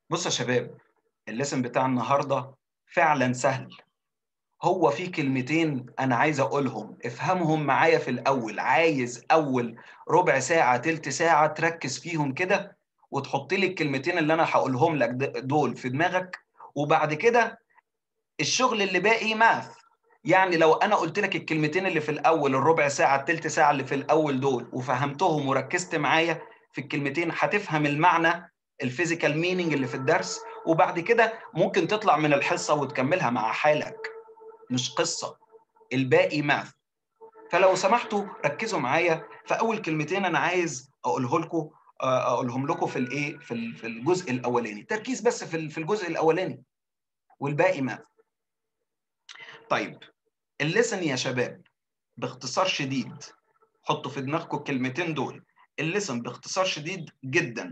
بص يا شباب الليسن بتاع النهارده فعلا سهل هو في كلمتين انا عايز اقولهم افهمهم معايا في الاول عايز اول ربع ساعه تلت ساعه تركز فيهم كده وتحط لي الكلمتين اللي انا هقولهم لك دول في دماغك وبعد كده الشغل اللي باقي ماث يعني لو انا قلت لك الكلمتين اللي في الاول الربع ساعه التلت ساعه اللي في الاول دول وفهمتهم وركزت معايا في الكلمتين هتفهم المعنى الفيزيكال مينينج اللي في الدرس وبعد كده ممكن تطلع من الحصه وتكملها مع حالك مش قصه الباقي ماث فلو سمحتوا ركزوا معايا في اول كلمتين انا عايز اقوله لكم اقولهم لكم في الايه في في الجزء الاولاني تركيز بس في في الجزء الاولاني والباقي ماث طيب الليسن يا شباب باختصار شديد حطوا في دماغكم الكلمتين دول الليسن باختصار شديد جدا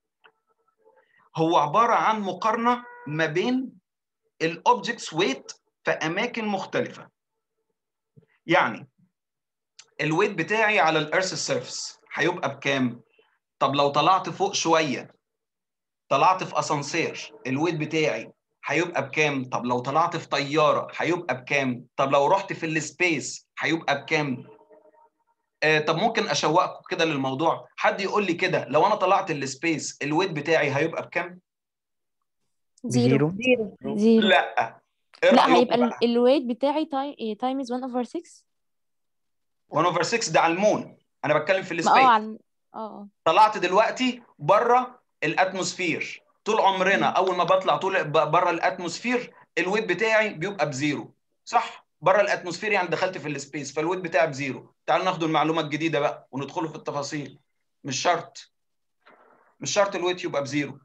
هو عباره عن مقارنه ما بين الاوبجكتس ويت في اماكن مختلفه يعني الويت بتاعي على الارث سيرفيس هيبقى بكام طب لو طلعت فوق شويه طلعت في اسانسير الويت بتاعي هيبقى بكام طب لو طلعت في طياره هيبقى بكام طب لو رحت في السبيس هيبقى بكام آه طب ممكن اشوقكم كده للموضوع حد يقول لي كده لو انا طلعت السبيس الويت بتاعي هيبقى بكام زيرو زيرو زيرو لا ايه لا رايكم هيبقى بقى الويت بتاعي تايمز 1 اوفر 6 1 اوفر 6 ده على المون انا بتكلم في ما اه السبيس على اه اه طلعت دلوقتي بره الاتموسفير طول عمرنا مم. اول ما بطلع طول بره الاتموسفير الويت بتاعي بيبقى بزيرو صح بره الاتموسفير يعني دخلت في السبيس فالويت بتاعي بزيرو تعالوا ناخد المعلومه الجديده بقى وندخلوا في التفاصيل مش شرط مش شرط الويت يبقى بزيرو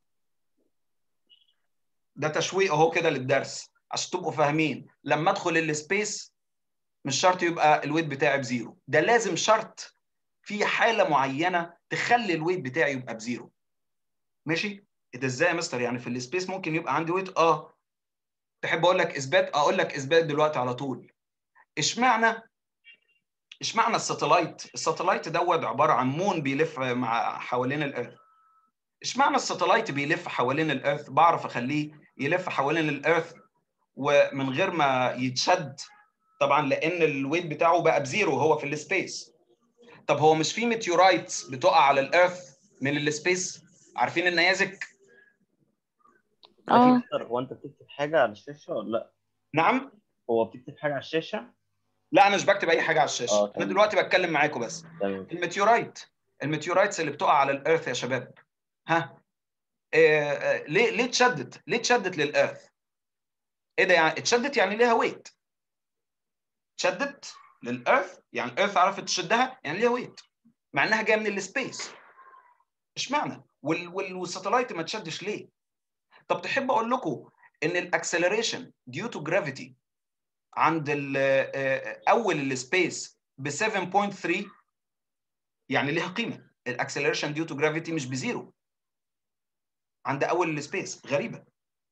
ده تشويق اهو كده للدرس عشان تبقوا فاهمين لما ادخل السبيس مش شرط يبقى الويت بتاعي بزيرو ده لازم شرط في حاله معينه تخلي الويت بتاعي يبقى بزيرو ماشي ده ازاي يا مستر يعني في السبيس ممكن يبقى عندي ويت اه تحب اقول لك اثبات اقول لك اثبات دلوقتي على طول اشمعنى اشمعنى الساتلايت الساتلايت دوت عباره عن مون بيلف مع حوالين الارث اشمعنى الساتلايت بيلف حوالين الارث بعرف اخليه يلف حوالين الارث ومن غير ما يتشد طبعا لان الويت بتاعه بقى بزيرو هو في السبيس طب هو مش في ميتيورايتس بتقع على الارث من السبيس عارفين النيازك اه مستر هو انت بتكتب حاجه على الشاشه ولا لا؟ نعم هو بتكتب حاجه على الشاشه؟ لا انا مش بكتب اي حاجه على الشاشه اه انا تمام دلوقتي بتكلم معاكم بس تمام الميتيورايت الميتيورايتس اللي بتقع على الارث يا شباب ها آه آه ليه ليه اتشدت ليه اتشدت للارث ايه ده يعني اتشدت يعني ليها ويت اتشدت للارث يعني الارث عرفت تشدها يعني ليها ويت مع انها جايه من السبيس اشمعنى وال وال والساتلايت ما تشدش ليه طب تحب اقول لكم ان الاكسلريشن ديو تو جرافيتي عند ال آه، اول السبيس ب 7.3 يعني ليها قيمه الاكسلريشن ديو تو جرافيتي مش بزيرو عند اول السبيس غريبه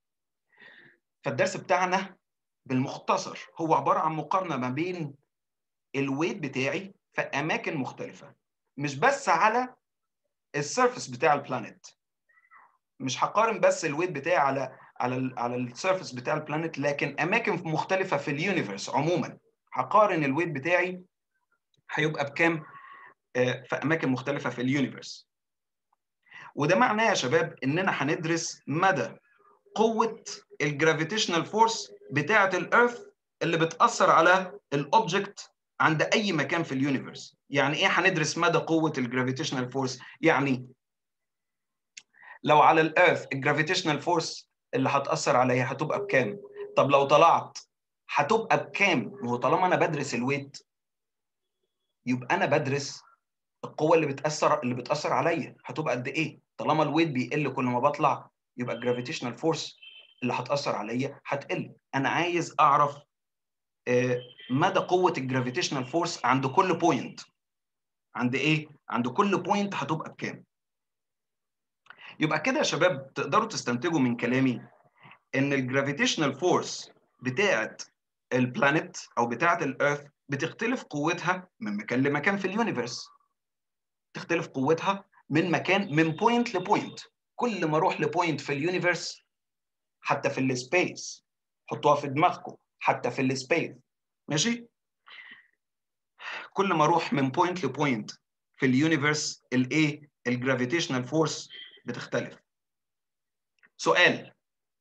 فالدرس بتاعنا بالمختصر هو عباره عن مقارنه ما بين الويت بتاعي في اماكن مختلفه مش بس على السيرفس بتاع البلانيت مش هقارن بس الويت بتاعي على على ال على السيرفس بتاع البلانيت لكن اماكن مختلفه في اليونيفرس عموما هقارن الويت بتاعي هيبقى بكام آه، في اماكن مختلفه في اليونيفرس وده معناه يا شباب اننا هندرس مدى قوه الجرافيتيشنال فورس بتاعه الارث اللي بتاثر على الاوبجكت عند اي مكان في اليونيفرس يعني ايه هندرس مدى قوه الجرافيتيشنال فورس يعني لو على الارث الجرافيتيشنال فورس اللي هتاثر عليها هتبقى بكام طب لو طلعت هتبقى بكام ما هو طالما انا بدرس الويت يبقى انا بدرس القوه اللي بتاثر اللي بتاثر عليا هتبقى قد ايه طالما الويت بيقل كل ما بطلع يبقى الجرافيتيشنال فورس اللي هتاثر عليا هتقل انا عايز اعرف آه، مدى قوه الجرافيتيشنال فورس عند كل بوينت عند ايه عند كل بوينت هتبقى بكام يبقى كده يا شباب تقدروا تستنتجوا من كلامي ان الجرافيتيشنال فورس بتاعه البلانيت او بتاعه الارث بتختلف قوتها من مكان لمكان في اليونيفرس تختلف قوتها من مكان من بوينت لبوينت كل ما اروح لبوينت في اليونيفرس حتى في السبيس حطوها في دماغكم حتى في السبيس ماشي كل ما اروح من بوينت لبوينت في اليونيفرس الايه الجرافيتيشنال فورس بتختلف سؤال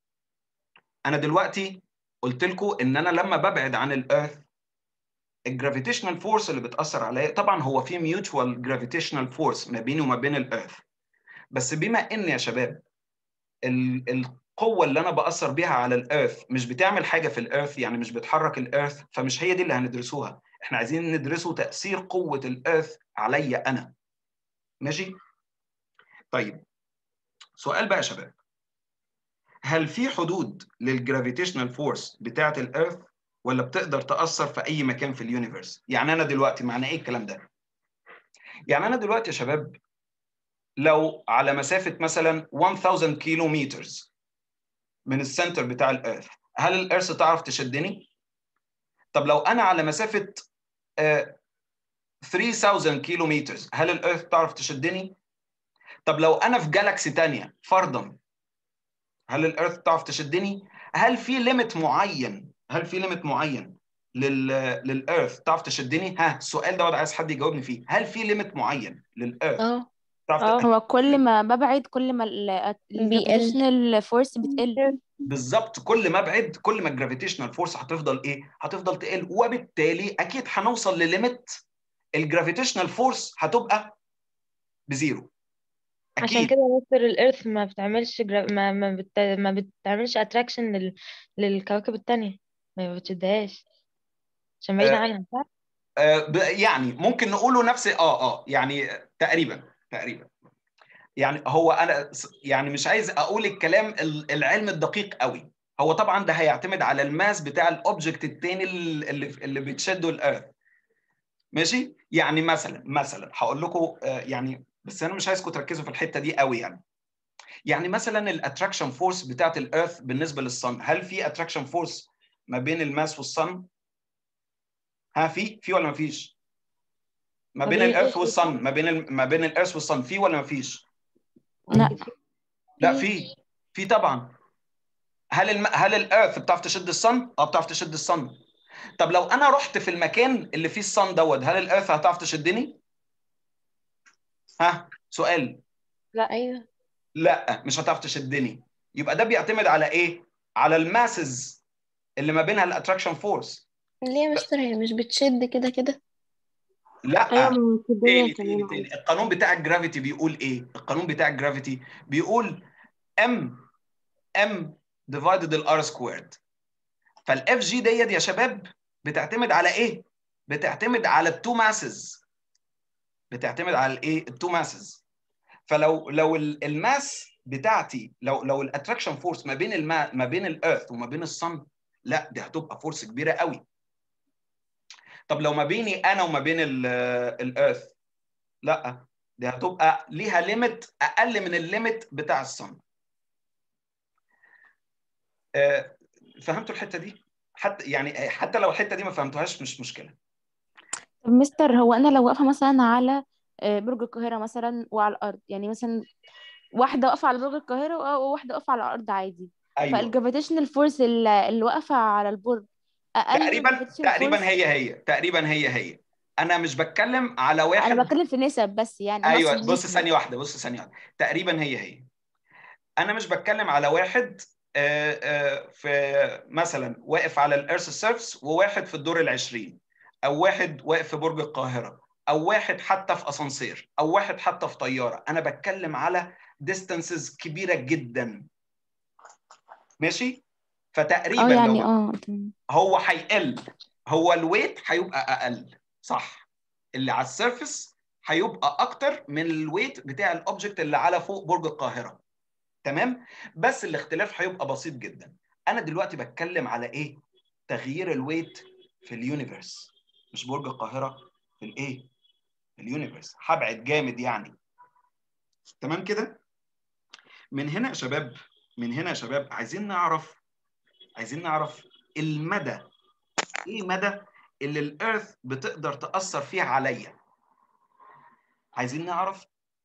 انا دلوقتي قلت لكم ان انا لما ببعد عن الارث الجرافيتيشنال فورس اللي بتاثر عليا طبعا هو في ميوتوال جرافيتيشنال فورس ما بيني وما بين الارث بس بما ان يا شباب ال- القوه اللي انا باثر بيها على الارث مش بتعمل حاجه في الارث يعني مش بتحرك الارث فمش هي دي اللي هندرسوها احنا عايزين ندرسه تاثير قوه الارث عليا انا ماشي طيب سؤال بقى يا شباب هل في حدود للجرافيتيشنال فورس بتاعه الارث ولا بتقدر تاثر في اي مكان في اليونيفرس يعني انا دلوقتي معنى ايه الكلام ده يعني انا دلوقتي يا شباب لو على مسافه مثلا 1000 كيلو مترز من السنتر بتاع الارث هل الارث تعرف تشدني طب لو انا على مسافه آه، 3000 كيلو مترز هل الارث تعرف تشدني طب لو انا في جالاكسي تانية فرضا هل الارث تعرف تشدني هل في ليميت معين هل في ليميت معين لل للارث تعرف تشدني ها السؤال ده عايز حد يجاوبني فيه هل في ليميت معين للارث اه تعرف اه ت- هو كل ما ببعد كل ما الجرافيتيشنال فورس بتقل بالظبط كل ما ابعد كل ما الجرافيتيشنال فورس هتفضل ايه هتفضل تقل وبالتالي اكيد هنوصل لليميت الجرافيتيشنال فورس هتبقى بزيرو عشان اكيد كده مصر الإيرث ما بتعملش جرا... ما ما, بت... ما بتعملش اتراكشن لل... للكواكب التانية ما بتشدهاش عشان بعيدة آه، عنها صح؟ آه، ب- يعني ممكن نقوله نفس اه اه يعني تقريبا تقريبا يعني هو انا س- يعني مش عايز اقول الكلام ال- العلم الدقيق قوي هو طبعا ده هيعتمد على الماس بتاع الاوبجكت التاني ال- اللي اللي بتشده الارث ماشي يعني مثلا مثلا هقول لكم آه، يعني بس انا مش عايزكم تركزوا في الحته دي قوي يعني يعني مثلا الاتراكشن فورس بتاعت الارث بالنسبه للصن هل في اتراكشن فورس ما بين الماس والصن ها في في ولا ما فيش ما ما بين بين الارث الإيرث والصن والصن ما بين ال- ما بين الارث والصن في ولا ما فيش لا لا في في طبعا هل الم... هل الارث بتعرف تشد الصن اه بتعرف تشد الصن طب لو انا رحت في المكان اللي فيه الصن دوت هل الارث هتعرف تشدني ها سؤال لا أيوه لا مش هتعرف تشدني يبقى ده بيعتمد على ايه على الماسز اللي ما بينها الاتراكشن فورس ليه يا مستر هي مش بتشد كده كده لا ايوه منطقية تاني كمان تاني تاني القانون بتاع الجرافيتي بيقول ايه القانون بتاع الجرافيتي بيقول ام ام ديفايدد الار سكويرد فالاف جي ديت يا شباب بتعتمد على ايه بتعتمد على التو ماسز بتعتمد على الايه التو ماسز فلو لو ال- الماس بتاعتي لو لو الاتراكشن فورس ما بين الما ما بين الارث وما بين الصن لا دي هتبقى فورس كبيره قوي طب لو ما بيني انا وما بين الارث لا دي هتبقى ليها ليميت اقل من الليميت بتاع الصن آه، فهمتوا الحته دي حتى يعني حتى لو الحته دي ما فهمتوهاش مش مشكله طب مستر هو انا لو واقفه مثلا على آه، برج القاهره مثلا وعلى الارض يعني مثلا واحده واقفه على برج القاهره وواحده واقفه على الارض عادي ايوه فالجرافيتيشنال فورس اللي اللي واقفه على البرج اقل من تقريبا الجرافيتيشنال تقريبا فورس هي هي تقريبا هي هي انا مش بتكلم على انا واحد بتكلم في نسب بس يعني انا ايوه اقصد بص نسبه ثانيه واحده بص ثانيه واحده تقريبا هي هي انا مش بتكلم على واحد آه، آه، في مثلا واقف على الارث سيرفس وواحد في الدور العشرين او واحد واقف في برج القاهره او واحد حتى في اسانسير او واحد حتى في طياره انا بتكلم على ديستانسز كبيره جدا ماشي فتقريبا اه يعني لو اه تمام. هو هيقل هو الويت هيبقى اقل صح اللي على السيرفس هيبقى اكتر من الويت بتاع الاوبجكت اللي على فوق برج القاهره تمام بس الاختلاف هيبقى بسيط جدا انا دلوقتي بتكلم على ايه تغيير الويت في اليونيفرس مش برج القاهره في الايه في اليونيفرس هبعد جامد يعني تمام كده من هنا يا شباب من هنا يا شباب عايزين نعرف عايزين نعرف المدى ايه مدى اللي الارث بتقدر تاثر فيها عليا عايزين نعرف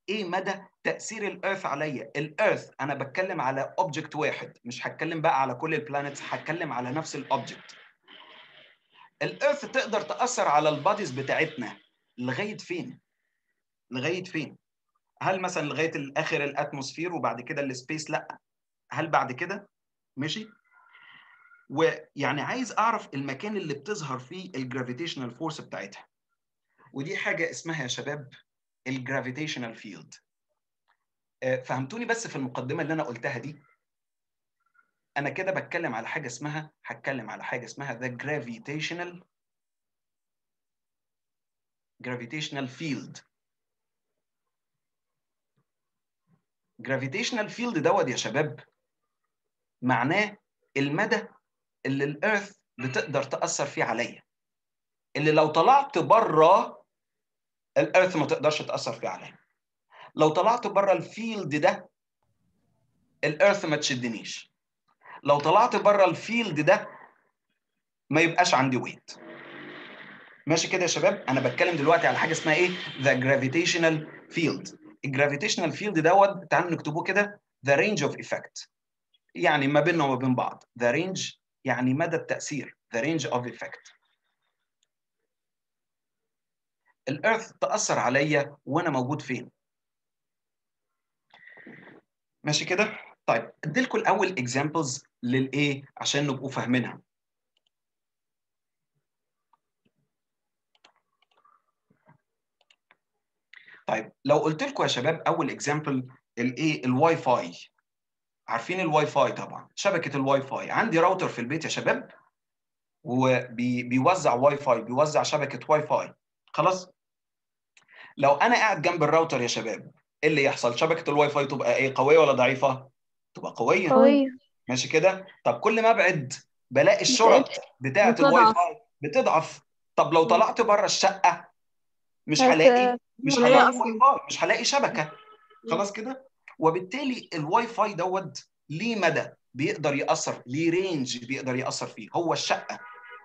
ايه مدى تاثير الارث عليا الارث انا بتكلم على اوبجكت واحد مش هتكلم بقى على كل البلانيتس هتكلم على نفس الاوبجكت الارث تقدر تاثر على الباديز بتاعتنا لغايه فين لغايه فين هل مثلا لغايه الاخر الاتموسفير وبعد كده السبيس لا هل بعد كده ماشي ويعني عايز اعرف المكان اللي بتظهر فيه الجرافيتيشنال فورس بتاعتها ودي حاجه اسمها يا شباب الجرافيتيشنال فيلد فهمتوني بس في المقدمه اللي انا قلتها دي انا كده بتكلم على حاجه اسمها هتكلم على حاجه اسمها the gravitational gravitational field gravitational field دوت يا شباب معناه المدى اللي الارث بتقدر تاثر فيه عليا اللي لو طلعت بره الارث ما تقدرش تاثر فيه عليا لو طلعت بره الفيلد ده الارث ما تشدنيش لو طلعت بره الفيلد ده ما يبقاش عندي ويت ماشي كده يا شباب انا بتكلم دلوقتي على حاجه اسمها ايه ذا جرافيتيشنال فيلد الجرافيتيشنال فيلد دوت تعالوا نكتبوه كده ذا رينج اوف ايفكت يعني ما بيننا وما بين بعض ذا رينج يعني مدى التاثير ذا رينج اوف ايفكت الارث تاثر عليا وانا موجود فين ماشي كده طيب ادي لكم الاول اكزامبلز للايه عشان نبقوا فاهمينها طيب لو قلت لكم يا شباب اول اكزامبل الايه الواي فاي عارفين الواي فاي طبعا شبكه الواي فاي عندي راوتر في البيت يا شباب وبيوزع واي فاي بيوزع شبكه واي فاي خلاص لو انا قاعد جنب الراوتر يا شباب ايه اللي يحصل شبكه الواي فاي تبقى ايه قويه ولا ضعيفه تبقى قويه قوية ماشي كده طب كل ما ابعد بلاقي الشرط بتاعه بتضعف. الواي فاي بتضعف طب لو طلعت بره الشقه مش هت- هلاقي مش هلاقي هلاقي أصلاً. واي فاي مش هلاقي شبكه خلاص كده وبالتالي الواي فاي دوت ليه مدى بيقدر ياثر ليه رينج بيقدر ياثر فيه هو الشقه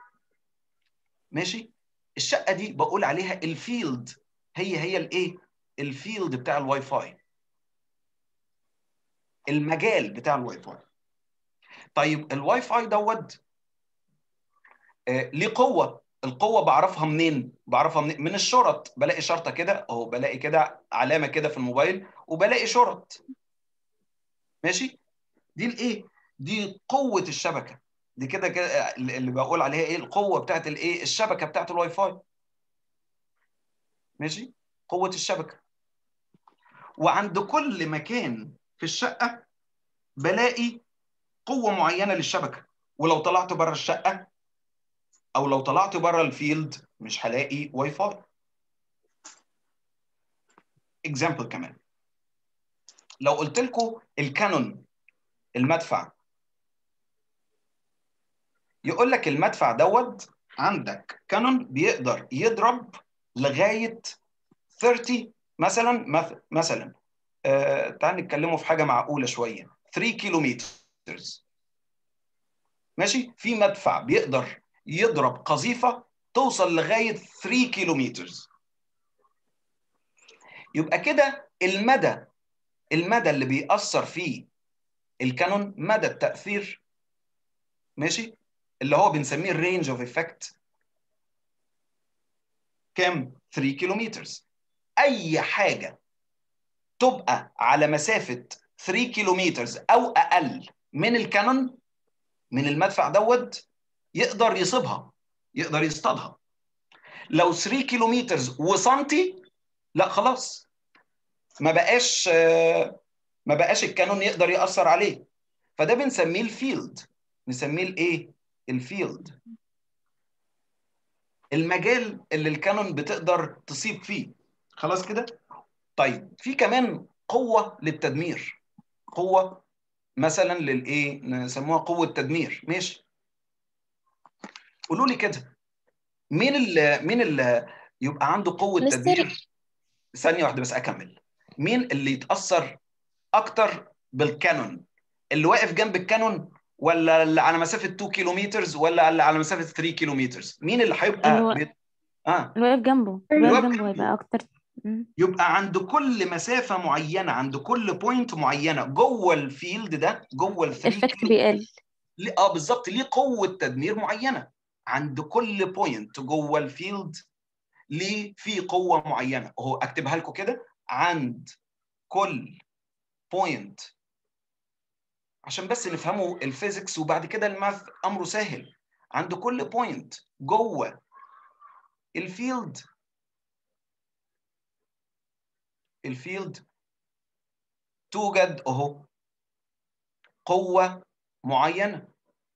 ماشي الشقه دي بقول عليها الفيلد هي هي الايه الفيلد بتاع الواي فاي المجال بتاع الواي فاي طيب الواي فاي دوت آه، ليه قوه القوه بعرفها منين بعرفها من, من الشرط بلاقي شرطه كده اهو بلاقي كده علامه كده في الموبايل وبلاقي شرط ماشي دي الايه دي قوه الشبكه دي كده كده اللي بقول عليها ايه القوه بتاعت الايه الشبكه بتاعت الواي فاي ماشي قوه الشبكه وعند كل مكان في الشقه بلاقي قوه معينه للشبكه ولو طلعت بره الشقه او لو طلعت بره الفيلد مش هلاقي واي فاي اكزامبل كمان لو قلت لكم الكانون المدفع يقول لك المدفع دوت عندك كانون بيقدر يضرب لغايه 30 مثلا مث- مثلا آه تعال نتكلموا في حاجه معقوله شويه 3 كيلومتر ماشي في مدفع بيقدر يضرب قذيفه توصل لغايه 3 كيلومتر يبقى كده المدى المدى اللي بيأثر فيه الكانون مدى التأثير ماشي اللي هو بنسميه الرينج اوف افكت كام 3 كيلومتر اي حاجه تبقى على مسافه 3 كيلومتر او اقل من الكانون من المدفع دوت يقدر يصيبها يقدر يصطادها لو 3 كيلومتر وسنتي لا خلاص ما بقاش آه، ما بقاش الكانون يقدر يأثر عليه فده بنسميه الفيلد نسميه الايه الفيلد المجال اللي الكانون بتقدر تصيب فيه خلاص كده طيب في كمان قوة للتدمير قوة مثلا للايه نسموها قوة تدمير ماشي قولوا لي كده مين اللي مين اللي يبقى عنده قوة مستر. تدمير ثانية واحدة بس أكمل مين اللي يتأثر أكتر بالكانون اللي واقف جنب الكانون ولا اللي على مسافة 2 كيلومتر ولا اللي على مسافة 3 كيلومتر مين اللي هيبقى اللي هو- بي... اه اللي واقف جنبه اللي اللي واقف واقف جنبه جنبه. هيبقى اكتر مم. يبقى عند كل مسافه معينه عند كل بوينت معينه جوه الفيلد ده جوه ال 3 الافكت بيقل ليه- اه بالظبط ليه قوه تدمير معينه عند كل بوينت جوه الفيلد ليه في قوه معينه اهو اكتبها لكم كده عند كل بوينت عشان بس نفهموا الفيزيكس وبعد كده الماث امره سهل عند كل بوينت جوه الفيلد الفيلد توجد اهو قوه معينه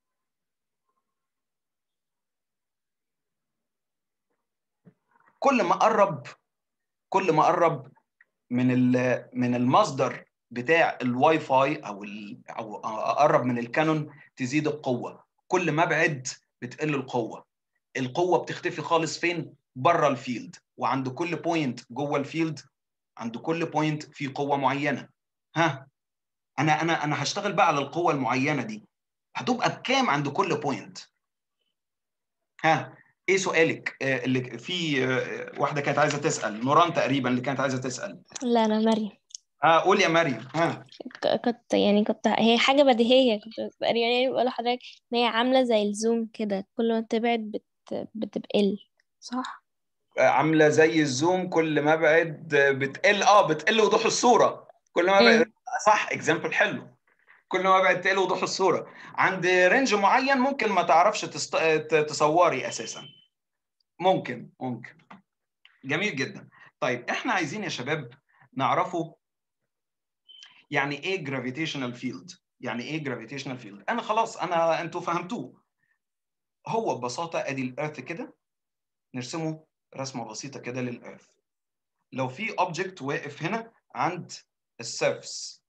كل ما قرب كل ما قرب من ال- من المصدر بتاع الواي فاي او ال او اقرب من الكانون تزيد القوه كل ما ابعد بتقل القوه القوه بتختفي خالص فين بره الفيلد وعند كل بوينت جوه الفيلد عند كل بوينت في قوه معينه ها انا انا انا هشتغل بقى على القوه المعينه دي هتبقى بكام عند كل بوينت ها ايه سؤالك آه، اللي في آه، واحده كانت عايزه تسال نوران تقريبا اللي كانت عايزه تسال لا أنا مريم ها قول يا مريم ها ك- كنت يعني كنت هي حاجة بديهية كنت تقريبا يعني بقول لحضرتك إن هي عاملة زي الزوم كده كل ما تبعد بت... بتقل صح؟ عامله زي الزوم كل ما ابعد بتقل اه بتقل وضوح الصوره كل ما ابعد مم. صح اكزامبل حلو كل ما ابعد تقل وضوح الصوره عند رينج معين ممكن ما تعرفش تست... ت- تصوري اساسا ممكن ممكن جميل جدا طيب احنا عايزين يا شباب نعرفه يعني ايه جرافيتيشنال فيلد يعني ايه جرافيتيشنال فيلد انا خلاص انا انتوا فهمتوه هو ببساطه ادي الارث كده نرسمه رسمه بسيطه كده للارث لو في اوبجكت واقف هنا عند السيرفس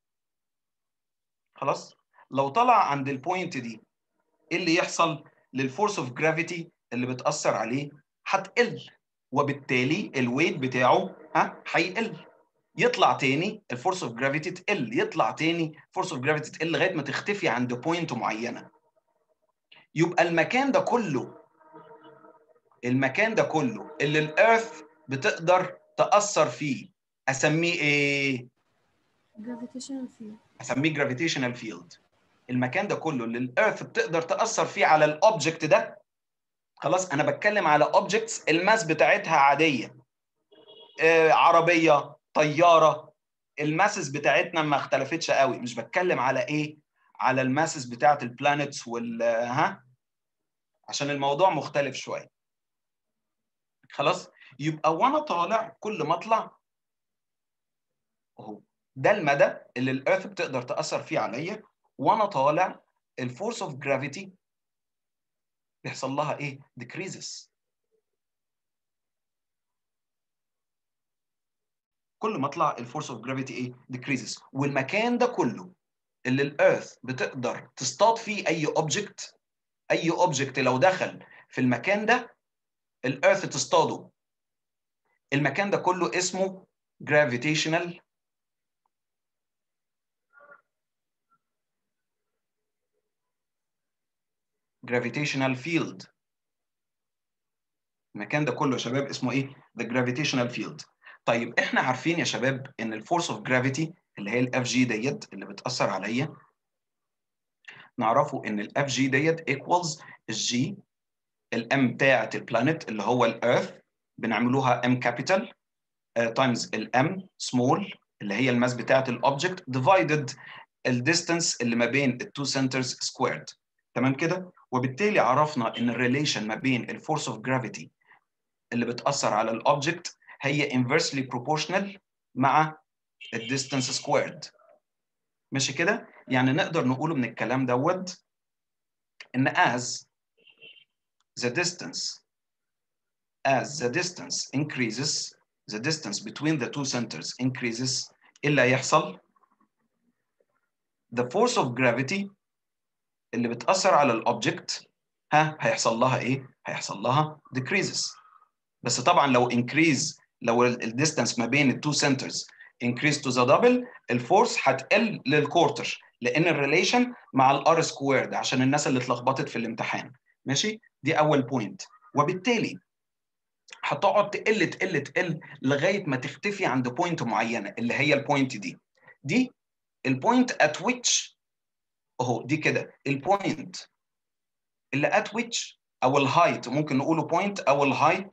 خلاص لو طلع عند البوينت دي ايه اللي يحصل للفورس اوف جرافيتي اللي بتاثر عليه هتقل وبالتالي الويت بتاعه ها هيقل يطلع تاني الفورس اوف جرافيتي تقل يطلع تاني فورس اوف جرافيتي تقل لغايه ما تختفي عند بوينت معينه يبقى المكان ده كله المكان ده كله اللي الارث بتقدر تاثر فيه اسميه ايه gravitational field اسميه جرافيتيشنال فيلد المكان ده كله اللي الارث بتقدر تاثر فيه على الاوبجكت ده خلاص انا بتكلم على اوبجكتس الماس بتاعتها عاديه آه عربيه طياره الماسس بتاعتنا ما اختلفتش قوي مش بتكلم على ايه على الماسس بتاعت البلانيتس وال ها عشان الموضوع مختلف شويه خلاص يبقى وانا طالع كل ما اطلع اهو ده المدى اللي الارث بتقدر تاثر فيه عليا وانا طالع الفورس اوف جرافيتي بيحصل لها ايه decreases كل ما اطلع الفورس اوف جرافيتي ايه decreases والمكان ده كله اللي الارث بتقدر تصطاد فيه اي اوبجكت اي اوبجكت لو دخل في المكان ده الارث تصطاده المكان ده كله اسمه gravitational gravitational field المكان ده كله يا شباب اسمه ايه the gravitational field طيب احنا عارفين يا شباب ان الفورس اوف جرافيتي اللي هي الاف جي ديت اللي بتاثر عليا نعرفه ان الاف جي ديت equals الجي الام بتاعه البلانيت اللي هو الارث بنعملوها ام كابيتال تايمز الام سمول اللي هي الماس بتاعه الاوبجكت ديفايدد الديستانس اللي ما بين التو سنترز سكويرد تمام كده وبالتالي عرفنا ان الريليشن ما بين الفورس اوف جرافيتي اللي بتاثر على الاوبجكت هي inversely proportional مع الديستانس سكويرد ماشي كده يعني نقدر نقوله من الكلام دوت ان as the distance as the distance increases the distance between the two centers increases ايه اللي هيحصل the force of gravity اللي بتأثر على الاوبجكت ها هيحصل لها ايه هيحصل لها decreases بس طبعا لو increase لو الديستانس ما بين التو سنترز increase to the double الفورس هتقل للكورتر لان الريليشن مع الار سكويرد عشان الناس اللي اتلخبطت في الامتحان ماشي دي اول بوينت وبالتالي هتقعد تقل تقل تقل لغايه ما تختفي عند بوينت معينه اللي هي البوينت دي دي البوينت ات ويتش اهو دي كده البوينت اللي ات ويتش او الهايت ممكن نقوله بوينت او الهايت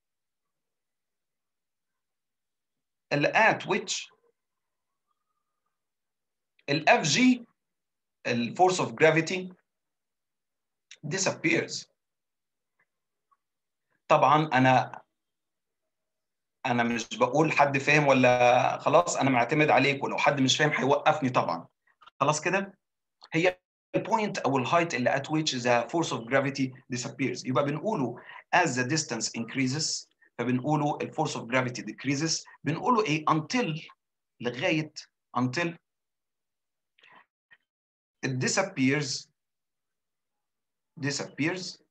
اللي ات ويتش الاف جي الفورس اوف جرافيتي disappears طبعا انا انا مش بقول حد فاهم ولا خلاص انا معتمد عليك ولو حد مش فاهم هيوقفني طبعا خلاص كده هي البوينت او الهايت اللي at which the force of gravity disappears يبقى بنقوله as the distance increases فبنقوله ال force of gravity decreases بنقوله ايه until لغايه until it disappears disappears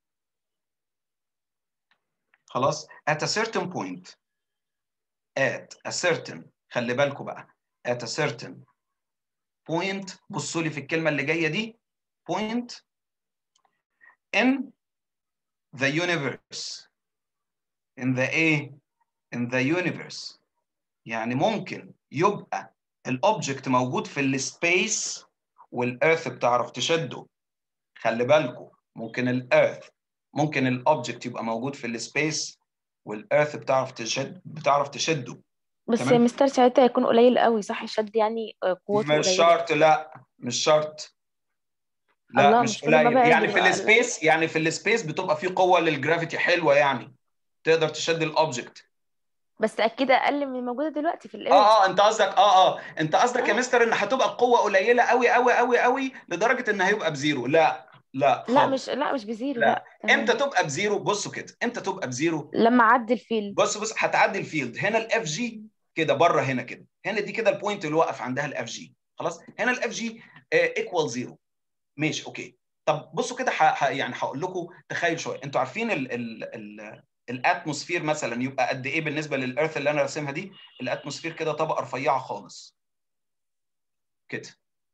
خلاص at a certain point at a certain خلي بالكم بقى at a certain point بصوا لي في الكلمة اللي جاية دي point in the universe in the A in the universe يعني ممكن يبقى الاوبجكت موجود في السبيس والارث بتعرف تشده خلي بالكم ممكن الارث ممكن الاوبجكت يبقى موجود في السبيس والارث بتعرف تشد بتعرف تشده بس تمام. مستر ساعتها هيكون قليل قوي صح الشد يعني آه، قوته مش قليلة شرط لا مش شرط لا الله، مش مش كل ما قليل بعد يعني في يبقى السبيس يعني في السبيس بتبقى في قوه للجرافيتي حلوه يعني تقدر تشد الاوبجكت بس اكيد اقل من الموجوده دلوقتي في الارث اه اه انت قصدك اه اه انت قصدك يا آه. مستر ان هتبقى القوه قليله قوي قوي قوي قوي لدرجه ان هيبقى بزيرو لا لا لا خالص. مش لا مش بزيرو لا. لا تمام. امتى تبقى بزيرو بصوا كده امتى تبقى بزيرو لما اعدي الفيلد بص بص هتعدي الفيلد هنا الاف جي كده بره هنا كده هنا دي كده البوينت اللي واقف عندها الاف جي خلاص هنا الاف جي ايكوال زيرو ماشي اوكي طب بصوا كده ح... ح... يعني هقول لكم تخيل شويه انتوا عارفين ال... ال... ال... الاتموسفير مثلا يبقى قد ايه بالنسبه للارث اللي انا راسمها دي الاتموسفير كده طبقه رفيعه خالص كده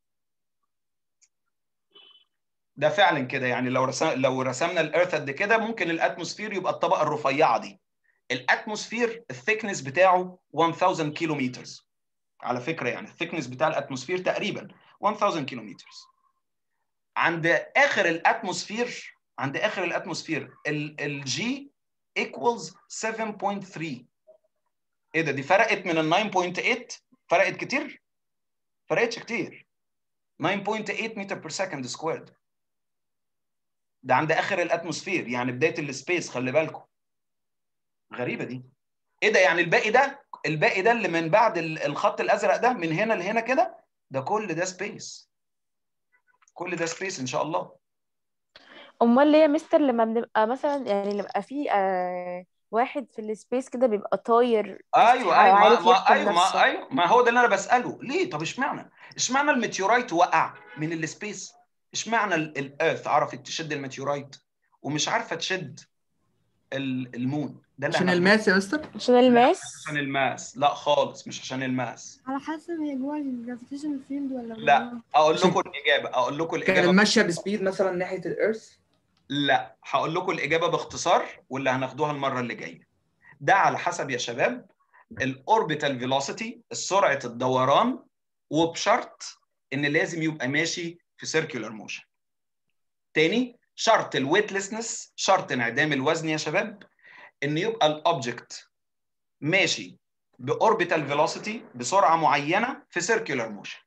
ده فعلا كده يعني لو رسم... لو رسمنا الارث قد كده ممكن الاتموسفير يبقى الطبقه الرفيعه دي الاتموسفير الثيكنس بتاعه 1000 كيلو مترز على فكره يعني الثيكنس بتاع الاتموسفير تقريبا 1000 كيلو مترز عند اخر الاتموسفير عند اخر الاتموسفير الجي equals 7.3 ايه ده دي فرقت من ال 9.8 فرقت كتير فرقتش كتير 9.8 متر بير سكند سكويرد ده عند اخر الاتموسفير يعني بدايه السبيس خلي بالكم غريبه دي ايه ده يعني الباقي ده الباقي ده اللي من بعد ال- الخط الازرق ده من هنا لهنا كده ده كل ده سبيس كل ده سبيس ان شاء الله امال ليه يا مستر لما بنبقى مثلا يعني نبقى في آه واحد في السبيس كده بيبقى طاير ايوه ايوه ما, عارف ما يحكم ايوه نفسه ما ايوه ما هو ده اللي انا بساله ليه طب اشمعنى اشمعنى الميتيورايت وقع من السبيس اشمعنى الارث عرفت تشد الميتيورايت ومش عارفه تشد ال- المون ده اللي عشان هناخده. الماس يا مستر عشان الماس عشان الماس لا خالص مش عشان الماس على حسب هي جوه الجرافيتيشن فيلد ولا لا براها؟ اقول عشان- لكم الاجابه اقول لكم كانت الاجابه ماشيه بسبيد مثلا ناحيه الارث لا هقول لكم الاجابه باختصار واللي هناخدوها المره اللي جايه ده على حسب يا شباب الاوربيتال فيلوسيتي سرعه الدوران وبشرط ان لازم يبقى ماشي في سيركيولار موشن تاني شرط الويتلسنس شرط انعدام الوزن يا شباب ان يبقى الاوبجكت ماشي باوربيتال فيلوسيتي بسرعه معينه في سيركيولار موشن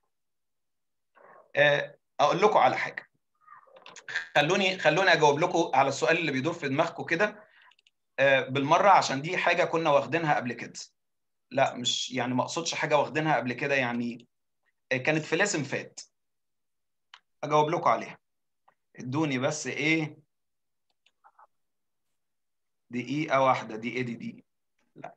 اقول لكم على حاجه خلوني خلوني اجاوب لكم على السؤال اللي بيدور في دماغكم كده آه، بالمره عشان دي حاجه كنا واخدينها قبل كده لا مش يعني ما اقصدش حاجه واخدينها قبل كده يعني آه، كانت في لازم فات اجاوب لكم عليها ادوني بس ايه دقيقه واحده دي ايه دي دي لا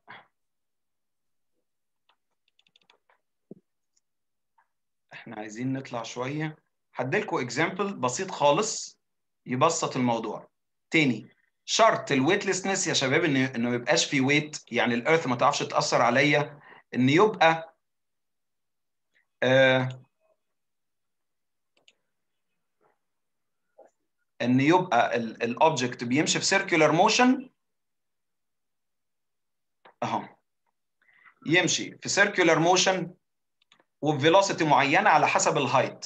احنا عايزين نطلع شويه هديلكم اكزامبل بسيط خالص يبسط الموضوع تاني شرط الويتلسنس يا شباب ان انه ما يبقاش في ويت يعني الارث ما تعرفش تاثر عليا ان يبقى آه ان يبقى الاوبجكت بيمشي في سيركيولار موشن يمشي في سيركولار موشن وبفيلوسيتي معينه على حسب الهايت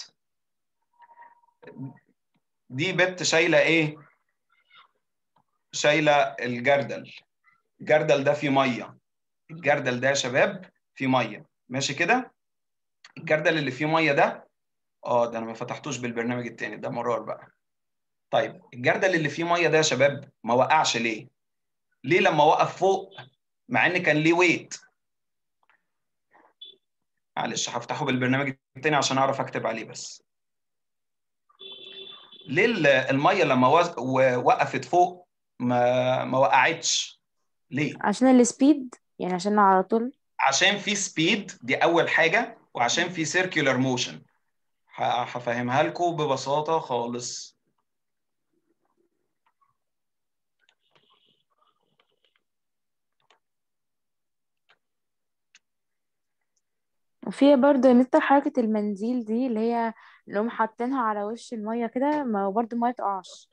دي بت شايله ايه شايله الجردل الجردل ده فيه ميه الجردل ده يا شباب فيه ميه ماشي كده الجردل اللي فيه ميه ده اه ده انا ما فتحتوش بالبرنامج التاني ده مرار بقى طيب الجردل اللي فيه ميه ده يا شباب ما وقعش ليه ليه لما وقف فوق مع ان كان ليه ويت معلش هفتحه بالبرنامج التاني عشان اعرف اكتب عليه بس ليه ال- الميه لما وز- و- وقفت فوق ما ما وقعتش ليه عشان السبيد يعني عشان على طول عشان في سبيد دي اول حاجه وعشان في سيركيولار موشن هفهمها لكم ببساطه خالص وفي برضه مستر حركة المنديل دي اللي هي اللي هم حاطينها على وش المية كده ما برضه ما تقعش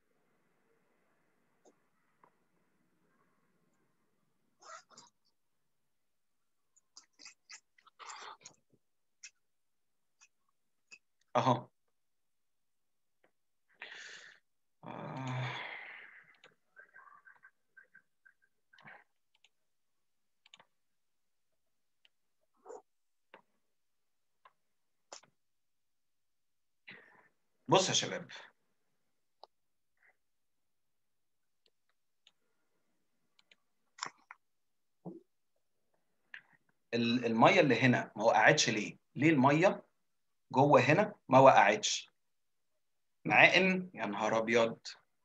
اهو آه. بص يا شباب ال- الميه اللي هنا ما وقعتش ليه؟ ليه الميه جوه هنا ما وقعتش؟ مع ان يا نهار ابيض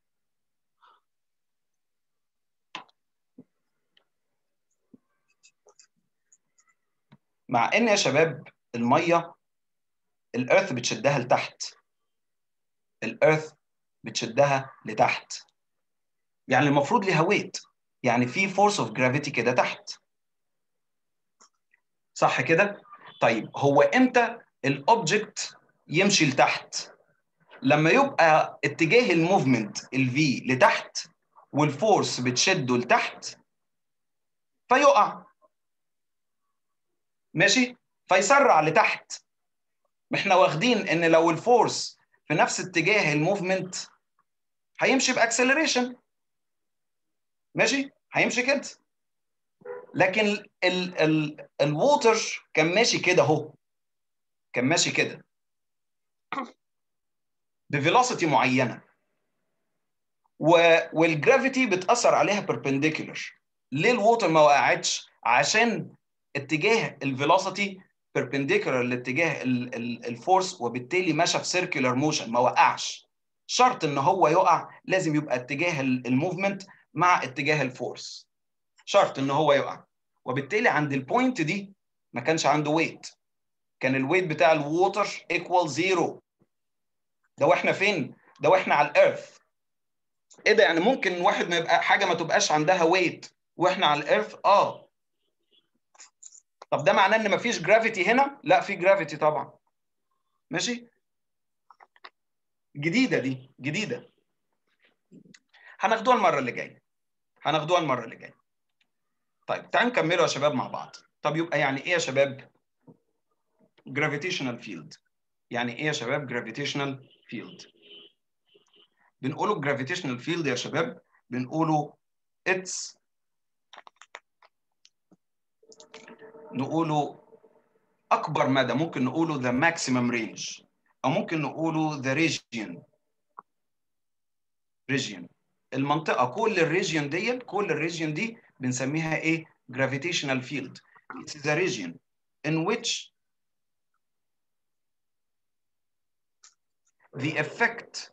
مع ان يا شباب الميه الارث بتشدها لتحت الارث بتشدها لتحت يعني المفروض ليها ويت يعني في فورس اوف جرافيتي كده تحت صح كده طيب هو امتى الاوبجكت يمشي لتحت لما يبقى اتجاه الموفمنت الفي لتحت والفورس بتشده لتحت فيقع ماشي فيسرع لتحت ما احنا واخدين ان لو الفورس في نفس اتجاه الموفمنت هيمشي باكسلريشن ماشي هيمشي كده لكن ال ال الووتر كان ماشي كده اهو كان ماشي كده بفيلوسيتي معينه و والجرافيتي بتاثر عليها بيربنديكولار ليه الووتر ما وقعتش عشان اتجاه الفيلوسيتي بيربنديكولار لاتجاه ال- ال- الفورس وبالتالي مشى في سيركولار موشن ما وقعش شرط ان هو يقع لازم يبقى اتجاه الموفمنت مع اتجاه الفورس شرط ان هو يقع وبالتالي عند البوينت دي ما كانش عنده ويت كان الويت بتاع الووتر ايكوال زيرو ده واحنا فين ده واحنا على الارث ايه ده يعني ممكن واحد ما يبقى حاجه ما تبقاش عندها ويت واحنا على الارث اه طب ده معناه ان مفيش جرافيتي هنا لا في جرافيتي طبعا ماشي جديده دي جديده هناخدوها المره اللي جايه هناخدوها المره اللي جايه طيب تعالوا نكملوا يا شباب مع بعض طب يبقى يعني ايه يا شباب gravitational field يعني ايه يا شباب gravitational field بنقوله gravitational field يا شباب بنقوله it's نقوله اكبر مدى ممكن نقوله the maximum range او ممكن نقوله the region region المنطقه كل الريجيون دي كل الريجيون دي بنسميها ايه gravitational field it is a region in which the effect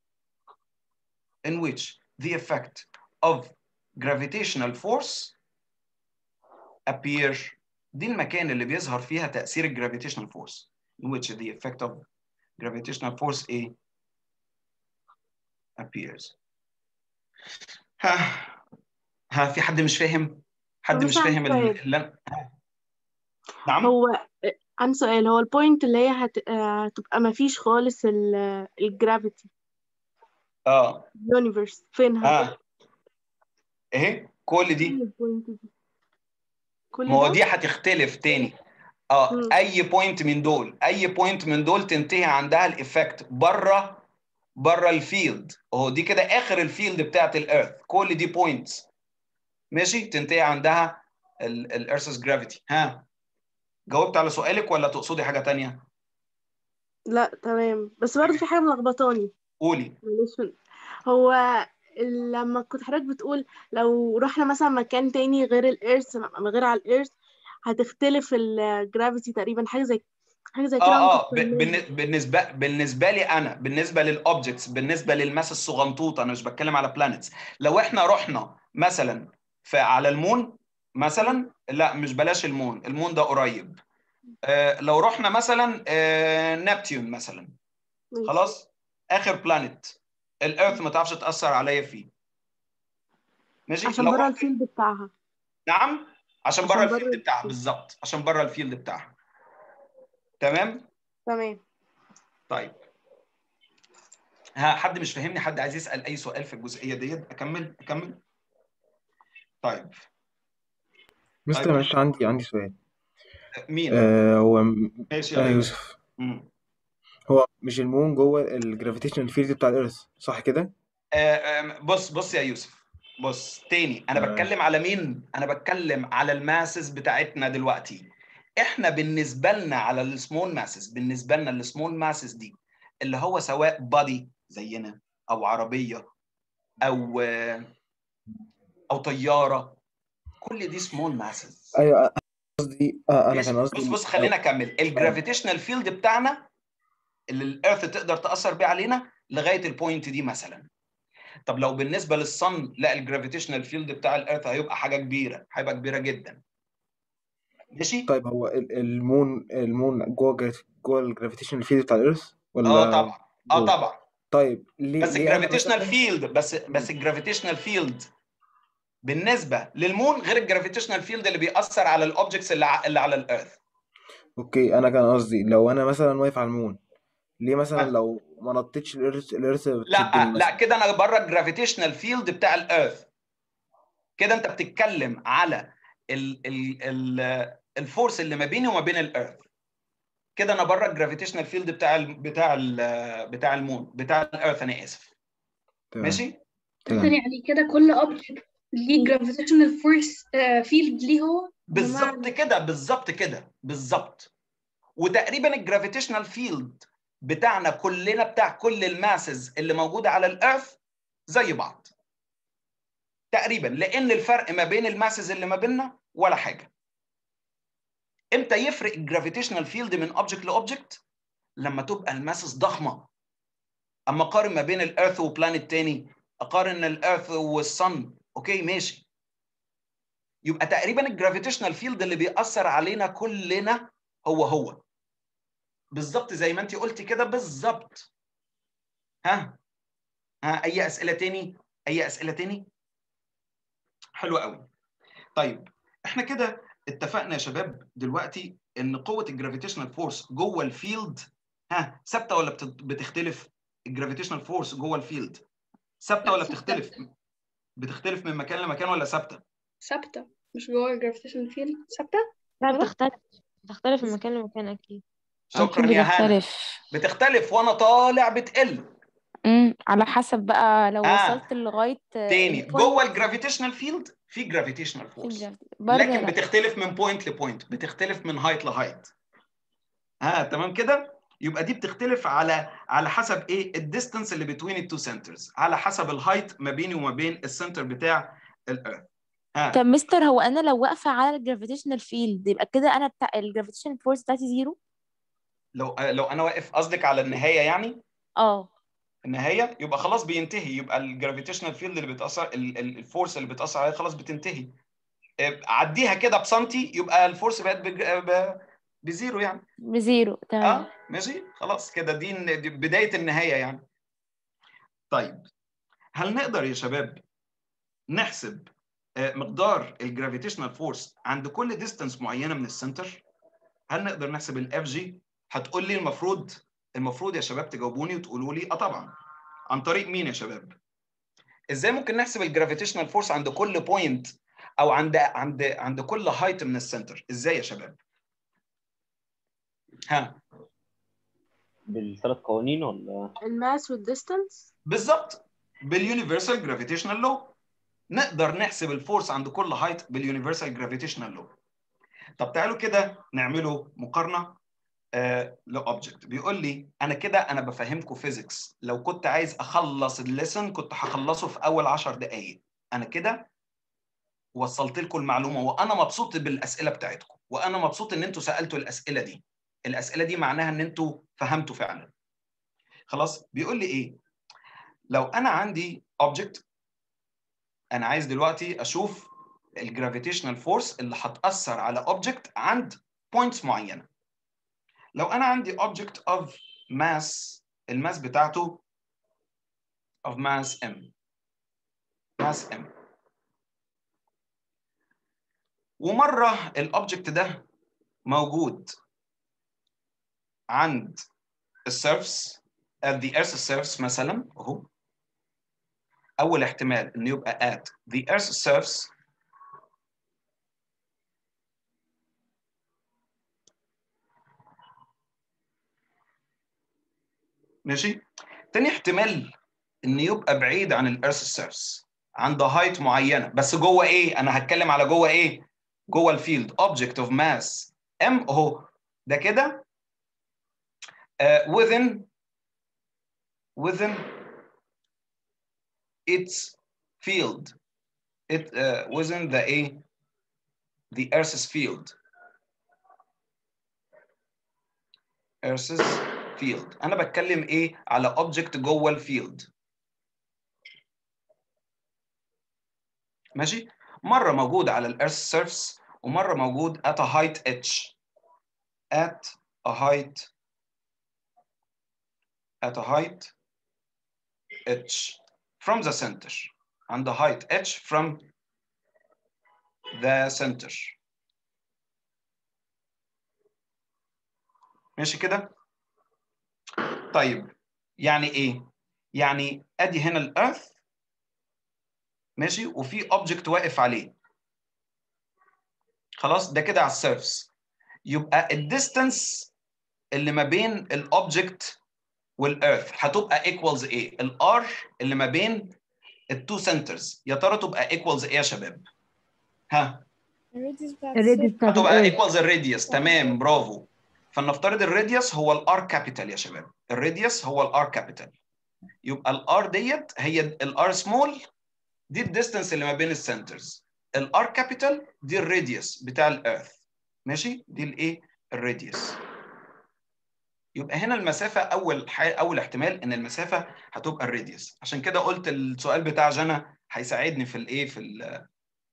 in which the effect of gravitational force appear دي المكان اللي بيظهر فيها تأثير الجرافيتيشنال فورس in which the effect of gravitational force A appears ها ها في حد مش فاهم حد طب مش بس عندي فاهم سؤال. ال- اللي أنا ها. نعم هو عن سؤال هو البوينت اللي هي هت... آه، هتبقى ما فيش خالص ال... الجرافيتي اه اليونيفرس فينها ها اهي كل دي فين البوينت دي كل ما هو ده دي هتختلف تاني اه مم. اي بوينت من دول اي بوينت من دول تنتهي عندها الايفكت بره بره الفيلد اهو دي كده اخر الفيلد بتاعت الارث كل دي بوينتس ماشي تنتهي عندها الارث's جرافيتي ها جاوبت على سؤالك ولا تقصدي حاجه تانية لا تمام بس برضه في حاجة ملخبطاني قولي معلش هو ال- لما كنت حضرتك بتقول لو رحنا مثلا مكان تاني غير الإيرث غير على الإيرث هتختلف الجرافيتي تقريبا حاجة زي حاجة زي كده اه أنا اه كنت ب- فاهماها. بالن- بالنسبه بالنسبه لي انا بالنسبه للاوبجكتس بالنسبه للماس الصغنطوطه انا مش بتكلم على بلانيتس لو احنا رحنا مثلا في على المون مثلا لا مش بلاش المون المون ده قريب آه لو رحنا مثلا آه نبتيون مثلا ماشي. خلاص اخر بلانيت الارث ما تعرفش تاثر عليا فيه ماشي عشان لو بره رحت- الفيلد بتاعها نعم عشان عشان بره بره الفيلد بتاعها الفيلد. بالظبط عشان بره الفيلد بتاعها تمام تمام طيب ها حد مش فاهمني حد عايز يسأل أي سؤال في الجزئية ديت أكمل أكمل طيب مستر طيب. معلش عندي عندي سؤال مين آه هو م- ماشي آه يا يوسف يوسف مم. هو مش المون جوه الجرافيتيشنال فيلد بتاع الارث صح كده؟ آه، آه، بص بص يا يوسف بص تاني أنا آه. بتكلم على مين أنا بتكلم على الماسز بتاعتنا دلوقتي إحنا بالنسبة لنا على السمول ماسز بالنسبة لنا السمول ماسز دي اللي هو سواء بادي زينا أو عربية أو آه، أو طيارة كل دي سمول ماسز ايوه قصدي آه انا ماشي كان قصدي بص بص خلينا اكمل الجرافيتيشنال فيلد بتاعنا اللي الارث تقدر تاثر بيه علينا لغايه البوينت دي مثلا طب لو بالنسبه للصن لا الجرافيتيشنال فيلد بتاع الارث هيبقى حاجه كبيره هيبقى كبيره جدا ماشي طيب هو ال- المون المون جوه جراف- جوه الجرافيتيشنال فيلد بتاع الارث ولا اه طبعا اه جوه؟ طبعا طيب ليه بس ليه انا الجرافيتيشنال مثلا فيلد بس بس الجرافيتيشنال فيلد بالنسبه للمون غير الجرافيتيشنال فيلد اللي بيأثر على الاوبجكتس اللي, ع- اللي على الارث اوكي انا كان قصدي لو انا مثلا واقف على المون ليه مثلا آه. لو ما نطيتش الارث الارث لا بتشدني لا مثلا كده انا بره الجرافيتيشنال فيلد بتاع الارث كده انت بتتكلم على ال ال ال الفورس اللي ما بيني وما بين الارث كده انا بره الجرافيتيشنال فيلد بتاع ال بتاع ال بتاع المون بتاع الارث انا اسف تمام ماشي مستر تمام يعني كده كل اوبجكت ليه جرافيتيشنال فورس فيلد ليه هو بالظبط كده بالظبط كده بالظبط وتقريبا الجرافيتيشنال فيلد بتاعنا كلنا بتاع كل الماسز اللي موجوده على الارث زي بعض تقريبا لان الفرق ما بين الماسز اللي ما بيننا ولا حاجه امتى يفرق الجرافيتيشنال فيلد من اوبجكت لاوبجكت لما تبقى الماسز ضخمه اما اقارن ما بين الارث وبلانيت تاني اقارن الارث والصن اوكي ماشي يبقى تقريبا الجرافيتيشنال فيلد اللي بيأثر علينا كلنا هو هو بالظبط زي ما انت قلتي كده بالظبط ها ها اي اسئله تاني اي اسئله تاني حلو قوي طيب احنا كده اتفقنا يا شباب دلوقتي ان قوه الجرافيتيشنال فورس جوه الفيلد ها ثابته ولا بتت- بتختلف الجرافيتيشنال فورس جوه الفيلد ثابته ولا ثابتة. بتختلف بتختلف من مكان لمكان ولا ثابته ثابتة مش جوه الجرافيتيشنال فيلد ثابتة لا غلط. بتختلف بتختلف من مكان لمكان أكيد شكرا أكيد يا هانا بتختلف بتختلف وانا طالع بتقل امم على حسب بقى لو آه. وصلت لغاية تاني البوينت جوه الجرافيتيشنال فيلد في جرافيتيشنال في فورس الجرافيتي بره لكن لا بتختلف من بوينت لبوينت بتختلف من هايت لهايت ها تمام كده يبقى دي بتختلف على على حسب ايه الديستانس اللي بين التو سنترز على حسب الهايت ما بيني وما بين السنتر بتاع الارث ها طب مستر هو انا لو واقفة على الجرافيتيشنال فيلد يبقى كده انا بتاع الجرافيتيشنال فورس بتاعتي زيرو لو لو انا واقف قصدك على النهايه يعني اه النهايه يبقى خلاص بينتهي يبقى الجرافيتيشنال فيلد اللي بتاثر ال- ال- الفورس اللي بتاثر عليها خلاص بتنتهي إيه، عديها كده بسنتي يبقى الفورس بقت بج- ب- بزيرو يعني بزيرو تمام اه ماشي خلاص كده دي الن- دي بدايه النهايه يعني طيب هل نقدر يا شباب نحسب آه، مقدار الجرافيتيشنال فورس عند كل ديستانس معينه من السنتر هل نقدر نحسب الاف جي هتقول لي المفروض المفروض يا شباب تجاوبوني وتقولوا لي اه طبعا عن طريق مين يا شباب ازاي ممكن نحسب الجرافيتيشنال فورس عند كل بوينت او عند عند عند كل هايت من السنتر ازاي يا شباب ها بالثلاث قوانين ولا الماس والديستانس بالظبط باليونيفرسال جرافيتيشنال لو نقدر نحسب الفورس عند كل هايت باليونيفرسال جرافيتيشنال لو طب تعالوا كده نعمله مقارنه آه لاوبجكت بيقول لي انا كده انا بفهمكم فيزيكس لو كنت عايز اخلص الليسن كنت هخلصه في اول 10 دقائق انا كده وصلت لكم المعلومه وانا مبسوط بالاسئله بتاعتكم وانا مبسوط ان انتوا سالتوا الاسئله دي الاسئله دي معناها ان انتوا فهمتوا فعلا خلاص بيقول لي ايه لو انا عندي اوبجكت انا عايز دلوقتي اشوف الجرافيتيشنال فورس اللي هتاثر على اوبجكت عند بوينتس معينه لو انا عندي object of mass الماس بتاعته of mass m mass m ومره الاوبجكت ده موجود عند السيرفس at the earth surface مثلا اهو اول احتمال انه يبقى at the earth surface ماشي تاني احتمال ان يبقى بعيد عن الارث سيرفس عند هايت معينه بس جوه ايه انا هتكلم على جوه ايه جوه الفيلد object of mass m اهو ده كده uh, within within its field it uh, within the a the earth's field earth's field انا بتكلم ايه على object جوه الفيلد ماشي مره موجود على الارث سيرفس ومره موجود at a height h at a height at a height h from the center and the height h from the center ماشي كده طيب يعني ايه يعني ادي هنا الارث ماشي وفي اوبجكت واقف عليه خلاص ده كده على السيرفس يبقى الديستانس اللي ما بين الاوبجكت والارث هتبقى ايكوالز ايه الار اللي ما بين التو سنترز يا ترى تبقى ايكوالز ايه يا شباب ها الريديوس بتاعت هتبقى الارث ايكوالز الراديوس تمام برافو فلنفترض الراديوس هو الار كابيتال يا شباب الراديوس هو الار كابيتال يبقى الار ديت هي الار سمول دي الديستانس اللي ما بين السنترز الار كابيتال دي الراديوس بتاع الارث ماشي دي الايه الراديوس يبقى هنا المسافه اول ح... اول احتمال ان المسافه هتبقى الراديوس عشان كده قلت السؤال بتاع جنى هيساعدني في الايه في ال...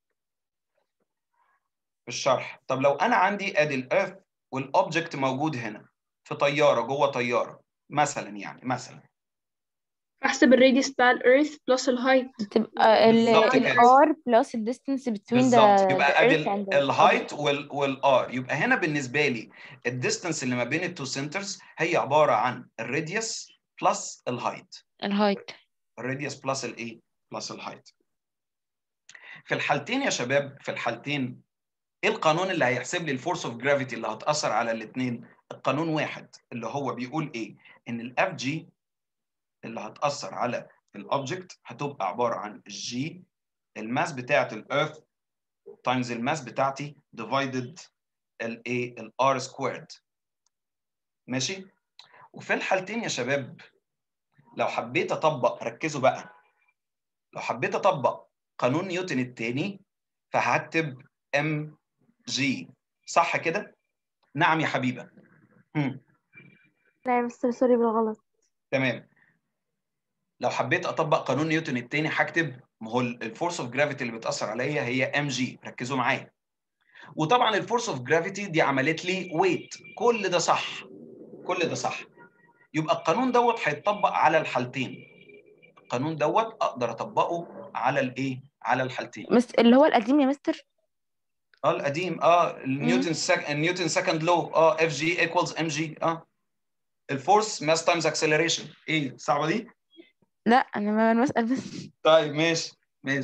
في الشرح طب لو انا عندي ادي الارث والاوبجكت موجود هنا في طياره جوه طياره مثلا يعني مثلا احسب الراديوس بتاع الارث بلس الهايت تبقى ال بالظبط كده. الار بلس الديستنس between the بالظبط يبقى the ادي earth and the الهايت والار يبقى هنا بالنسبه لي الديستنس اللي ما بين التو سنترز هي عباره عن الراديوس بلس الهايت الهايت الراديوس بلس الايه بلس الهايت في الحالتين يا شباب في الحالتين ايه القانون اللي هيحسب لي الفورس اوف جرافيتي اللي هتاثر على الاثنين القانون واحد اللي هو بيقول ايه ان الاف جي اللي هتاثر على الاوبجكت هتبقى عباره عن الجي الماس بتاعه الارث تايمز الماس بتاعتي ديفايدد الايه الار سكويرد ماشي وفي الحالتين يا شباب لو حبيت اطبق ركزوا بقى لو حبيت اطبق قانون نيوتن الثاني فهكتب ام جي صح كده نعم يا حبيبه هم. لا يا مستر سوري بالغلط تمام لو حبيت اطبق قانون نيوتن الثاني هكتب ما هو الفورس اوف جرافيتي اللي بتاثر عليا هي ام جي ركزوا معايا وطبعا الفورس اوف جرافيتي دي عملت لي ويت كل ده صح كل ده صح يبقى القانون دوت هيتطبق على الحالتين القانون دوت اقدر اطبقه على الايه على الحالتين مس اللي هو القديم يا مستر اه القديم اه النيوتن سك... النيوتن سكند لو اه اف جي ايكوالز ام جي اه الفورس ماس تايمز اكسلريشن ايه صعبه دي لا انا ما انا بسأل بس طيب ماشي ماشي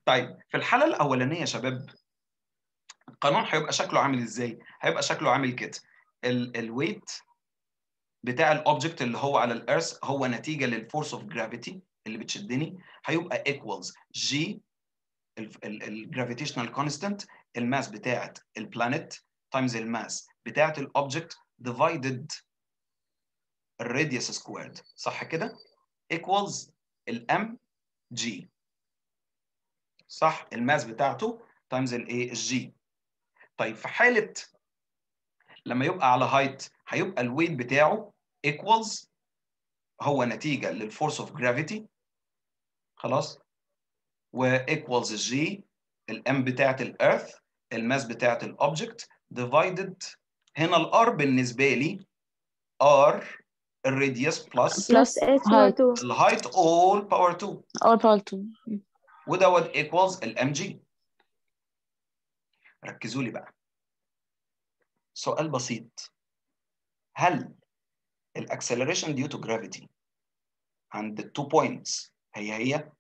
طيب في الحاله الاولانيه يا شباب القانون هيبقى شكله عامل ازاي هيبقى شكله عامل كده الويت بتاع الاوبجكت اللي هو على الارث هو نتيجه للفورس اوف جرافيتي اللي بتشدني هيبقى ايكوالز جي الجرافيتيشنال كونستانت الماس بتاعت البلانيت تايمز الماس بتاعت الاوبجكت ديفايدد الراديوس سكويرد صح كده ايكوالز الام جي صح الماس بتاعته تايمز الايه الجي طيب في حاله لما يبقى على هايت هيبقى الويت بتاعه equals هو نتيجه للفورس اوف جرافيتي خلاص وايكوالز الجي الام بتاعت الارث الماس بتاعت الاوبجكت ديفايدد هنا الار بالنسبه لي ار الراديوس بلس بلس هايت الهايت all باور 2 اول باور 2 ودوت ايكوالز الام جي ركزوا لي بقى سؤال بسيط هل الاكسلريشن ديو تو جرافيتي عند التو بوينتس هي هي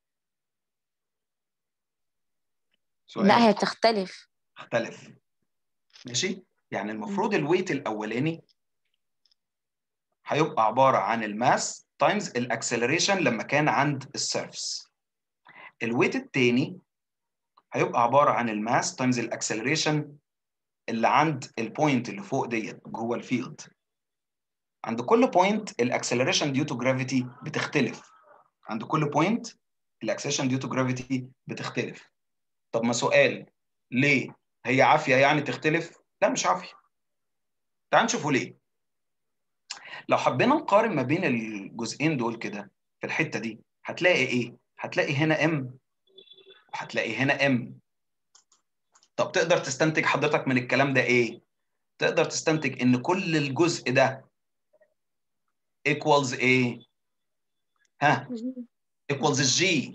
سؤال لا هي بتختلف اختلف ماشي يعني المفروض الويت الاولاني هيبقى عباره عن الماس تايمز الاكسلريشن لما كان عند السيرفس الويت الثاني هيبقى عباره عن الماس تايمز الاكسلريشن اللي عند البوينت اللي فوق ديت جوه الفيلد عند كل بوينت الاكسلريشن ديو تو جرافيتي بتختلف عند كل بوينت الاكسلريشن ديو تو جرافيتي بتختلف طب ما سؤال ليه هي عافيه يعني تختلف لا مش عافيه تعال نشوفوا ليه لو حبينا نقارن ما بين الجزئين دول كده في الحته دي هتلاقي ايه هتلاقي هنا ام وهتلاقي هنا ام طب تقدر تستنتج حضرتك من الكلام ده ايه تقدر تستنتج ان كل الجزء ده equals ايه ها equals الجي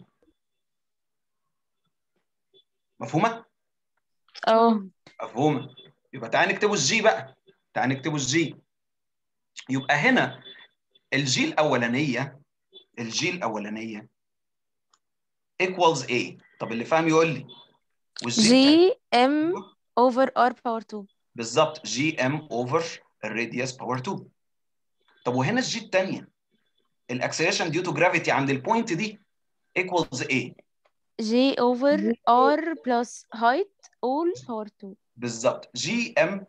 مفهومه اه مفهومه يبقى تعالى نكتبه الجي بقى تعالى نكتبه الجي يبقى هنا الجي الاولانيه الجي الاولانيه equals ايه طب اللي فاهم يقول لي والجي جي ام اوفر ار باور 2 بالظبط جي ام اوفر الراديوس باور 2 طب وهنا الجي الثانيه الاكسلريشن ديو تو جرافيتي عند البوينت دي ايكوالز ايه جي اوفر ار بلس هايت اول باور 2 بالظبط جي ام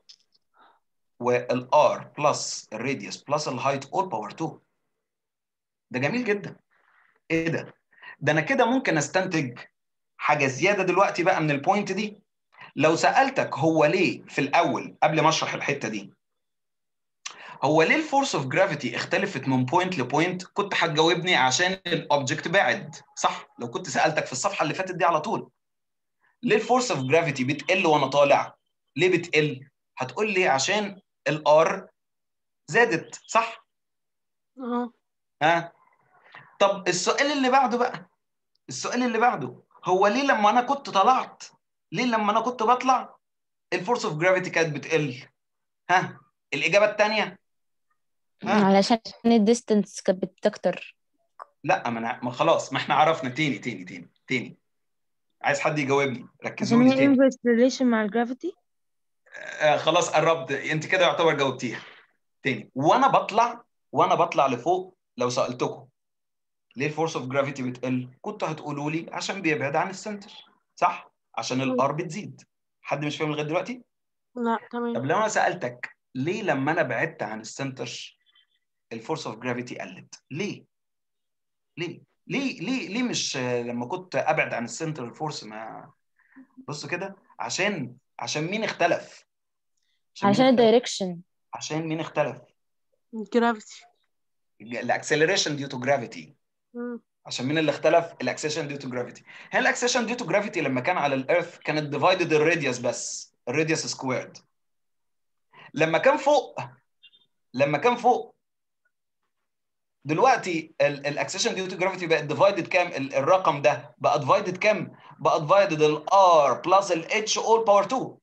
والار بلس الراديوس بلس الهايت اول باور 2 ده جميل جدا ايه ده ده انا كده ممكن استنتج حاجه زياده دلوقتي بقى من البوينت دي لو سالتك هو ليه في الاول قبل ما اشرح الحته دي هو ليه الفورس اوف جرافيتي اختلفت من بوينت لبوينت كنت هتجاوبني عشان الاوبجكت بعد صح لو كنت سالتك في الصفحه اللي فاتت دي على طول ليه الفورس اوف جرافيتي بتقل وانا طالع ليه بتقل هتقول لي عشان الار زادت صح اه ها طب السؤال اللي بعده بقى السؤال اللي بعده هو ليه لما انا كنت طلعت ليه لما انا كنت بطلع الفورس اوف جرافيتي كانت بتقل ها الاجابه الثانيه ها علشان الديستنس كانت بتكتر لا ما, أنا... ما خلاص ما احنا عرفنا تاني تاني تاني تاني عايز حد يجاوبني ركزوا عشان لي هي تاني inverse relation مع الجرافيتي آه خلاص قربت انت كده يعتبر جاوبتيها تاني وانا بطلع وانا بطلع لفوق لو سالتكم ليه الفورس اوف جرافيتي بتقل كنتوا هتقولوا لي عشان بيبعد عن السنتر صح عشان الار بتزيد حد مش فاهم لغايه دلوقتي لا طب تمام لو انا سالتك ليه لما انا بعدت عن السنتر الفورس اوف جرافيتي قلت ليه ليه ليه ليه ليه مش آه، لما كنت ابعد عن السنتر الفورس ما بصوا كده عشان عشان مين اختلف عشان مين علشان اختلف الدايركشن عشان مين اختلف جرافيتي الاكسلريشن ديو تو جرافيتي عشان مين اللي اختلف الاكسيشن ديو تو جرافيتي هنا الاكسيشن ديو تو جرافيتي لما كان على الارث كانت ديفايدد الراديوس بس الراديوس سكويرد لما كان فوق لما كان فوق دلوقتي الاكسيشن ديو تو جرافيتي بقت ديفايدد كام ال- الرقم ده بقى ديفايدد كام بقى ديفايدد الار بلس الاتش اول باور 2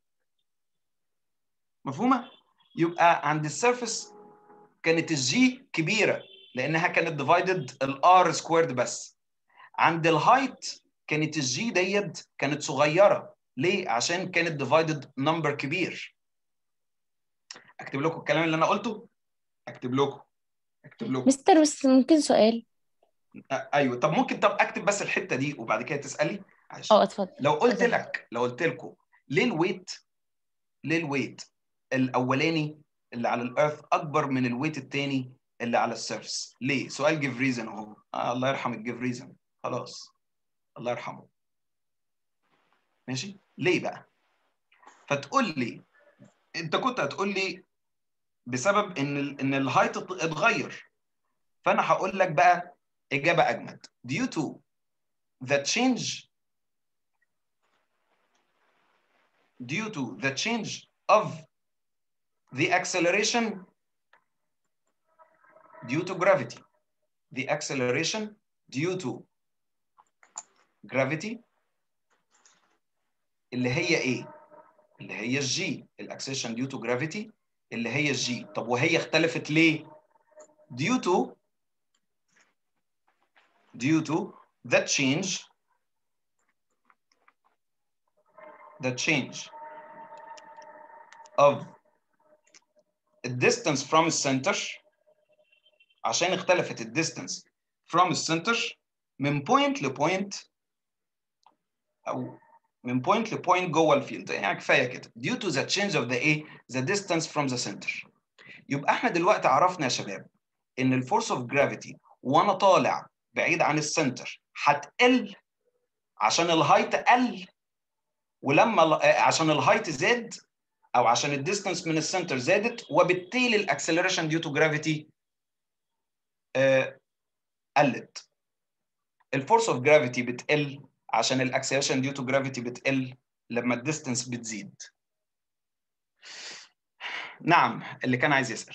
مفهومه يبقى عند السيرفيس كانت الجي كبيره لانها كانت ديفايدد الار سكويرد بس عند الهايت كانت الجي ديت كانت صغيره ليه عشان كانت ديفايدد نمبر كبير اكتب لكم الكلام اللي انا قلته اكتب لكم اكتب لكم مستر بس ممكن سؤال آه، ايوه طب ممكن طب اكتب بس الحته دي وبعد كده تسالي عشان اه اتفضل لو قلت اتفضل. لك لو قلت لكم ليه الويت ليه الويت الاولاني اللي على الارث اكبر من الويت الثاني اللي على السيرفس ليه سؤال جيف ريزن اهو آه الله يرحم الجيف ريزن خلاص الله يرحمه ماشي ليه بقى فتقول لي انت كنت هتقول لي بسبب ان ال ان الهايت اتغير فانا هقول لك بقى اجابه اجمد due to the change due to the change of the acceleration due to gravity the acceleration due to gravity اللي هي ايه اللي هي الجي الاكسلريشن due to gravity اللي هي الجي طب وهي اختلفت ليه due to due to the change the change of the distance from the center عشان اختلفت ال distance from the center من point لبوينت او من point لبوينت جوه الفيلد يعني كفايه كده due to the change of the ايه the distance from the center يبقى احنا دلوقتي عرفنا يا شباب ان الفورس اوف جرافيتي وانا طالع بعيد عن السنتر هتقل عشان الهايت قل ولما ال- آه، عشان الهايت زاد او عشان الديستانس من السنتر زادت وبالتالي الاكسلريشن ديو تو جرافيتي قلت الفورس اوف جرافيتي بتقل عشان الاكسلريشن ديو تو جرافيتي بتقل لما الديستانس بتزيد نعم اللي كان عايز يسأل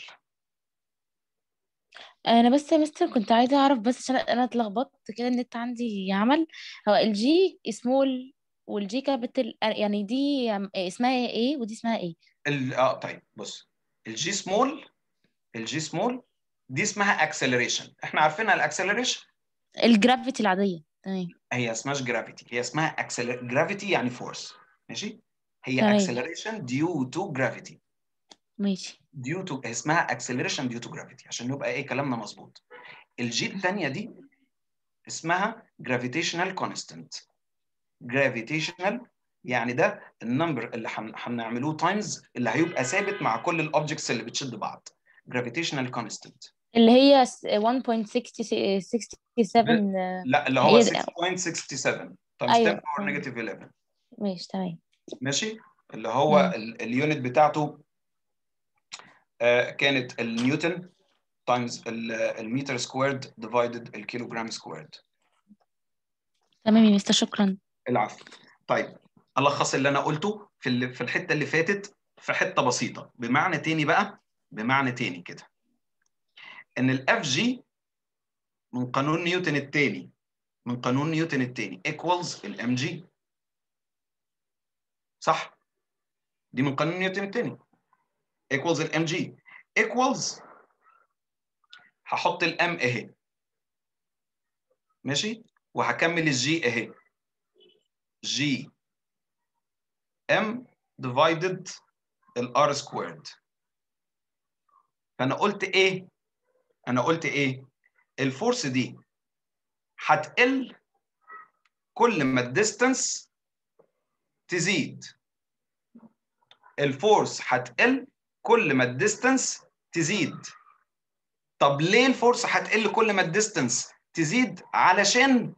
انا بس يا مستر كنت عايزه اعرف بس عشان انا اتلخبطت كده النت عندي عمل هو الجي سمول والجي كابيتال يعني دي اسمها ايه ودي اسمها ايه ال- اه طيب بص الجي سمول الجي سمول دي اسمها اكسلريشن احنا عارفينها الاكسلريشن الجرافيتي العاديه تمام هي اسمهاش جرافيتي هي اسمها اكسل جرافيتي يعني فورس ماشي هي تمام. اكسلريشن ديو تو جرافيتي ماشي ديو تو اسمها اكسلريشن ديو تو جرافيتي عشان نبقى ايه كلامنا مظبوط الجي الثانيه دي اسمها جرافيتيشنال كونستنت جرافيتيشنال يعني ده النمبر اللي هن- هنعملوه تايمز اللي هيبقى ثابت مع كل الاوبجكتس اللي بتشد بعض جرافيتيشنال كونستنت اللي هي س- 1.67 آه، لا اللي هو هي 6.67 تايمز أيوة. 10 باور نيجاتيف 11 ماشي تمام ماشي اللي هو مم. ال- اليونت بتاعته آه، كانت النيوتن تايمز المتر سكويرد ديفايدد الكيلوجرام سكويرد تمام يا مستر شكرا العفو طيب الخص اللي انا قلته في ال- في الحته اللي فاتت في حته بسيطه بمعنى تاني بقى بمعنى تاني كده ان الاف جي من قانون نيوتن الثاني من قانون نيوتن الثاني ايكوالز الام جي صح دي من قانون نيوتن الثاني ايكوالز الام جي ايكوالز هحط الام اهي ماشي وهكمل الجي اهي جي ام ديفايدد الار سكويرد فانا قلت ايه انا قلت ايه الفورس دي هتقل كل ما الديستانس تزيد الفورس هتقل كل ما الديستانس تزيد طب ليه الفورس هتقل كل ما الديستانس تزيد علشان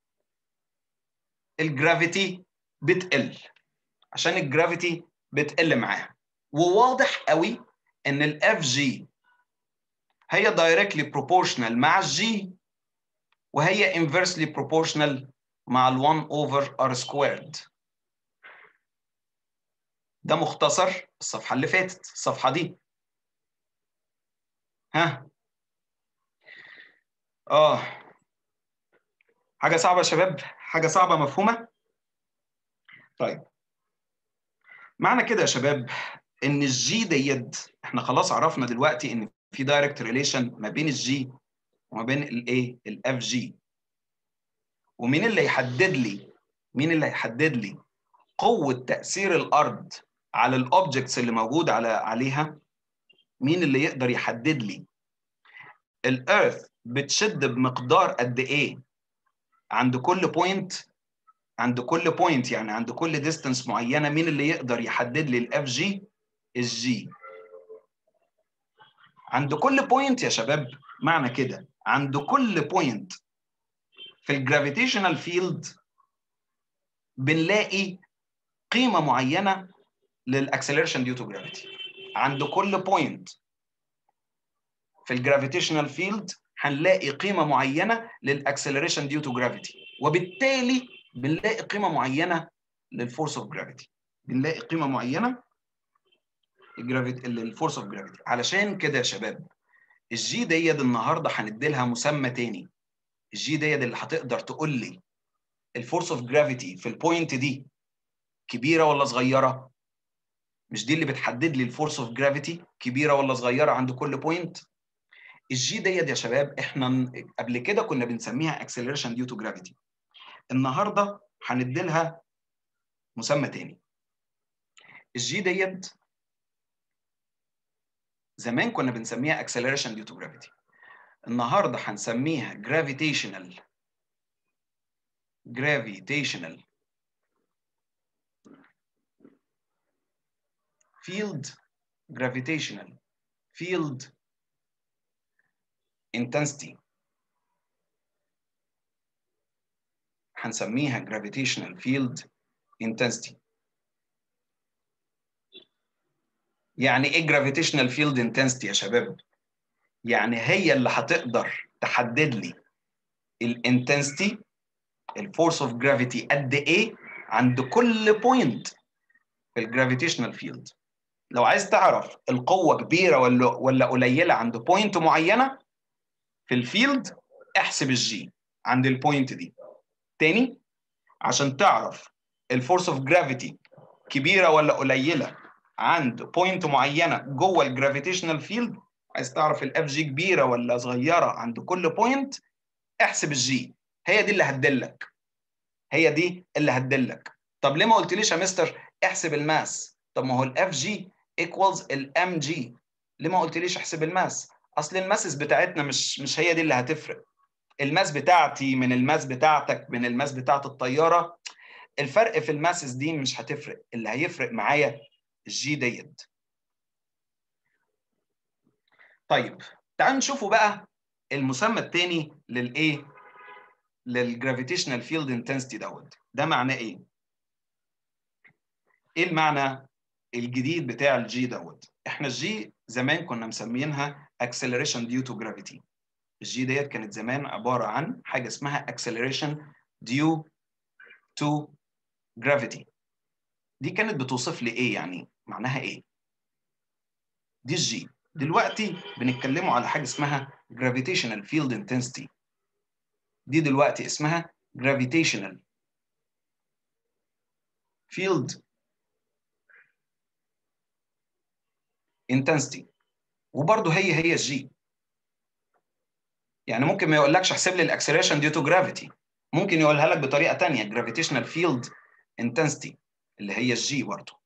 الجرافيتي بتقل عشان الجرافيتي بتقل معاها وواضح قوي ان الاف جي هي دايركتلي بروبورشنال مع الجي وهي انفرسلي بروبورشنال مع ال1 اوفر ار سكويرد ده مختصر الصفحه اللي فاتت الصفحه دي ها اه حاجه صعبه يا شباب حاجه صعبه مفهومه طيب معنى كده يا شباب ان الجي ديت احنا خلاص عرفنا دلوقتي ان في دايركت ريليشن ما بين الجي وما بين الايه الاف جي ومين اللي يحدد لي مين اللي هيحدد لي قوة تأثير الأرض على الأوبجكتس اللي موجود على عليها مين اللي يقدر يحدد لي الأيرث بتشد بمقدار قد إيه عند كل بوينت عند كل بوينت يعني عند كل ديستانس معينة مين اللي يقدر يحدد لي الاف جي الجي عند كل بوينت يا شباب معنى كده عند كل بوينت في الجرافيتيشنال فيلد بنلاقي قيمه معينه للاكسلريشن ديو تو جرافيتي عند كل بوينت في الجرافيتيشنال فيلد هنلاقي قيمه معينه للاكسلريشن ديو تو جرافيتي وبالتالي بنلاقي قيمه معينه للفورس اوف جرافيتي بنلاقي قيمه معينه الجرافيتي الفورس اوف جرافيتي علشان كده يا شباب الجي ديت النهارده هندي لها مسمى تاني الجي ديت اللي هتقدر تقول لي الفورس اوف جرافيتي في البوينت دي كبيره ولا صغيره مش دي اللي بتحدد لي الفورس اوف جرافيتي كبيره ولا صغيره عند كل بوينت الجي ديت يا شباب احنا قبل كده كنا بنسميها اكسلريشن ديو تو جرافيتي النهارده هندي لها مسمى تاني الجي ديت زمان كنا بنسميها acceleration due to gravity النهارده هنسميها gravitational gravitational field gravitational field intensity هنسميها gravitational field intensity يعني ايه gravitational field intensity يا شباب؟ يعني هي اللي هتقدر تحدد لي الانتنسيتي الفورس اوف جرافيتي قد ايه عند كل بوينت في الجرافيتيشنال فيلد لو عايز تعرف القوه كبيره ولا ولا قليله عند بوينت معينه في الفيلد احسب الجي عند البوينت دي تاني عشان تعرف الفورس اوف جرافيتي كبيره ولا قليله عند بوينت معينه جوه الجرافيتيشنال فيلد عايز تعرف الاف جي كبيره ولا صغيره عند كل بوينت احسب الجي هي دي اللي هتدلك هي دي اللي هتدلك طب ليه ما قلتليش يا مستر احسب الماس طب ما هو الاف جي ايكوالز الام جي ليه ما قلتليش احسب الماس اصل الماسس بتاعتنا مش مش هي دي اللي هتفرق الماس بتاعتي من الماس بتاعتك من الماس بتاعت الطياره الفرق في الماسس دي مش هتفرق اللي هيفرق معايا الجي ديت طيب تعالوا نشوفوا بقى المسمى الثاني للايه للجرافيتيشنال فيلد انتنسيتي دوت ده معناه ايه ايه المعنى الجديد بتاع الجي دوت احنا الجي زمان كنا مسمينها acceleration due to gravity الجي ديت كانت زمان عباره عن حاجه اسمها acceleration due to gravity دي كانت بتوصف لي ايه يعني معناها ايه دي الجي دلوقتي بنتكلموا على حاجه اسمها gravitational field intensity دي دلوقتي اسمها gravitational field intensity وبرضه هي هي الجي يعني ممكن ما يقولكش احسب لي الاكسلريشن ديو تو جرافيتي ممكن يقولها لك بطريقه ثانيه gravitational field intensity اللي هي الجي برضه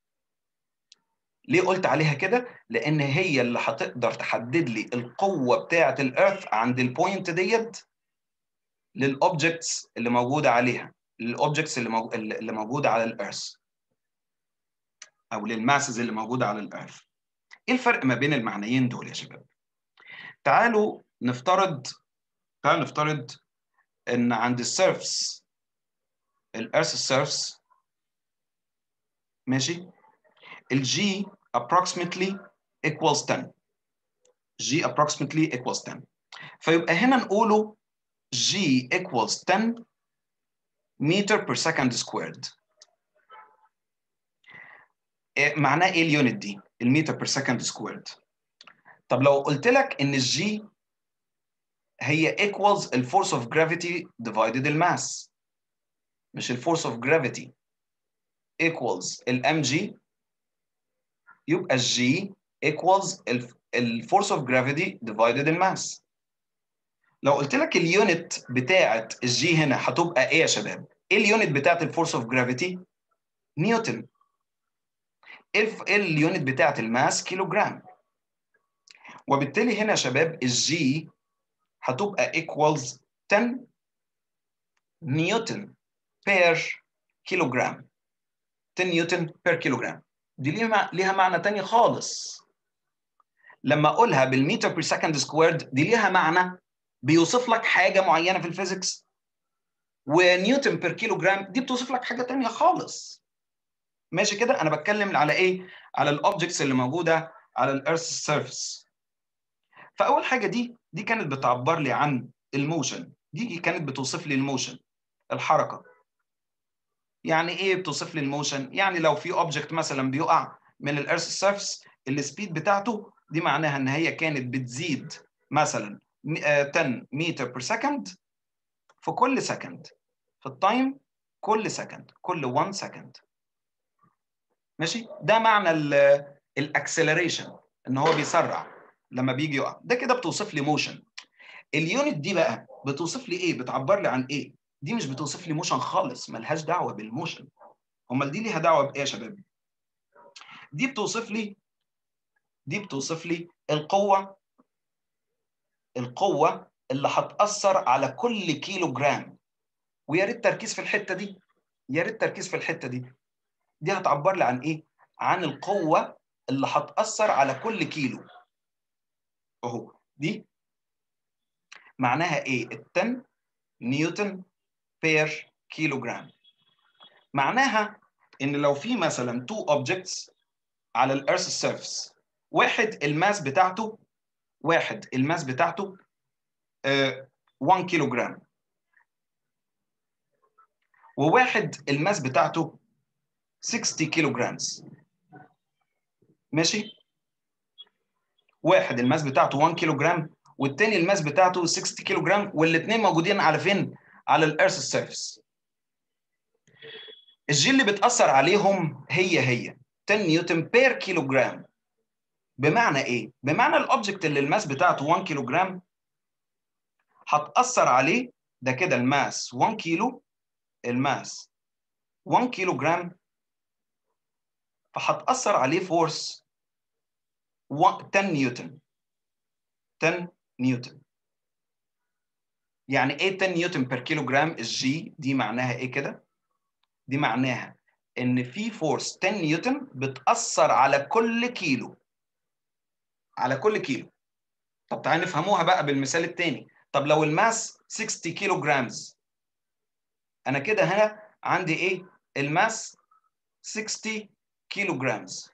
ليه قلت عليها كده؟ لأن هي اللي هتقدر تحدد لي القوة بتاعة الإيرث عند البوينت ديت للأوبجكتس اللي موجودة عليها، للأوبجكتس اللي, مو... اللي موجودة على الإيرث. أو للماسز اللي موجودة على الإيرث. إيه الفرق ما بين المعنيين دول يا شباب؟ تعالوا نفترض تعالوا نفترض إن عند السيرفس الإيرث السيرفس ماشي؟ الجي approximately equals 10 g approximately equals 10 فيبقى هنا نقوله g equals 10 meter per second squared معناه ايه اليونت دي المتر per second squared طب لو قلت لك ان الجي هي equals الفورس of gravity divided الماس مش الفورس of gravity equals الام جي يبقى الجي equals الفورس اوف جرافيتي divided الماس لو قلت لك اليونت بتاعه الجي هنا هتبقى ايه يا شباب ايه اليونت بتاعه الفورس اوف جرافيتي نيوتن ايه الف- إيه اليونت بتاعه الماس كيلو جرام وبالتالي هنا يا شباب الجي هتبقى equals 10 نيوتن بير كيلو جرام 10 نيوتن بير كيلو جرام دي ليها مع- ليها معنى تاني خالص لما اقولها بالمتر بير سكند سكويرد دي ليها معنى بيوصف لك حاجه معينه في الفيزيكس ونيوتن بير كيلو جرام دي بتوصف لك حاجه تانية خالص ماشي كده انا بتكلم على ايه على الاوبجكتس اللي موجوده على الارث سيرفيس فاول حاجه دي دي كانت بتعبر لي عن الموشن دي كانت بتوصف لي الموشن الحركه يعني ايه بتوصف لي الموشن يعني لو في اوبجكت مثلا بيقع من الارث سيرفيس السبيد بتاعته دي معناها ان هي كانت بتزيد مثلا م- آه، 10 متر بير سكند في كل سكند في التايم كل سكند كل 1 سكند ماشي ده معنى الاكسلريشن ان هو بيسرع لما بيجي يقع ده كده بتوصف لي موشن اليونت دي بقى بتوصف لي ايه بتعبر لي عن ايه دي مش بتوصف لي موشن خالص ملهاش دعوه بالموشن امال دي ليها دعوه بايه يا شباب دي بتوصف لي دي بتوصف لي القوه القوه اللي هتاثر على كل كيلو جرام ويا ريت تركيز في الحته دي يا ريت تركيز في الحته دي دي هتعبر لي عن ايه عن القوه اللي هتاثر على كل كيلو اهو دي معناها ايه ال 10 نيوتن بير كيلو جرام معناها ان لو في مثلا تو اوبجكتس على الارث سيرفيس واحد الماس بتاعته واحد الماس بتاعته آه، 1 كيلو جرام وواحد الماس بتاعته 60 كيلو جرامز ماشي واحد الماس بتاعته 1 كيلو جرام والتاني الماس بتاعته 60 كيلو جرام والاثنين موجودين على فين على الارث سيرفيس الجي اللي بتاثر عليهم هي هي 10 نيوتن بير كيلو جرام بمعنى ايه بمعنى الاوبجكت اللي الماس بتاعته 1 كيلو جرام هتاثر عليه ده كده الماس 1 كيلو الماس 1 كيلو جرام فهتاثر عليه فورس 10 نيوتن 10 نيوتن يعني ايه 10 نيوتن بير كيلو جرام الجي دي معناها ايه كده دي معناها ان في فورس 10 نيوتن بتاثر على كل كيلو على كل كيلو طب تعالى نفهموها بقى بالمثال الثاني طب لو الماس 60 كيلو جرامز انا كده هنا عندي ايه الماس 60 كيلو جرامز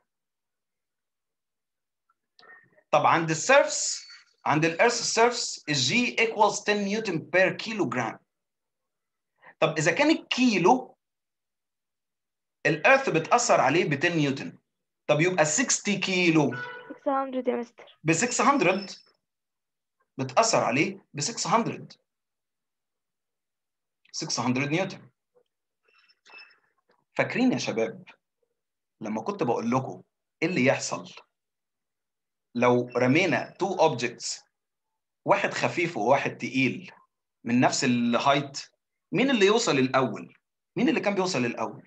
طب عند السيرفس عند الارث سيرفس الجي ايكوالز 10 نيوتن بير كيلو جرام طب اذا كان الكيلو الارث بتاثر عليه ب 10 نيوتن طب يبقى 60 كيلو 600 يا مستر ب 600 بتاثر عليه ب 600 600 نيوتن فاكرين يا شباب لما كنت بقول لكم ايه اللي يحصل لو رمينا تو اوبجكتس واحد خفيف وواحد تقيل من نفس الهايت مين اللي يوصل الاول مين اللي كان بيوصل الاول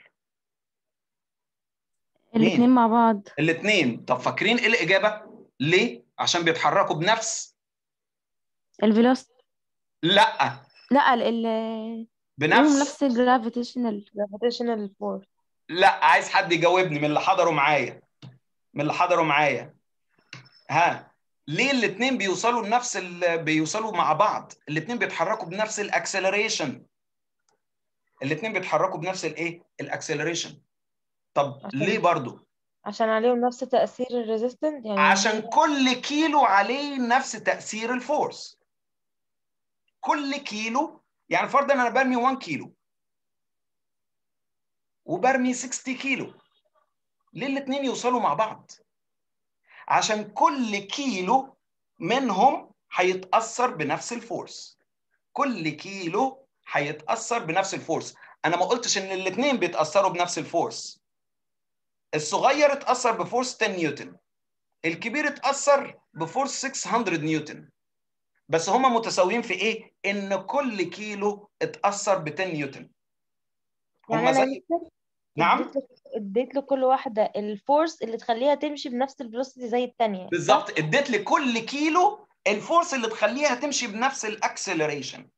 الاتنين مع بعض الاثنين طب فاكرين ايه الاجابه ليه عشان بيتحركوا بنفس الفيلوسيتي لا لا ال ال بنفس ليهم نفس الجرافيتيشنال gravitational force لا عايز حد يجاوبني من اللي حضروا معايا من اللي حضروا معايا ها ليه الاثنين بيوصلوا لنفس ال... بيوصلوا مع بعض الاثنين بيتحركوا بنفس الاكسلريشن الاثنين بيتحركوا بنفس الايه الاكسلريشن طب عشان- ليه برضو عشان عليهم نفس تأثير الريزيستنت يعني عشان كل كيلو عليه نفس تأثير الفورس كل كيلو يعني فرضا انا برمي 1 كيلو وبرمي 60 كيلو ليه الاثنين يوصلوا مع بعض عشان كل كيلو منهم هيتأثر بنفس الفورس كل كيلو هيتأثر بنفس الفورس انا ما قلتش ان الاثنين بيتأثروا بنفس الفورس الصغير اتأثر بفورس 10 نيوتن الكبير اتأثر بفورس 600 نيوتن بس هما متساويين في ايه ان كل كيلو اتاثر ب 10 نيوتن يعني هما انا زي مثلا نعم اديت له اديت له كل واحده الفورس اللي تخليها تمشي بنفس الفيلوسيتي زي التانية صح بالظبط اديت لكل كيلو الفورس اللي تخليها تمشي بنفس الاكسلريشن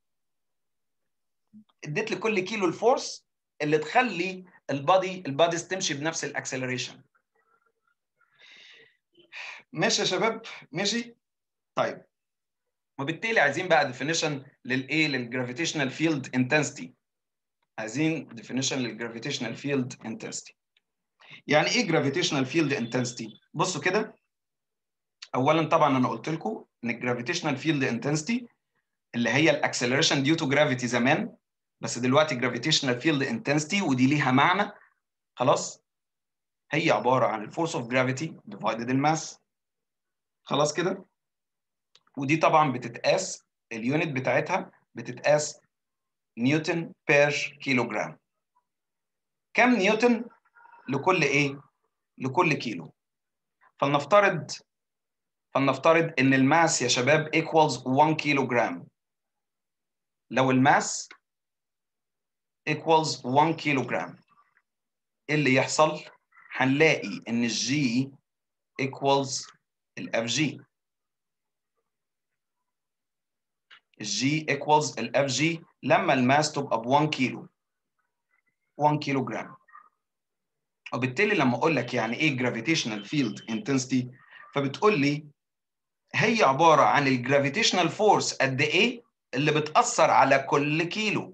اديت لكل كيلو الفورس اللي تخلي البادي الباديز تمشي بنفس الاكسلريشن ماشي يا شباب ماشي طيب وبالتالي عايزين بقى ديفينيشن للايه للجرافيتيشنال فيلد انتنسيتي عايزين ديفينيشن للجرافيتيشنال فيلد انتنسيتي يعني ايه جرافيتيشنال فيلد انتنسيتي بصوا كده اولا طبعا انا قلت لكم ان الجرافيتيشنال فيلد انتنسيتي اللي هي الاكسلريشن ديو تو جرافيتي زمان بس دلوقتي جرافيتيشنال فيلد انتنسيتي ودي ليها معنى خلاص هي عباره عن الفورس اوف جرافيتي ديفايدد الماس خلاص كده ودي طبعا بتتقاس اليونت بتاعتها بتتقاس نيوتن بير كيلوجرام كم نيوتن لكل ايه لكل كيلو فلنفترض فلنفترض ان الماس يا شباب equals 1 كيلو جرام لو الماس equals 1 كيلو جرام ايه اللي يحصل هنلاقي ان الجي equals الاف جي الجي equals الاف جي لما الماس تبقى ب 1 كيلو 1 كيلو جرام وبالتالي لما اقول لك يعني ايه gravitational field intensity فبتقول لي هي عباره عن الجرافيتيشنال فورس قد ايه اللي بتاثر على كل كيلو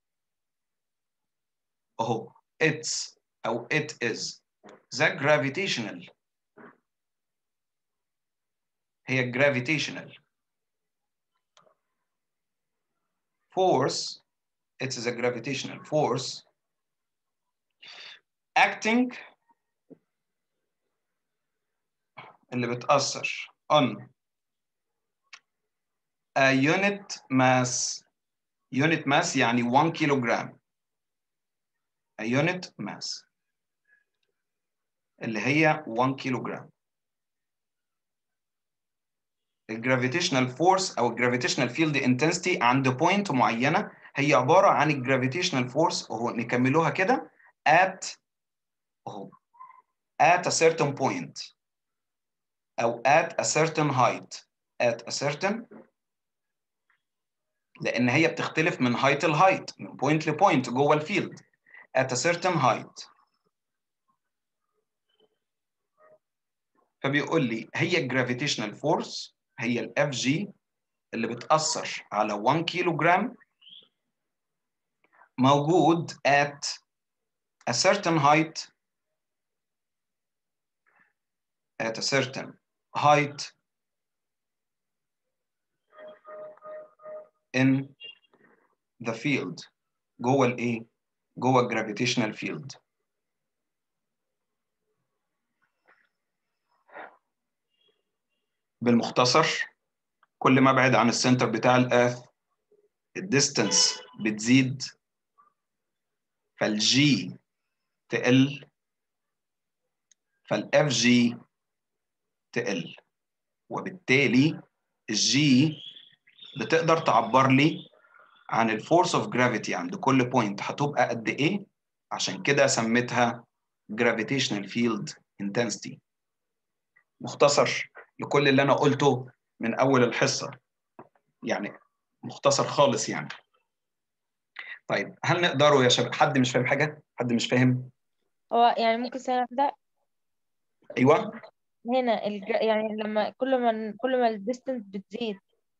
اهو it's او it is the gravitational هي gravitational force it's the gravitational force acting اللي بتأثر on a unit mass unit mass يعني 1 كيلوغرام a unit mass اللي هي 1 كيلوغرام الجرافيتيشنال فورس او الجرافيتيشنال فيلد انتنسيتي عند بوينت معينه هي عباره عن الجرافيتيشنال فورس اهو نكملوها كده at اهو at a certain point او at a certain height at a certain لان هي بتختلف من height لهايت من بوينت لبوينت جوه الفيلد at a certain height فبيقول لي هي الجرافيتيشنال فورس هي الاف جي اللي بتأثر على 1 كيلو جرام موجود at a certain height at a certain height in the field جوه الايه؟ جوه الجرافيتيشنال فيلد بالمختصر كل ما ابعد عن السنتر بتاع الارث الديستنس بتزيد فالجي تقل فالاف جي تقل وبالتالي الجي بتقدر تعبر لي عن الفورس اوف جرافيتي عند كل بوينت هتبقى قد ايه عشان كده سميتها gravitational field intensity مختصر لكل اللي انا قلته من اول الحصه يعني مختصر خالص يعني طيب هل نقدروا يا شباب حد مش فاهم حاجه حد مش فاهم هو يعني ممكن ثانية واحدة ايوه هنا الج... يعني لما كل ما كل ما الديستنس بتزيد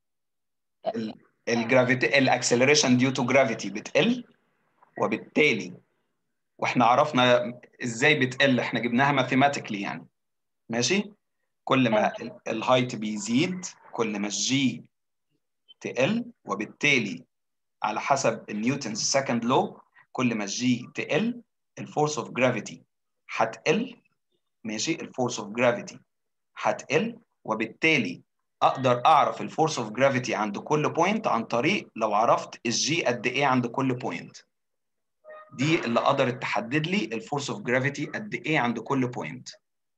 الجرافيتي الاكسلريشن ديو تو جرافيتي بتقل وبالتالي واحنا عرفنا ازاي بتقل احنا جبناها ماثيماتيكلي يعني ماشي كل ما الهايت بيزيد كل ما الجي تقل وبالتالي على حسب نيوتنز سكند لو كل ما الجي تقل الفورس اوف جرافيتي هتقل ماشي الفورس اوف جرافيتي هتقل وبالتالي اقدر اعرف الفورس اوف جرافيتي عند كل بوينت عن طريق لو عرفت الجي قد ايه عند كل بوينت دي اللي قدرت تحدد لي الفورس اوف جرافيتي قد ايه عند كل بوينت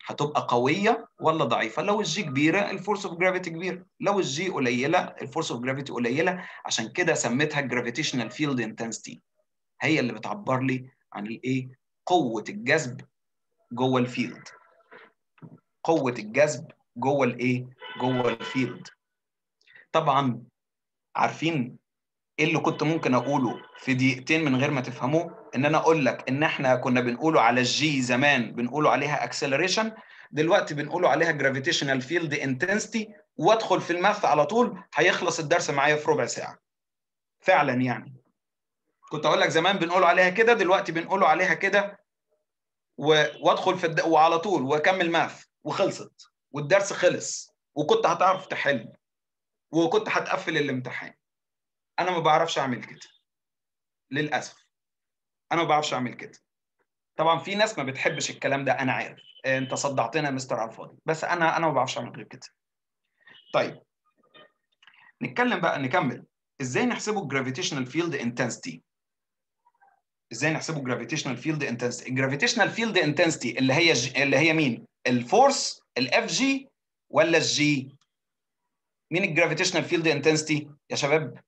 هتبقى قويه ولا ضعيفه لو الجي كبيره الفورس اوف جرافيتي كبيره لو الجي قليله الفورس اوف جرافيتي قليله عشان كده سميتها جرافيتيشنال فيلد انتنسيتي هي اللي بتعبر لي عن الايه قوه الجذب جوه الفيلد قوه الجذب جوه الايه جوه الفيلد طبعا عارفين ايه اللي كنت ممكن اقوله في دقيقتين من غير ما تفهموه ان انا اقول لك ان احنا كنا بنقوله على الجي زمان بنقوله عليها اكسلريشن دلوقتي بنقوله عليها جرافيتيشنال فيلد انتنسيتي وادخل في الماث على طول هيخلص الدرس معايا في ربع ساعه فعلا يعني كنت اقول لك زمان بنقوله عليها كده دلوقتي بنقوله عليها كده و... وادخل في الد... وعلى طول واكمل ماث وخلصت والدرس خلص وكنت هتعرف تحل وكنت هتقفل الامتحان انا ما بعرفش اعمل كده للاسف انا ما بعرفش اعمل كده طبعا في ناس ما بتحبش الكلام ده انا عارف انت صدعتنا يا مستر على الفاضي بس انا انا ما بعرفش اعمل غير كده طيب نتكلم بقى نكمل ازاي نحسبه الجرافيتيشنال فيلد انتنسيتي ازاي نحسبه الجرافيتيشنال فيلد انتنسيتي الجرافيتيشنال فيلد انتنسيتي اللي هي ج... اللي هي مين الفورس الاف جي ولا الجي مين الجرافيتيشنال فيلد انتنسيتي يا شباب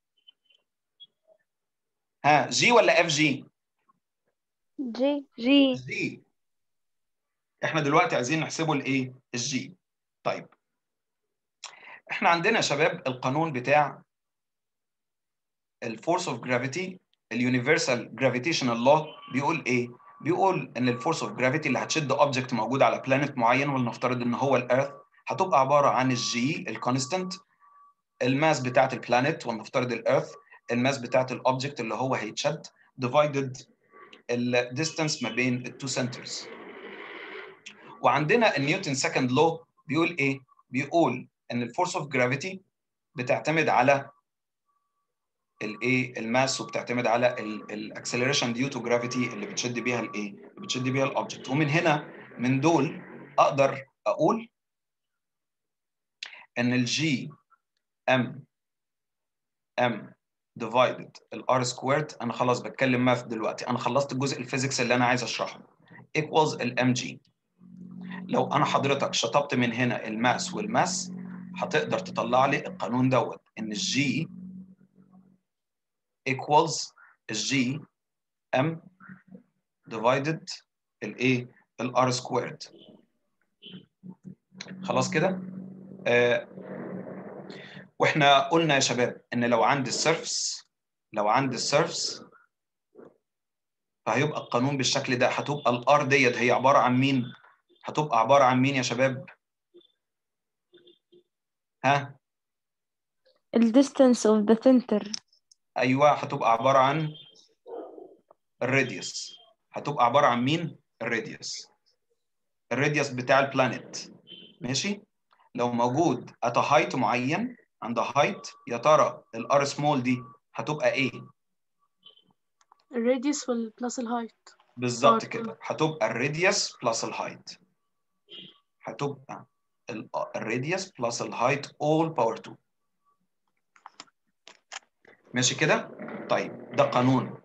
ها جي ولا اف جي جي جي جي احنا دلوقتي عايزين نحسبه الايه الجي طيب احنا عندنا يا شباب القانون بتاع الفورس اوف جرافيتي اليونيفرسال جرافيتيشنال لو بيقول ايه بيقول ان الفورس اوف جرافيتي اللي هتشد اوبجكت موجود على بلانيت معين ولنفترض ان هو الارث هتبقى عباره عن الجي الكونستنت الماس بتاعت البلانيت ولنفترض الارث الماس بتاعت الاوبجكت اللي هو هيتشد ديفايدد الديستانس ما بين التو سنترز وعندنا النيوتن سكند لو بيقول ايه بيقول ان الفورس اوف جرافيتي بتعتمد على الايه الماس وبتعتمد على الاكسلريشن ديو تو جرافيتي اللي بتشد بيها الايه اللي بتشد بيها الاوبجكت ومن هنا من دول اقدر اقول ان الجي ام ام ديفايدد الار سكويرد انا خلاص بتكلم ماث دلوقتي انا خلصت الجزء الفيزيكس اللي انا عايز اشرحه ايكوالز الام جي لو انا حضرتك شطبت من هنا الماس والماس هتقدر تطلع لي القانون دوت ان الجي equals الجي ام divided الايه الار سكويرد خلاص كده آه واحنا قلنا يا شباب ان لو عندي السيرفس لو عندي السيرفس فهيبقى القانون بالشكل ده هتبقى الار ديت هي عباره عن مين هتبقى عباره عن مين يا شباب ها ال distance of the center ايوه هتبقى عباره عن الراديوس هتبقى عباره عن مين الراديوس الراديوس بتاع البلانيت ماشي لو موجود ات هايت معين عند هايت يا ترى الار سمول دي هتبقى ايه الراديوس والبلس الهايت بالظبط باور كده هتبقى الراديوس بلس الهايت هتبقى الراديوس بلس الهايت all باور 2 ماشي كده طيب ده قانون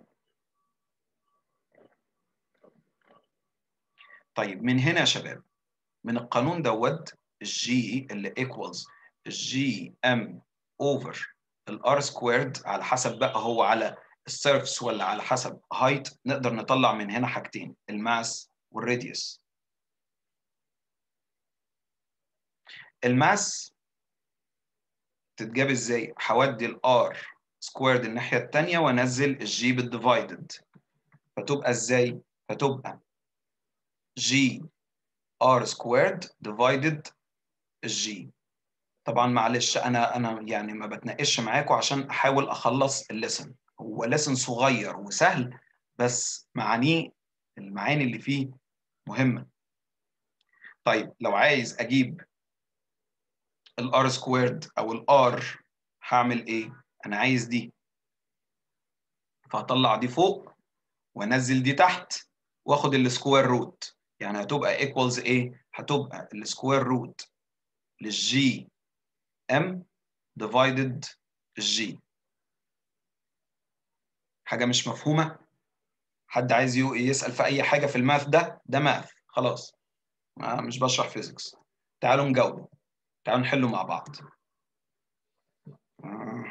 طيب من هنا يا شباب من القانون دوت الجي اللي ايكوالز الجي ام اوفر الار سكويرد على حسب بقى هو على السيرفس ولا على حسب هايت نقدر نطلع من هنا حاجتين الماس والراديوس الماس تتجاب ازاي هودي الار سكويرد الناحيه الثانيه وانزل الجي بالديفايدد فتبقى ازاي فتبقى جي ار سكويرد ديفايدد الجي طبعا معلش انا انا يعني ما بتناقش معاكم عشان احاول اخلص الليسن هو ليسن صغير وسهل بس معانيه المعاني اللي فيه مهمه طيب لو عايز اجيب الار سكويرد او الار هعمل ايه انا عايز دي فهطلع دي فوق وانزل دي تحت واخد السكوير روت يعني هتبقى ايكوالز ايه هتبقى السكوير روت للجي ام ديفايدد الجي حاجه مش مفهومه حد عايز يسال في اي حاجه في الماث ده ده ماث خلاص ما مش بشرح فيزيكس تعالوا نجاوب تعالوا نحلوا مع بعض آه.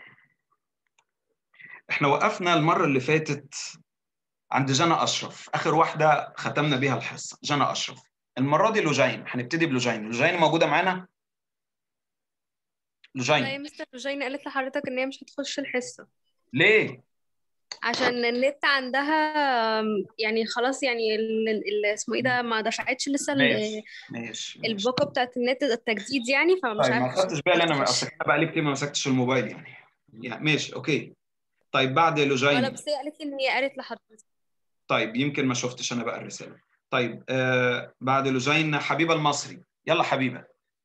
احنا وقفنا المرة اللي فاتت عند جنى أشرف آخر واحدة ختمنا بيها الحصة جنى أشرف المرة دي لوجين هنبتدي بلوجين لوجين موجودة معانا لا يا لوجين مستر روجين قالت لحضرتك ان هي مش هتخش الحصة ليه؟ عشان النت عندها آم، يعني خلاص يعني ال- ال- اسمه ايه ده ما دفعتش لسه ال- ماشي ماشي ماشي الباقة بتاعت النت التجديد يعني فمش طيب ما عارفة خدتش بالي انا تخش اصل كده بقالي كتير ما مسكتش الموبايل يعني يعني ماشي اوكي طيب بعد ولا لوجين بس هي قالت لي ان هي قالت لحضرتك طيب يمكن ما شفتش انا بقى الرسالة طيب آه بعد لوجين حبيبة المصري يلا حبيبة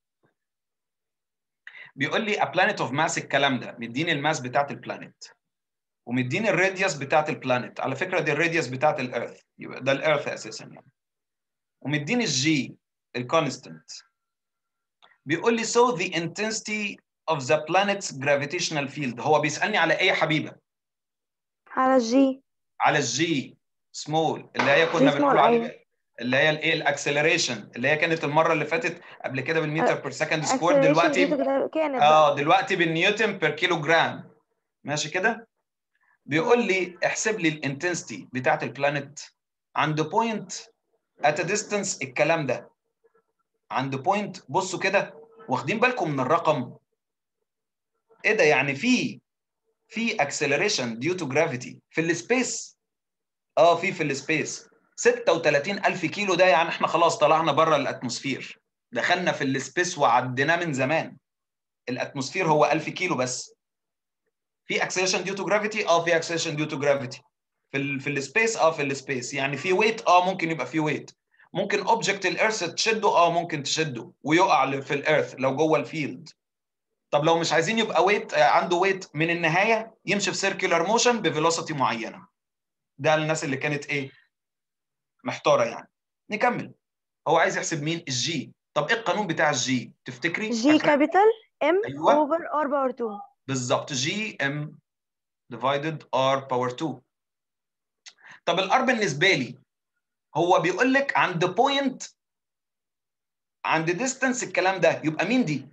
بيقول لي a planet of mass الكلام ده مديني الماس بتاعت البلانيت ومديني الراديوس بتاعت البلانيت على فكرة دي الراديوس بتاعت الارث يبقى ده الارث اساسا يعني ومديني الجي الكونستنت بيقول لي so the intensity of the planet's gravitational field هو بيسألني على ايه يا حبيبة على الجي على الجي سمول اللي هي جي كنا small، بنقول أيوة. عليه اللي هي الايه الاكسلريشن اللي هي كانت المره اللي فاتت قبل كده بالمتر بير سكند سكوير acceleration دلوقتي دي كده كانت اه بقى دلوقتي بالنيوتن بير كيلو جرام ماشي كده بيقول لي احسب لي الانتنسيتي بتاعت البلانيت عند بوينت ات ديستانس الكلام ده عند بوينت بصوا كده واخدين بالكم من الرقم ايه ده يعني في في اكسلريشن ديو تو جرافيتي في السبيس اه في في السبيس 36000 كيلو ده يعني احنا خلاص طلعنا بره الاتموسفير دخلنا في السبيس وعديناه من زمان الاتموسفير هو 1000 كيلو بس في اكسلريشن ديو تو جرافيتي اه في اكسلريشن ديو تو جرافيتي في ال في السبيس اه في السبيس يعني في ويت اه ممكن يبقى في ويت ممكن اوبجكت الارث تشده اه ممكن تشده ويقع في الارث لو جوه الفيلد طب لو مش عايزين يبقى ويت عنده ويت من النهايه يمشي في سيركيولار موشن بفيلوسيتي معينه ده الناس اللي كانت ايه محتاره يعني نكمل هو عايز يحسب مين الجي طب ايه القانون بتاع الجي تفتكري جي فاكرة؟ كابيتال ام أيوة. اوفر ار باور 2 بالظبط جي ام ديفايدد ار باور 2 طب الار بالنسبه لي هو بيقول لك عند بوينت عند ديستانس الكلام ده يبقى مين دي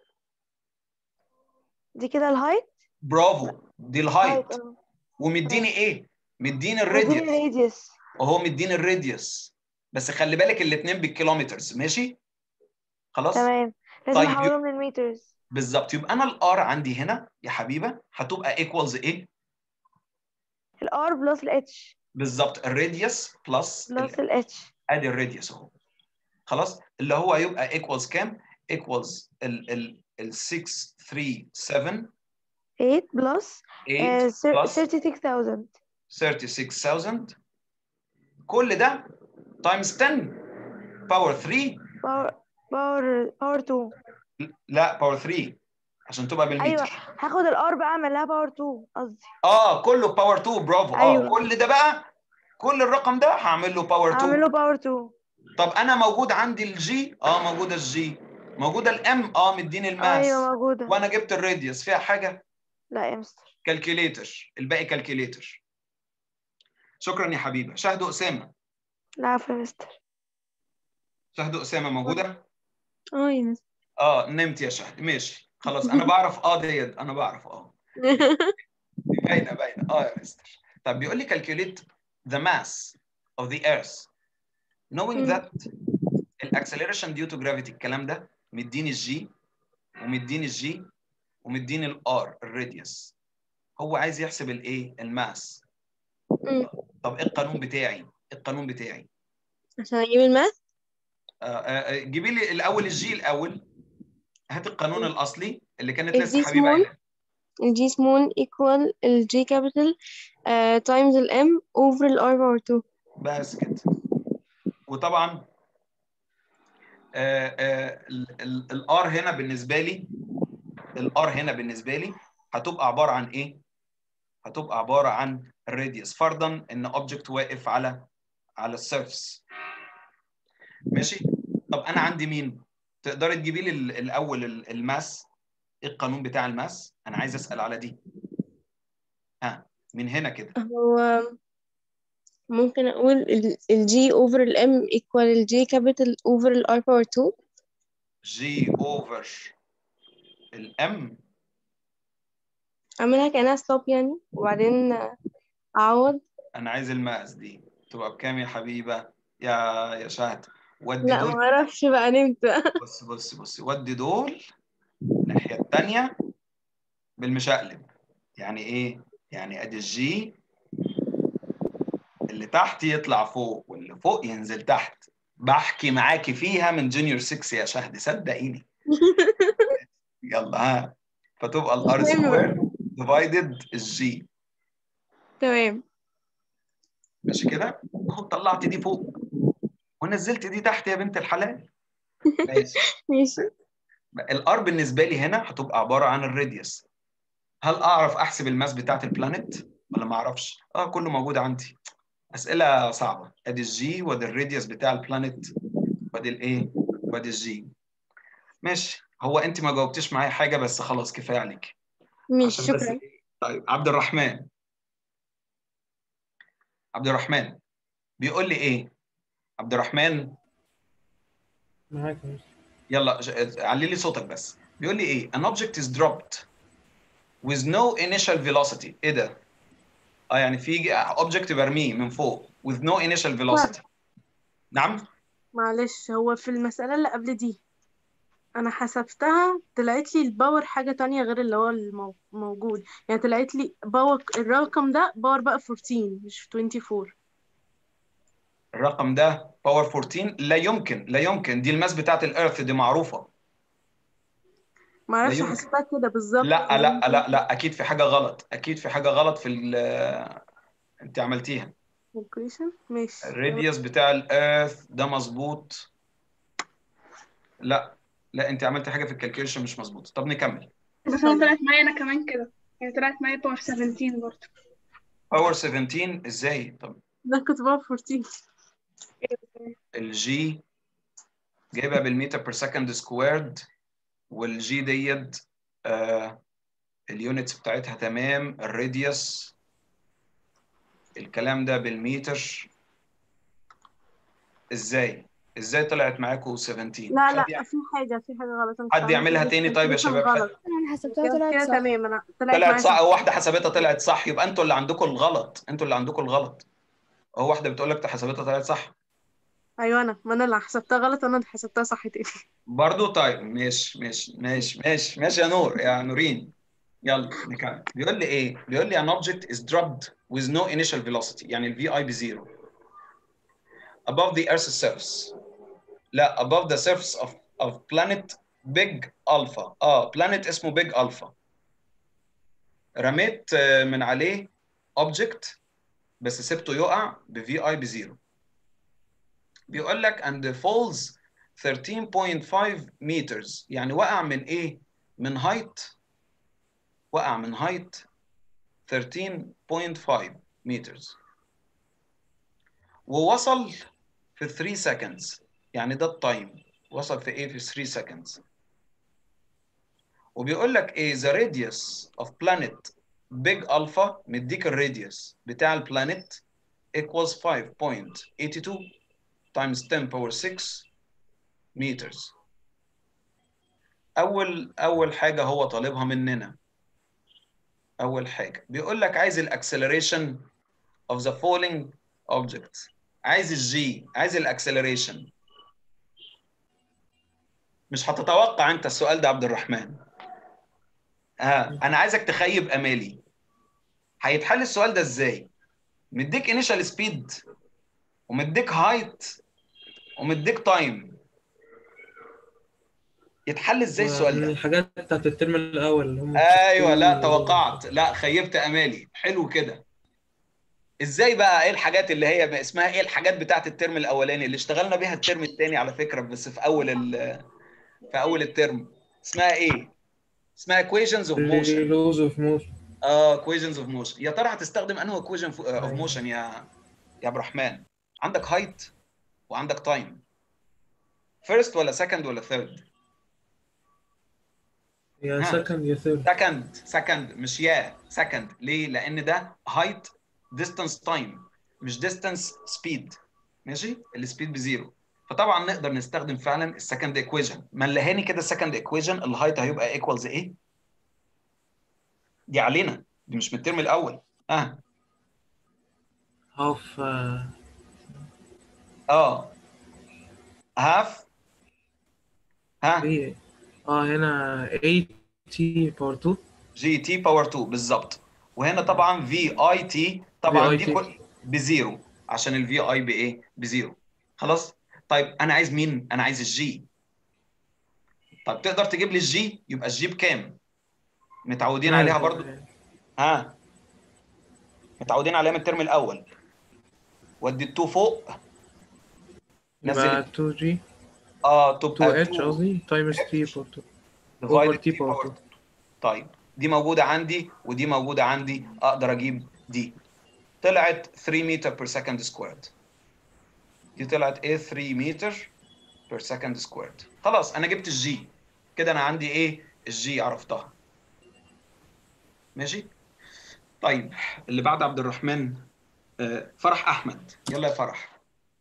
دي كده الهايت برافو دي الهايت اه ومديني ايه مديني ودي الراديوس الراديوس وهو مديني الراديوس بس خلي بالك الاثنين بالكيلومترز ماشي خلاص تمام لازم طيب احولهم للمترز بالظبط يبقى انا الار عندي هنا يا حبيبه هتبقى ايكوالز ايه الار بلس الاتش بالظبط الراديوس بلس بلس الاتش ادي الراديوس اهو خلاص اللي هو هيبقى ايكوالز كام ايكوالز ال ال ال 6 3 7 8 بلس 8 بلس 36000 36000 كل ده تايمز 10 باور 3 باور باور باور 2 لا باور 3 عشان تبقى بالمتر ايوه هاخد الار بقى اعمل لها باور 2 قصدي اه كله باور 2 برافو اه أيوة. كل ده بقى كل الرقم ده هعمل له باور 2 اعمل له باور 2 طب انا موجود عندي الجي اه موجوده الجي موجوده الام اه مديني الماس ايوه موجوده وانا جبت الراديوس فيها حاجه لا يا مستر كالكوليتر الباقي كالكوليتر شكرا يا حبيبه شهد اسامه لا عفوا يا مستر شهد اسامه موجوده اه يا مس اه نمت يا شهد ماشي خلاص انا بعرف اه ديت انا بعرف اه باينه باينه اه يا مستر طب بيقول لي calculate the mass of the earth knowing مم. that الاكسلريشن due to gravity الكلام ده مديني الجي ومديني الجي ومديني الار الراديوس هو عايز يحسب الايه الماس مم. طب ايه القانون بتاعي ايه القانون بتاعي عشان اجيب الماث آه، آه، آه، جيبي لي الاول الجي الاول هات القانون الاصلي اللي كانت الجي لسه حبيبه small. قايله الجي سمول ايكوال الجي كابيتال تايمز الام اوفر الار باور 2 بس كده وطبعا الار هنا بالنسبه لي الار هنا بالنسبه لي هتبقى عباره عن ايه؟ هتبقى عباره عن الراديوس فرضا ان اوبجكت واقف على على السيرفس ماشي؟ طب انا عندي مين؟ تقدري تجيبي لي ال- الاول ال- الماس ايه القانون بتاع الماس؟ انا عايز اسال على دي ها من هنا كده هو ممكن اقول ال G over ال M equal ال J capital over ال R power 2 جي اوفر الام اعملها كأنها stop يعني وبعدين اعوض انا عايز المقاس دي تبقى بكام يا حبيبه يا يا شهد ودي لا دول ما اعرفش بقى نمت بص بص بص ودي دول الناحيه الثانيه بالمشقلب يعني ايه يعني ادي الجي اللي تحت يطلع فوق واللي فوق ينزل تحت بحكي معاكي فيها من جونيور 6 يا شهد صدقيني يلا ها فتبقى الار حلو. سكوير ديفايدد الجي تمام ماشي كده اهو طلعت دي فوق ونزلت دي تحت يا بنت الحلال ماشي ماشي الار بالنسبه لي هنا هتبقى عباره عن الراديوس هل اعرف احسب الماس بتاعت البلانيت ولا ما اعرفش اه كله موجود عندي اسئله صعبه ادي الجي وادي الراديوس بتاع البلانيت وادي الايه وادي الجي ماشي هو انت ما جاوبتيش معايا حاجه بس خلاص كفايه عليك ماشي عشان بس شكرا طيب عبد الرحمن عبد الرحمن بيقول لي ايه عبد الرحمن معاك يا مستر. يلا ج- علي لي صوتك بس بيقول لي ايه an object is dropped with no initial velocity ايه ده اه يعني في object برميه من فوق with no initial velocity نعم معلش هو في المسألة اللي قبل دي أنا حسبتها طلعت لي الباور حاجة تانية غير اللي هو المو- موجود يعني طلعت لي باور الرقم ده باور بقى 14 مش 24 الرقم ده باور 14 لا يمكن لا يمكن دي الماس بتاعت الارث دي معروفه معرفش لا يمكن. حسبتها كده بالظبط لا لا لا لا اكيد في حاجه غلط اكيد في حاجه غلط في ال انت عملتيها calculation ماشي الراديوس بتاع الارث ده مظبوط لا لا انت عملتي حاجه في الكالكوليشن مش مظبوط طب نكمل بس انا طلعت معايا انا كمان كده يعني طلعت معايا باور 17 برضه باور 17 ازاي طب ده كنت باور 14 الجي جايبها بالمتر بير سكند سكويرد والجي ديت آه اليونتس بتاعتها تمام الراديوس الكلام ده بالمتر ازاي ازاي طلعت معاكم 17 لا حد لا يع- في حاجة في حاجة غلط أنا كنت حد عاملة يعملها كده تاني طيب يا calculation شباب غلط انا حسبتها كده طلعت كده صح تمام أنا طلعت طلعت معايا صح صح واحده حسبتها طلعت صح يبقى انتوا اللي عندكم الغلط انتوا اللي عندكم الغلط هو واحده بتقول لك حسبتها طلعت صح أيوة أنا ما أنا اللي حسبتها غلط أنا اللي حسبتها صح تاني برضو طيب ماشي ماشي ماشي ماشي ماشي يا نور يا نورين يلا نكمل بيقول لي ايه بيقول لي an object is dropped with no initial velocity يعني ال VI بزيرو above the earth's surface لا above the surface of of planet big alpha اه planet اسمه big alpha رميت آه، من عليه object بس سبته يقع ب VI بزيرو بيقول لك and falls 13.5 meters يعني وقع من ايه؟ من height وقع من height 13.5 meters ووصل في 3 seconds يعني ده التايم وصل في ايه في 3 seconds وبيقول لك ايه the radius of planet big alpha مديك الراديوس بتاع البلانيت equals 5.82 times 10 power 6 meters اول اول حاجه هو طالبها مننا اول حاجه بيقول لك عايز الاكسلريشن of the falling object عايز الجي عايز الاكسلريشن مش هتتوقع انت السؤال ده عبد الرحمن اه انا عايزك تخيب امالي هيتحل السؤال ده ازاي مديك انيشال سبيد ومديك هايت ومديك تايم يتحل ازاي السؤال من ده الحاجات بتاعت الترم الاول اللي هم ايوه لا و- توقعت لا خيبت امالي حلو كده ازاي بقى ايه الحاجات اللي هي اسمها ايه الحاجات بتاعت الترم الاولاني اللي اشتغلنا بيها الترم الثاني على فكره بس في اول ال في اول الترم اسمها ايه اسمها equations of motion لوز اوف موشن اه equations of motion يا ترى هتستخدم انهي equation of motion يا يا عبد الرحمن عندك height وعندك time first ولا second ولا third يا ها. سكند يا ثيرد سكند سكند مش يا سكند ليه؟ لأن ده height distance time مش ديستانس سبيد ماشي السبيد بزيرو فطبعا نقدر نستخدم فعلا السكند ايكويشن ملهاني كده السكند ايكويشن الهايت هيبقى ايكوالز ايه دي علينا دي مش من الترم الاول اه هاف اه هاف ها ايه اه هنا 8 تي باور 2 جي تي باور 2 بالظبط وهنا طبعا في اي تي طبعا VI دي T. كل بزيرو عشان الفي اي بايه بزيرو خلاص طيب انا عايز مين انا عايز الجي طب تقدر تجيب لي الجي يبقى الجي بكام متعودين عليها برضو ها متعودين عليها من الترم الاول ودي التو فوق نزل يبقى 2 جي اه تبقى 2 اتش قصدي تايمز تي باور 2 divided اوفر تي T باور power 2 طيب دي موجودة عندي ودي موجودة عندي أقدر أجيب دي طلعت 3 متر بير سكند سكويرد دي طلعت ايه 3 متر بير سكند سكويرد خلاص أنا جبت الجي كده أنا عندي إيه الجي عرفتها ماشي طيب اللي بعد عبد الرحمن آه، فرح أحمد يلا يا فرح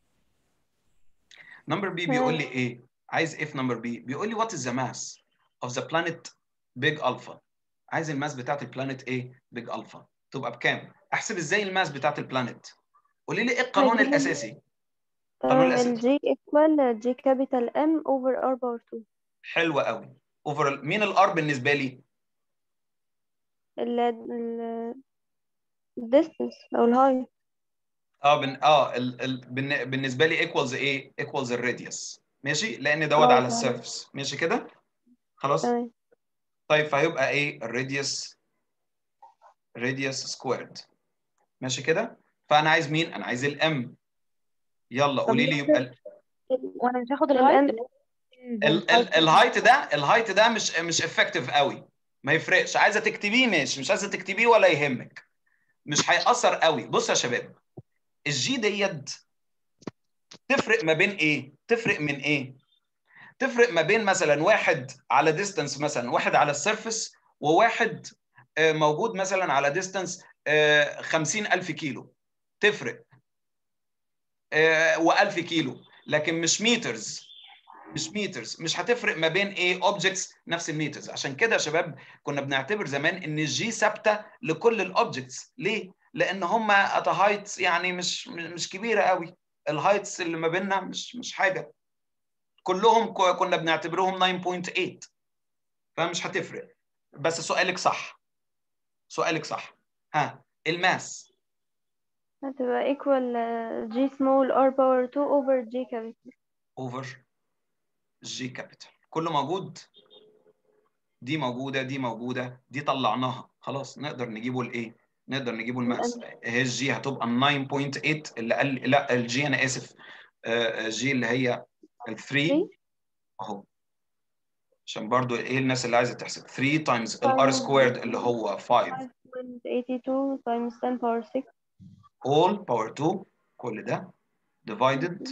نمبر بي بيقول لي إيه عايز إيه في نمبر بي بيقول لي what is the mass of the planet big alpha عايز الماس بتاعت البلانيت ايه بيج الفا تبقى بكام احسب ازاي الماس بتاعت البلانيت قولي لي ايه القانون هيجيب- الاساسي القانون الاساسي الجي equal جي كابيتال ام اوفر ار باور 2 حلو قوي اوفر مين الار بالنسبه لي ال ال الديستنس او الهاي اه بن... اه ال... ال... بالن... بالنسبه لي ايكوالز ايه ايكوالز الراديوس ماشي لان دوت اه على تمام. السيرفس ماشي كده خلاص تمام طيب فهيبقى ايه الراديوس راديوس سكويرد ماشي كده فانا عايز مين انا عايز الام يلا قولي لي يبقى ال... وانا مش هاخد الام الهايت ال... ال... الهايت ده الهايت ده مش مش افكتيف قوي ما يفرقش عايزه تكتبيه ماشي مش عايزه تكتبيه ولا يهمك مش هيأثر قوي بص يا شباب الجي ديت تفرق ما بين ايه تفرق من ايه تفرق ما بين مثلا واحد على ديستانس مثلا واحد على السيرفس وواحد آه، موجود مثلا على ديستانس 50000 كيلو تفرق و1000 كيلو لكن مش مترز مش مترز مش هتفرق ما بين ايه اوبجكتس نفس الميترز عشان كده يا شباب كنا بنعتبر زمان ان الجي ثابته لكل الاوبجكتس ليه لان هم ات هايتس يعني مش مش كبيره قوي الهايتس اللي ما بيننا مش مش حاجه كلهم ك- كنا بنعتبرهم 9.8 فمش هتفرق بس سؤالك صح سؤالك صح ها الماس هتبقى equal جي سمول ار باور 2 اوفر جي كابيتال اوفر جي كابيتال كله موجود دي موجوده دي موجوده دي طلعناها خلاص نقدر نجيبه الايه نقدر نجيبه الماس هي الجي هتبقى 9.8 اللي قال لا الجي انا اسف آه، جي اللي هي ال 3 اهو عشان برضو ايه الناس اللي عايزه تحسب 3 تايمز الار سكويرد اللي هو 5 5.82 times 10 power 6 all power 2 كل ده divided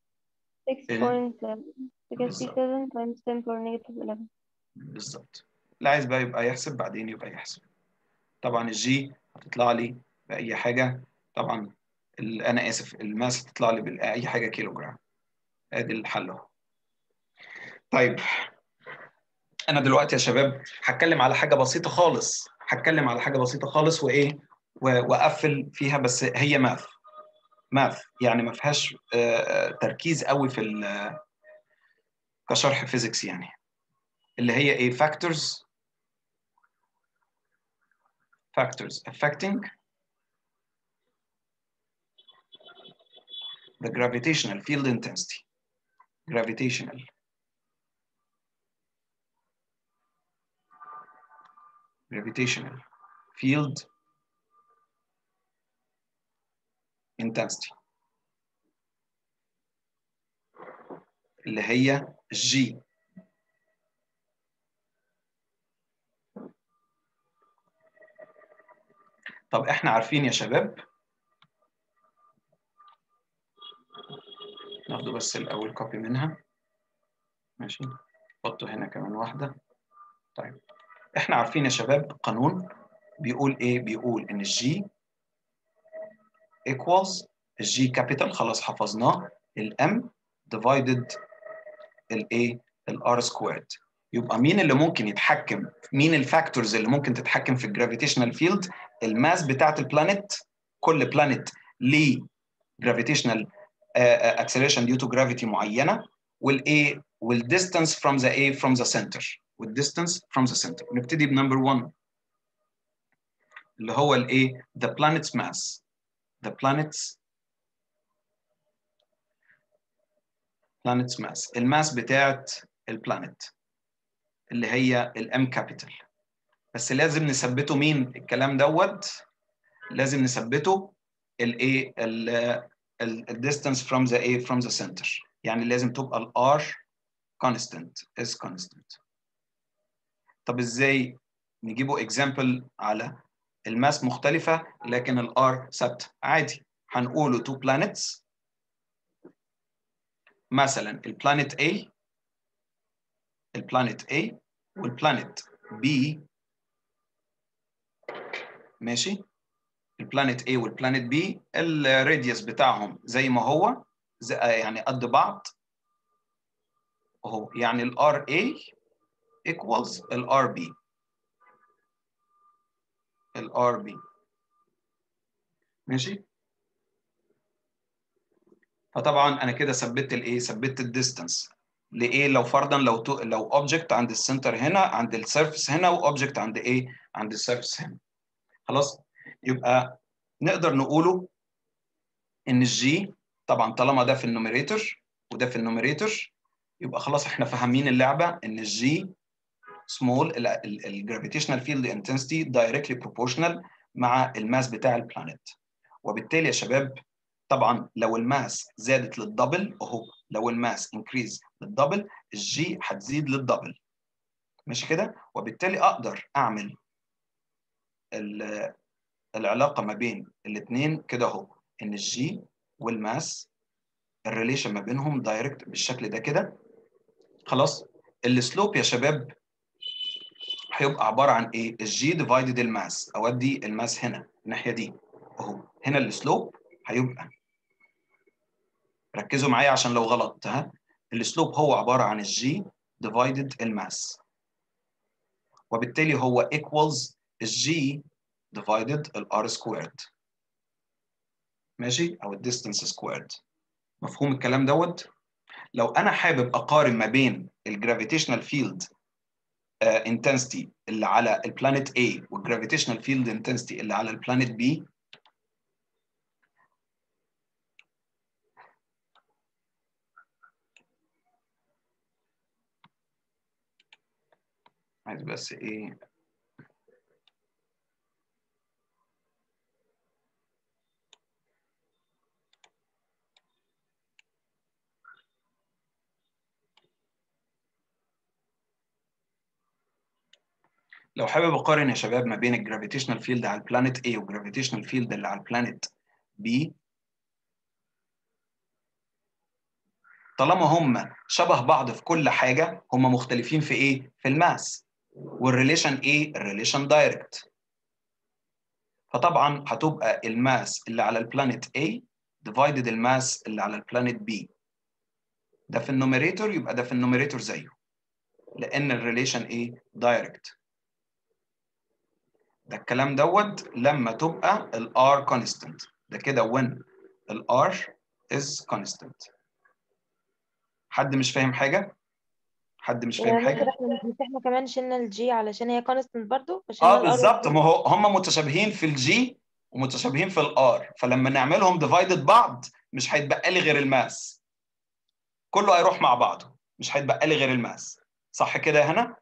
6.67 times 10 power negative 11 بالظبط اللي عايز بقى يبقى يحسب بعدين يبقى يحسب طبعا الجي هتطلع لي بأي حاجة طبعا ال- أنا آسف الماس هتطلع لي بأي حاجة كيلو جرام ادي الحل اهو طيب أنا دلوقتي يا شباب هتكلم على حاجة بسيطة خالص هتكلم على حاجة بسيطة خالص وإيه و- وأقفل فيها بس هي ماث ماث يعني ما فيهاش آه، تركيز قوي في ال- كشرح فيزيكس يعني اللي هي ايه factors factors affecting the gravitational field intensity gravitational gravitational field intensity اللي هي G طب احنا عارفين يا شباب ناخده بس الاول كوبي منها ماشي حطه هنا كمان واحده طيب احنا عارفين يا شباب قانون بيقول ايه بيقول ان الجي equals الجي كابيتال خلاص حفظناه الام ديفايدد الايه الار سكويرد يبقى مين اللي ممكن يتحكم مين الفاكتورز اللي ممكن تتحكم في الجرافيتيشنال فيلد الماس بتاعت البلانيت كل بلانيت ليه جرافيتيشنال acceleration due to gravity معينه والايه والديستانس from the A from the center والديستانس from the center نبتدي بنمبر 1 اللي هو الايه the planet's mass the planet's planet's mass الماس بتاعت البلانيت اللي هي الام كابيتال بس لازم نثبته مين الكلام دوت لازم نثبته الايه الديستانس from the A from the center يعني لازم تبقى ال R constant is constant طب ازاي نجيبه example على الماس مختلفة لكن ال R ثابتة عادي هنقوله two planets مثلا البلانيت A البلانيت A والبلانيت B ماشي البلانيت A والبلانيت B الراديوس بتاعهم زي ما هو زي يعني قد بعض اهو يعني ال RA equals ال RB ال RB ماشي فطبعا انا كده ثبت الايه ثبت الديستانس لايه لو فرضا لو تو لو اوبجكت عند السنتر هنا عند السيرفس هنا واوبجكت عند ايه عند السيرفس هنا خلاص يبقى نقدر نقوله ان الجي طبعا طالما ده في النوميريتور وده في النوميريتور يبقى خلاص احنا فاهمين اللعبه ان الجي سمول الجرافيتيشنال فيلد انتنسيتي دايركتلي بروبورشنال مع الماس بتاع البلانيت وبالتالي يا شباب طبعا لو الماس زادت للدبل اهو لو الماس انكريز للدبل الجي هتزيد للدبل ماشي كده وبالتالي اقدر اعمل العلاقه ما بين الاثنين كده اهو ان الجي والماس الريليشن ما بينهم دايركت بالشكل ده كده خلاص السلوب يا شباب هيبقى عباره عن ايه الجي ديفايدد الماس اودي الماس هنا الناحيه دي اهو هنا السلوب هيبقى ركزوا معايا عشان لو غلط ها السلوب هو عباره عن الجي ديفايدد الماس وبالتالي هو equals الجي divided الار سكويرد ماشي او الديستانس سكويرد مفهوم الكلام دوت لو انا حابب اقارن ما بين الجرافيتيشنال فيلد انتنسيتي اللي على البلانيت A والجرافيتيشنال فيلد انتنسيتي اللي على البلانيت B عايز بس ايه لو حابب اقارن يا شباب ما بين الجرافيتيشنال فيلد على البلانيت A والجرافيتيشنال فيلد اللي على البلانيت B طالما هم شبه بعض في كل حاجه هم مختلفين في ايه؟ في الماس والريليشن ايه؟ الريليشن دايركت فطبعا هتبقى الماس اللي على البلانيت A ديفايدد الماس اللي على البلانيت B ده في النوميريتور يبقى ده في النوميريتور زيه لان الريليشن ايه؟ دايركت ده الكلام دوت لما تبقى ال R constant ده كده when ال R is constant حد مش فاهم حاجة؟ حد مش فاهم يعني حاجة؟ كده احنا مش احنا كمان شلنا الجي علشان هي كونستنت برضو فشلنا اه الار بالظبط ما هو هم متشابهين في الجي ومتشابهين في الار فلما نعملهم ديفايدد بعض مش هيتبقى لي غير الماس كله هيروح مع بعضه مش هيتبقى لي غير الماس صح كده يا هنا؟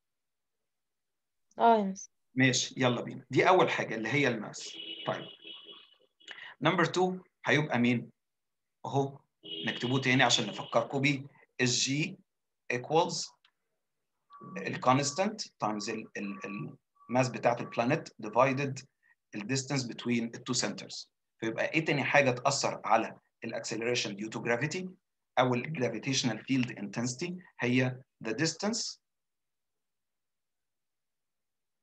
اه يا مس ماشي يلا بينا دي اول حاجه اللي هي الماس طيب نمبر 2 هيبقى مين اهو نكتبوه تاني عشان نفكركم بيه الجي equals الكونستانت تايمز الماس بتاعت البلانيت divided الديستانس between the two centers فيبقى ايه تاني حاجه تاثر على الاكسلريشن due to gravity او الجرافيتيشنال فيلد intensity هي the distance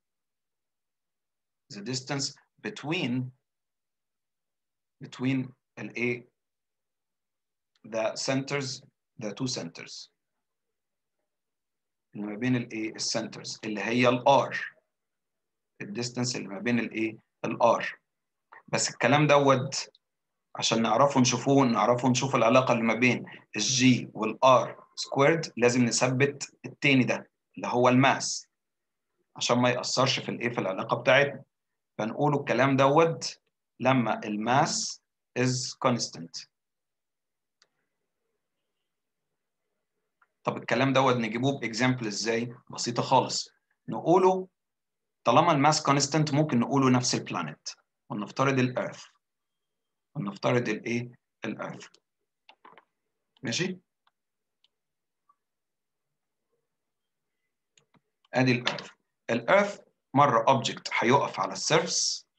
the distance between between الايه the centers the two centers اللي ما بين الايه السنترز اللي هي الار الديستانس اللي ما بين الايه الار بس الكلام دوت عشان نعرفه نشوفوه نعرفه نشوف العلاقه اللي ما بين الجي والار سكويرد لازم نثبت التاني ده اللي هو الماس عشان ما يأثرش في الايه في العلاقه بتاعتنا فنقوله الكلام دوت لما الماس is constant طب الكلام دوت نجيبوه باكزامبل ازاي بسيطه خالص نقوله طالما الماس كونستنت ممكن نقوله نفس البلانيت ونفترض الارث ونفترض الايه الارث ماشي ادي الارث الارث مره اوبجكت هيقف على السيرفس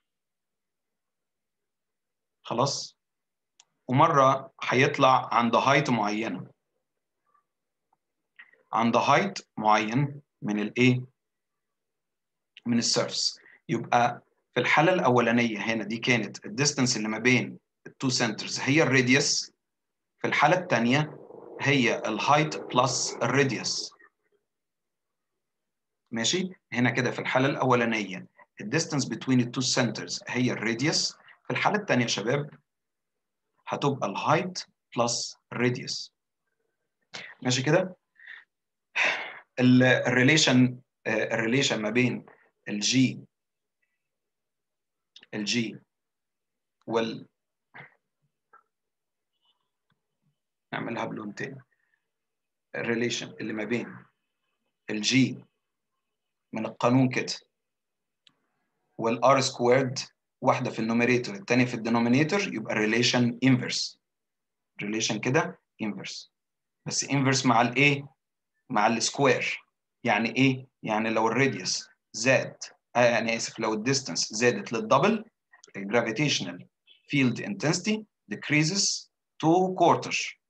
خلاص ومره هيطلع عند هايت معينه عند هايت معين من الايه من السيرفس يبقى في الحاله الاولانيه هنا دي كانت الديستانس اللي ما بين التو سنترز هي الراديوس في الحاله الثانيه هي الهايت بلس الراديوس ماشي هنا كده في الحاله الاولانيه الديستانس بين التو سنترز هي الراديوس في الحاله الثانيه يا شباب هتبقى الهايت بلس الراديوس ماشي كده الريليشن الريليشن ما بين الجي الجي وال نعملها بلون تاني الريليشن اللي ما بين الجي من القانون كده والار سكويرد واحده في النوميريتور الثانيه في الدينومينيتور يبقى ريليشن انفرس ريليشن كده انفرس بس انفرس مع الايه مع السكوير يعني ايه يعني لو الراديوس زاد آه يعني اسف لو الديستانس زادت للدبل الجرافيتيشنال فيلد انتنسيتي decreases to quarter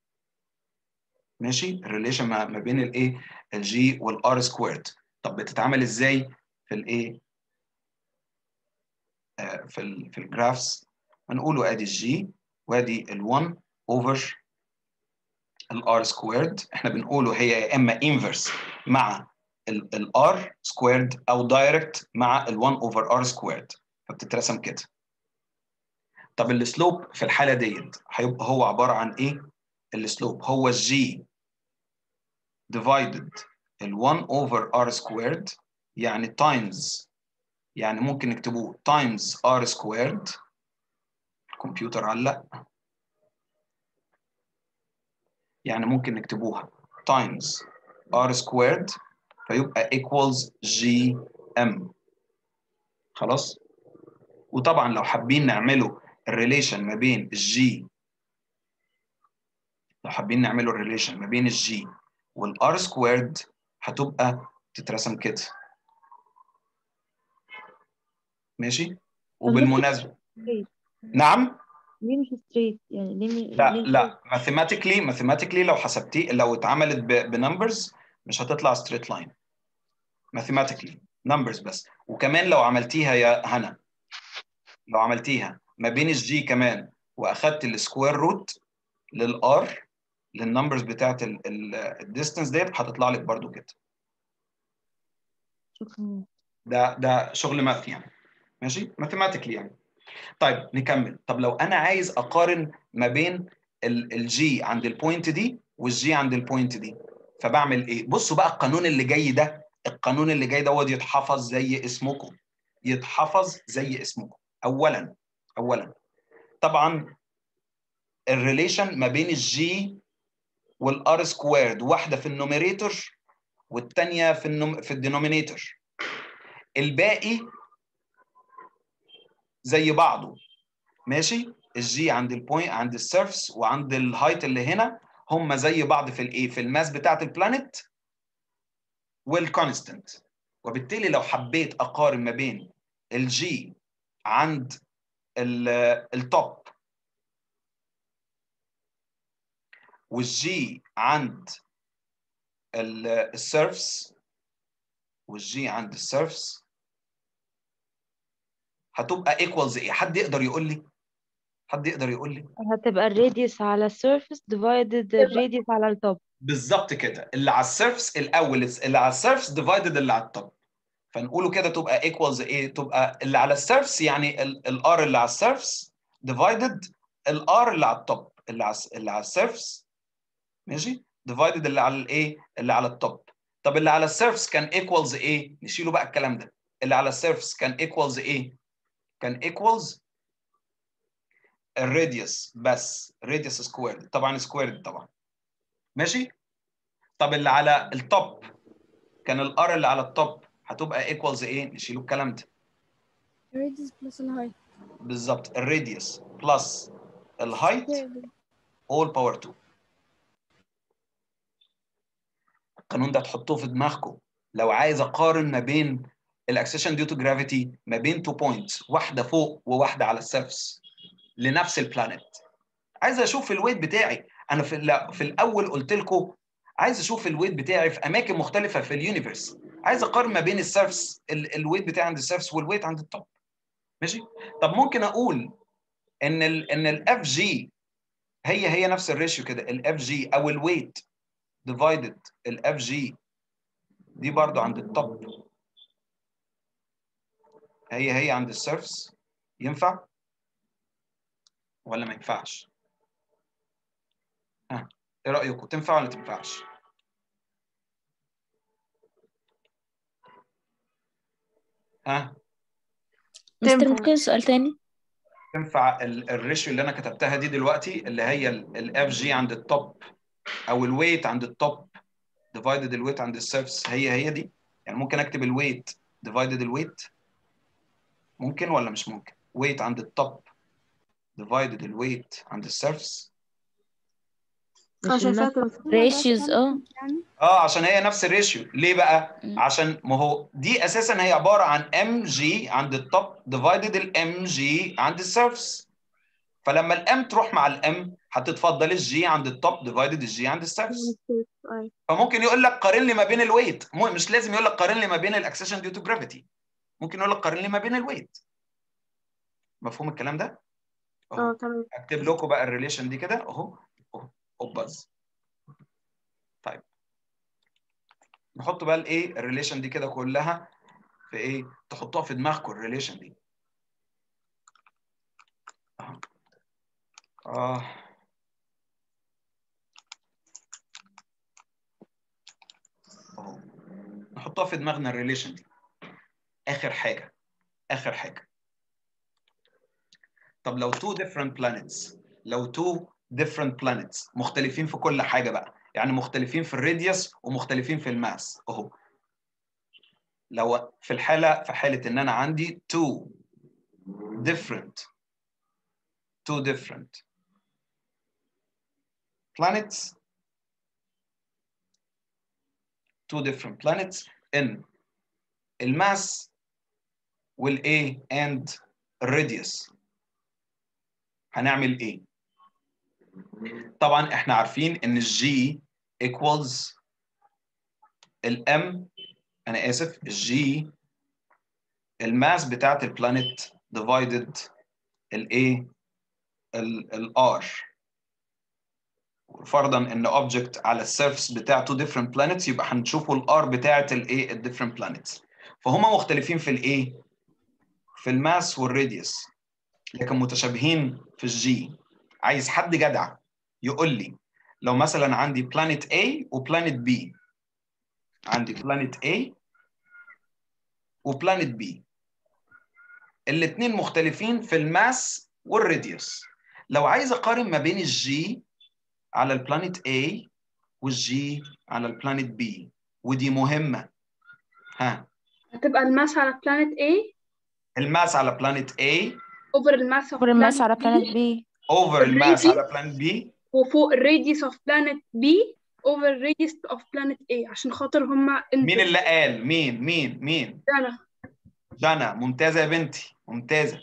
ماشي الريليشن ما بين الايه الجي والار سكويرد طب بتتعمل ازاي في الايه آه في ال في الجرافس هنقوله ادي الجي وادي ال1 اوفر الار سكويرد احنا بنقوله هي يا اما انفرس مع الار سكويرد او دايركت مع ال1 اوفر ار سكويرد فبتترسم كده طب السلوب في الحاله ديت هيبقى هو عباره عن ايه السلوب هو الجي divided ال1 over r squared يعني times يعني ممكن نكتبوه times r squared الكمبيوتر علق يعني ممكن نكتبوها times r squared فيبقى equals gm خلاص وطبعا لو حابين نعمله الريليشن ما بين الجي لو حابين نعمله الريليشن ما بين الجي والار سكويرد هتبقى تترسم كده ماشي وبالمناسبه نعم ليه مش ستريت يعني ليه م... لا ليه لا ماثيماتيكلي ماثيماتيكلي لو حسبتيه لو اتعملت بنمبرز مش هتطلع ستريت لاين ماثيماتيكلي نمبرز بس وكمان لو عملتيها يا هنا لو عملتيها ما بين الجي كمان واخدت السكوير روت للار للنمبرز بتاعت الديستنس ديت هتطلع لك برضو كده شكرا ده ده شغل ماث يعني ماشي ماثيماتيكلي يعني طيب نكمل طب لو انا عايز اقارن ما بين الجي عند البوينت دي والجي عند البوينت دي فبعمل ايه بصوا بقى القانون اللي جاي ده القانون اللي جاي دوت يتحفظ زي اسمكم يتحفظ زي اسمكم اولا اولا طبعا الريليشن ما بين الجي والار سكويرد واحده في النوميريتور والثانيه في النوم في الدينومينيتور الباقي زي بعضه ماشي الجي عند البوينت عند السيرفس وعند الهايت اللي هنا هم زي بعض في الايه في الماس بتاعه البلانيت والكونستنت وبالتالي لو حبيت اقارن ما بين الجي عند التوب والجي عند السيرفس والجي عند السيرفس هتبقى ايكوالز ايه حد يقدر يقول لي حد يقدر يقول لي هتبقى الراديوس على السيرفيس divided الراديوس على التوب بالظبط كده اللي على السيرفس الاول اللي على السيرفس ديفايدد اللي على التوب فنقوله كده تبقى ايكوالز ايه تبقى اللي على السيرفس يعني الار اللي على السيرفس ديفايدد الار اللي على التوب اللي على اللي على السيرفس ماشي ديفايدد اللي على الايه اللي على التوب طب اللي على السيرفس كان ايكوالز ايه نشيله بقى الكلام ده اللي على السيرفس كان ايكوالز ايه كان ايكوالز الراديوس بس راديوس سكويرد طبعا سكويرد طبعا ماشي طب اللي على التوب كان الار اللي على التوب هتبقى ايكوالز ايه نشيله الكلام ده radius plus الهايت بالظبط الراديوس بلس الهايت all باور 2 القانون ده تحطوه في دماغكم لو عايز اقارن ما بين الاكسيشن ديو تو جرافيتي ما بين تو بوينتس واحده فوق وواحده على السيرفس لنفس البلانيت عايز اشوف الويت بتاعي انا في ال- في الاول قلت لكم عايز اشوف الويت بتاعي في اماكن مختلفه في اليونيفرس عايز اقارن ما بين السيرفس ال- الويت بتاعي عند السيرفس والويت عند التوب ماشي طب ممكن اقول ان ال ان الاف جي هي هي نفس الريشيو كده الاف جي او الويت ديفايدد الاف جي دي برضو عند التوب هي هي عند السيرفس ينفع ولا ما ينفعش ها ايه رايكم تنفع ولا تنفعش ها مستر تنفع. ممكن سؤال تاني تنفع ال- الريشيو اللي انا كتبتها دي دلوقتي اللي هي الاف جي عند التوب او الويت عند التوب ديفايدد الويت عند السيرفس هي هي دي يعني ممكن اكتب الويت ديفايدد الويت ممكن ولا مش ممكن ويت عند التوب ديفايدد الويت عند السيرفس انا مش شايفاها النفس تنفع ريشيوز اه يعني اه عشان هي نفس الريشيو ليه بقى مم. عشان ما هو دي اساسا هي عباره عن ام جي عند التوب ديفايدد الام جي عند السيرفس فلما الام تروح مع الام هتتفضل الجي عند التوب ديفايدد الجي عند السيرفس أيوة. فممكن يقول لك قارن لي ما بين الويت مو- مش لازم يقول لك قارن لي ما بين الاكسيشن ديو تو جرافيتي ممكن يقول لك قارن لي ما بين الويت مفهوم الكلام ده اهو اه تمام اكتب لكم بقى الريليشن دي كده اهو اهو اوباز طيب نحط بقى الايه الريليشن دي كده كلها في ايه تحطوها في دماغكم الريليشن دي اهو اه اهو نحطها في دماغنا الريليشن دي اخر حاجه اخر حاجه طب لو two different planets لو two different planets مختلفين في كل حاجه بقى يعني مختلفين في الراديوس ومختلفين في الماس اهو لو في الحاله في حاله ان انا عندي two different two different planets two different planets in الماس والايه and الراديوس هنعمل ايه طبعا احنا عارفين ان الجي equals الام انا اسف الجي الماس بتاعت البلانيت divided الايه الار فرضا ان اوبجكت على السيرفس بتاع two different planets يبقى هنشوفوا الار بتاعت الايه ال different planets فهم مختلفين في الايه في الماس والراديوس لكن متشابهين في الجي عايز حد جدع يقول لي لو مثلا عندي بلانيت A وبلانيت B عندي بلانيت A وبلانيت B الاثنين مختلفين في الماس والراديوس لو عايز اقارن ما بين الجي على البلانيت A والجي على البلانيت B ودي مهمة ها هتبقى الماس على planet A الماس على بلانيت A over الماس of فور الماس planet على B بلانت بي over الماس الراديوس على بلانيت B وفوق الراديوس of planet B over الراديوس of planet A عشان خاطر هما مين inverse اللي قال مين مين مين أنا جانا ممتازة يا بنتي ممتازة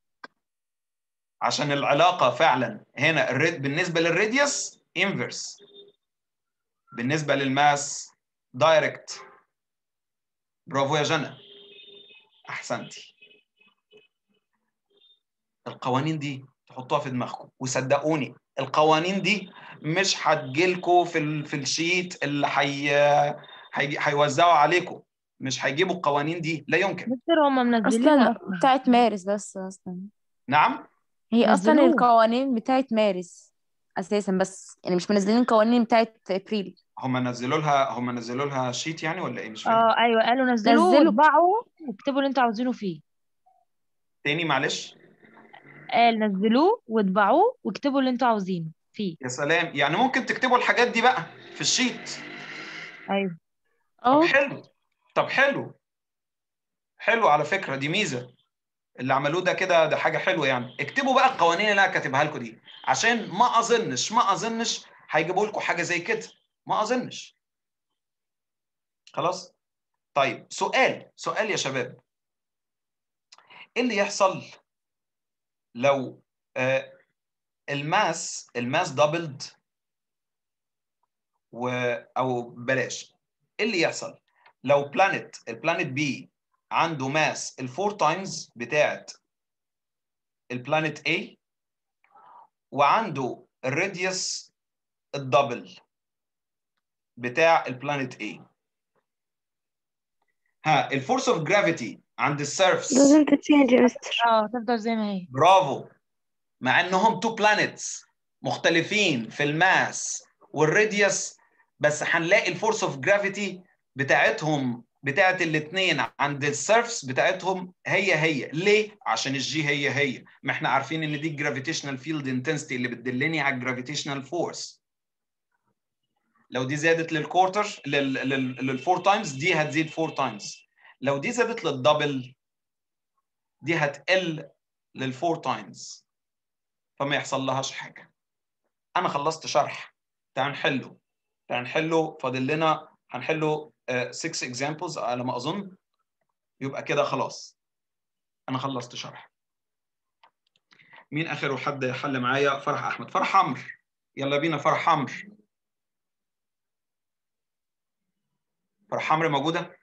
عشان العلاقة فعلا هنا الريد بالنسبة للراديوس انفرس بالنسبة للماس دايركت برافو يا جنى احسنتي القوانين دي حطوها في دماغكم وصدقوني القوانين دي مش هتجيلكوا في ال... في الشيت اللي حي... هي... هيوزعوا عليكم مش هيجيبوا القوانين دي لا يمكن مستر هما منزلين اصلا اصلا بتاعت مارس بس اصلا نعم هي اصلا نزلوه القوانين بتاعت مارس اساسا بس يعني مش منزلين القوانين بتاعت ابريل هم نزلوا لها هم نزلوا لها شيت يعني ولا ايه مش فاهم اه ايوه قالوا نزلوه نزلوا واطبعوا واكتبوا اللي انتوا عاوزينه فيه تاني معلش قال نزلوه واطبعوه واكتبوا اللي انتوا عاوزينه فيه يا سلام يعني ممكن تكتبوا الحاجات دي بقى في الشيت ايوه طب اه حلو طب حلو حلو على فكرة دي ميزة اللي عملوه ده كده ده حاجة حلوة يعني اكتبوا بقى القوانين اللي انا كاتبها لكم دي عشان ما اظنش ما اظنش هيجيبوا لكم حاجة زي كده ما اظنش خلاص طيب سؤال سؤال يا شباب ايه اللي يحصل لو آه الماس الماس دبلد و او بلاش ايه اللي يحصل لو بلانيت البلانيت بي عنده ماس الفور تايمز بتاعت البلانيت A وعنده الراديوس الدبل بتاع البلانيت A ها الفورس اوف جرافيتي عند السيرفس doesn't change يا مستر اه تفضل زي ما هي برافو مع انهم تو بلانيتس مختلفين في الماس والراديوس بس هنلاقي الفورس اوف جرافيتي بتاعتهم بتاعت الاثنين عند السيرفس بتاعتهم هي هي ليه عشان الجي هي هي ما احنا عارفين ان دي الجرافيتيشنال فيلد انتنسيتي اللي بتدلني على الجرافيتيشنال فورس لو دي زادت للكورتر للفور تايمز دي هتزيد فور تايمز لو دي زادت للدبل دي هتقل للفور تايمز فما يحصل لهاش حاجه انا خلصت شرح تعال نحله تعال نحله فاضل لنا هنحله 6 اكزامبلز على ما اظن يبقى كده خلاص انا خلصت شرح مين اخر حد حل معايا فرح احمد فرح عمرو يلا بينا فرح عمرو فرح عمرو موجوده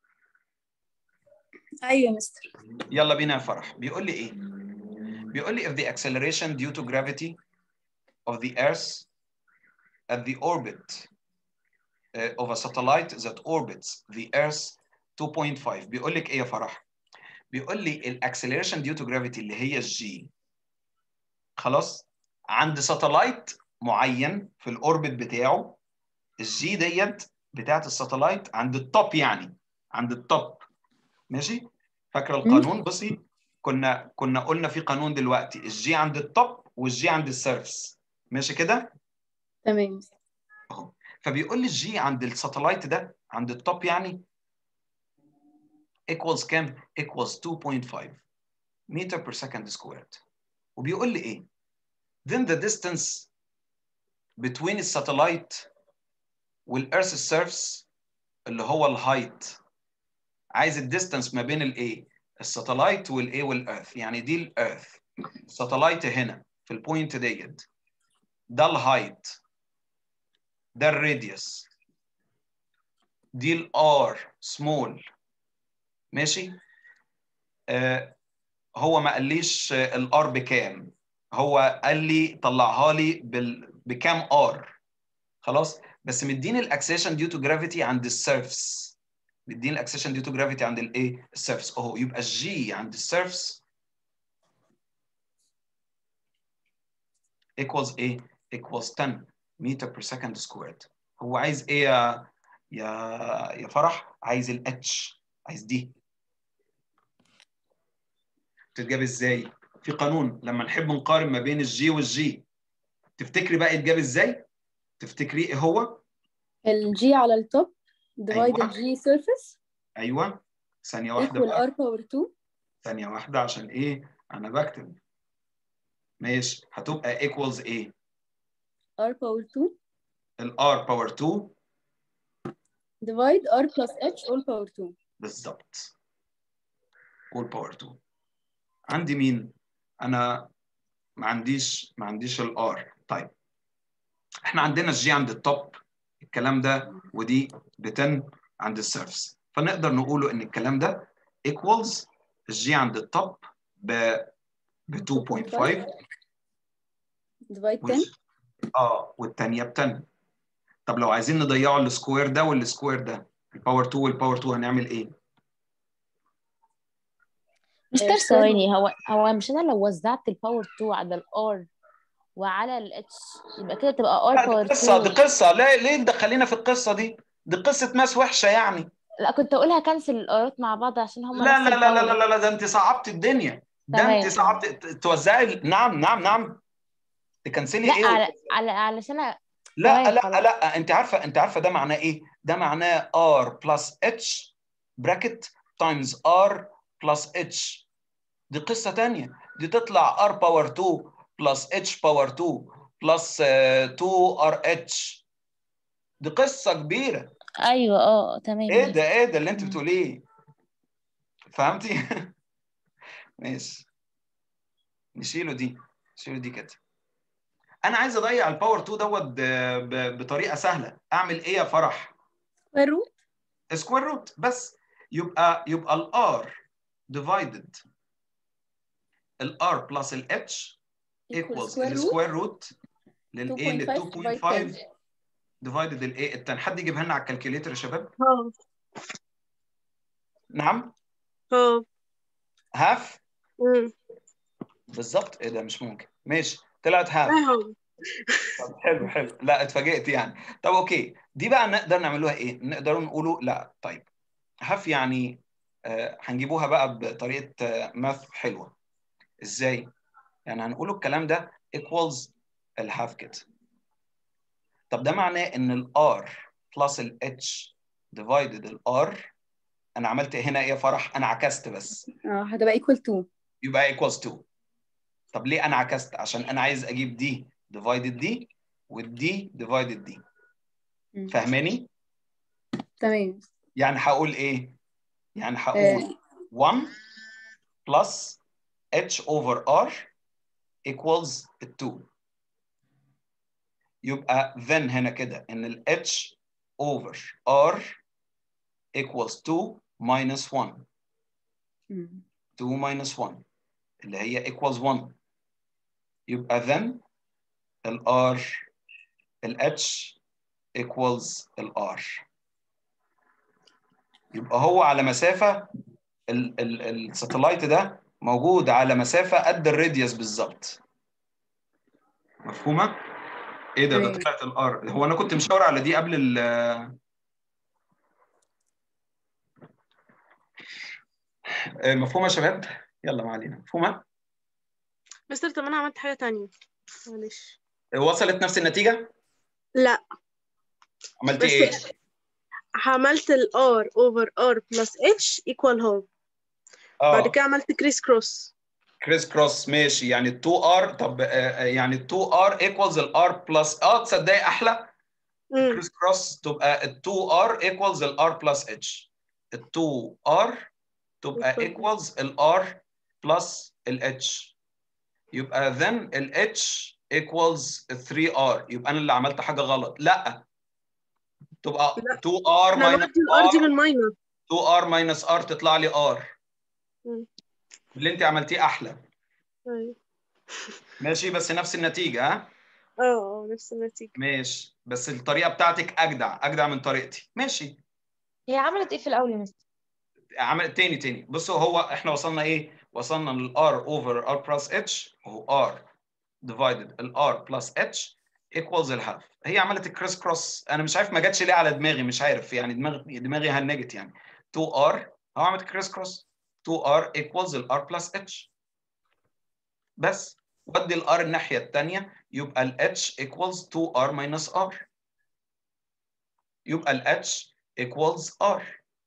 ايوه يا مستر يلا بينا يا فرح بيقول لي ايه بيقول لي if the acceleration due to gravity of the earth at the orbit uh, of a satellite that orbits the earth 2.5 بيقول لك ايه يا فرح بيقول لي الاكسلريشن due to gravity اللي هي الجي خلاص عند ساتلايت معين في الاوربت بتاعه الجي ديت بتاعت الساتلايت عند التوب يعني عند التوب ماشي فاكره القانون بصي كنا كنا قلنا في قانون دلوقتي الجي عند التوب والجي عند السيرفس ماشي كده تمام اهو فبيقول لي الجي عند الساتلايت ده عند التوب يعني equals كام equals 2.5 meter per second squared وبيقول لي ايه then the distance between الساتلايت والارث surface اللي هو الهايت عايز الديستانس ما بين الايه الساتلايت والايه والارث يعني دي الارث الساتلايت هنا في البوينت ديت ده الهايت ده الراديوس دي الار سمول ماشي آه هو ما قاليش الار بكام هو قال لي طلعها لي بال... بكام ار خلاص بس مديني الاكسيشن ديو تو جرافيتي عند السيرفس مديني الاكسيشن ديو تو جرافيتي عند الايه السيرفس اهو يبقى الجي عند السيرفس equals ايه equals 10 meter per second squared هو عايز ايه يا يا يا فرح عايز الاتش عايز دي تتجاب ازاي في قانون لما نحب نقارن ما بين الجي والجي تفتكري بقى يتجاب ازاي تفتكري ايه هو الجي على التوب divide أيوة. الجي surface ايوه ثانيه واحده equal بقى r power 2 ثانيه واحده عشان ايه انا بكتب ماشي هتبقى equals ايه r power 2 الار باور 2 divide r plus h all power 2 بالظبط all باور 2 عندي مين انا ما عنديش ما عنديش الار طيب احنا عندنا الجي عند التوب الكلام ده ودي ب 10 عند السيرفس فنقدر نقوله ان الكلام ده equals الجي عند التوب ب ب 2.5 ديفايد 10 وال- اه والتانية ب 10 طب لو عايزين نضيعوا السكوير ده والسكوير ده الباور 2 والباور 2 هنعمل ايه؟ مستر ثواني هو هو مش انا لو وزعت الباور 2 على الار وعلى الاتش يبقى كده تبقى ار لا باور دي قصة دي 2 قصة ليه ليه تدخلينا في القصة دي؟ دي قصة ناس وحشة يعني لا كنت اقولها كنسل الارات مع بعض عشان هما لا نفس لا لا لا الباور لا لا ده انت صعبت الدنيا ده تمام انت تمام صعبت ت- توزعي ال- نعم نعم نعم تكنسلي لا ايه على وت- على علشان أ- لا تمام لا خلاص لا انت عارفه انت عارفه ده معناه ايه؟ ده معناه r بلس اتش براكت تايمز r بلس اتش دي قصه تانية دي تطلع r باور 2 بلس اتش باور 2 بلس 2 ار اتش دي قصه كبيره ايوه اه تمام ايه ماشي ده ايه ده اللي انت مم. بتقوليه فهمتي؟ ماشي نشيله دي نشيله دي كده انا عايز اضيع الباور 2 دوت ب- ب- بطريقه سهله اعمل ايه يا فرح سكوير روت سكوير روت بس يبقى يبقى الار ديفايدد الار بلس الاتش ايكوال ايكوالز سكوير روت السكوير روت للايه لل 2.5 ديفايد 2.5 10 ديفايدد الايه التاني حد يجيبها لنا على الكالكوليتر يا شباب اه نعم اه هاف مم. بالظبط ايه ده مش ممكن ماشي طلعت هاف اهو طب حلو حلو لا اتفاجئت يعني طب اوكي دي بقى نقدر نعملوها ايه نقدر نقوله لا طيب هاف يعني آه هنجيبوها بقى بطريقه آه ماث حلوه ازاي يعني هنقوله الكلام ده equals الهاف كده طب ده معناه ان الار بلس الاتش divided الار انا عملت هنا ايه يا فرح انا عكست بس اه هتبقى ايكوال 2 يبقى equals 2 طب ليه انا عكست عشان انا عايز اجيب دي divided دي والدي divided دي مم. فاهماني تمام يعني هقول ايه يعني آه. هقول 1 plus h over r equals 2 يبقى then هنا كده ان ال h over r equals 2 minus 1 مم. 2 minus 1 اللي هي equals 1 يبقى then ال r ال h equals ال r يبقى هو على مسافة ال- ال- الساتلايت ده موجود على مسافة قد الراديوس بالظبط مفهومة؟ ايه ده ده تمام طلعت الار هو انا كنت مشاور على دي قبل ال آه، مفهومة يا شباب؟ يلا ما علينا مفهومة؟ مستر طب انا عملت حاجة تانية معلش وصلت نفس النتيجة؟ لا عملتي بس ايه؟ عملت ال R over R plus H equal half بعد اه كده عملت كريس كروس كريس كروس ماشي يعني ال 2 ار طب آه، آه، يعني ال 2 ار ايكوالز ال ار بلس اه تصدقي احلى مم. كريس كروس تبقى ال 2 ار ايكوالز ال ار بلس اتش ال 2 ار تبقى equal ايكوالز ال ار بلس ال اتش يبقى then ال h equals 3r يبقى انا اللي عملت حاجه غلط لا تبقى لا 2r احنا minus نودي الار دي r بالماينس 2r minus r تطلع لي r مم. اللي انت عملتيه احلى أيوة. ماشي بس نفس النتيجه ها اه اه نفس النتيجة ماشي بس الطريقه بتاعتك اجدع اجدع من طريقتي ماشي هي عملت ايه في الاول يا مستر عمل تاني تاني بصوا هو احنا وصلنا ايه وصلنا لل r over r plus h هو r divided ال r plus h equals الهاف هي عملت الكريس كروس انا مش عارف ما جاتش ليه على دماغي مش عارف يعني دماغي دماغي هنجت يعني 2r هو عملت كريس كروس 2r equals ال r plus h بس ودي ال r الناحيه الثانيه يبقى ال h equals 2r minus r يبقى ال h equals r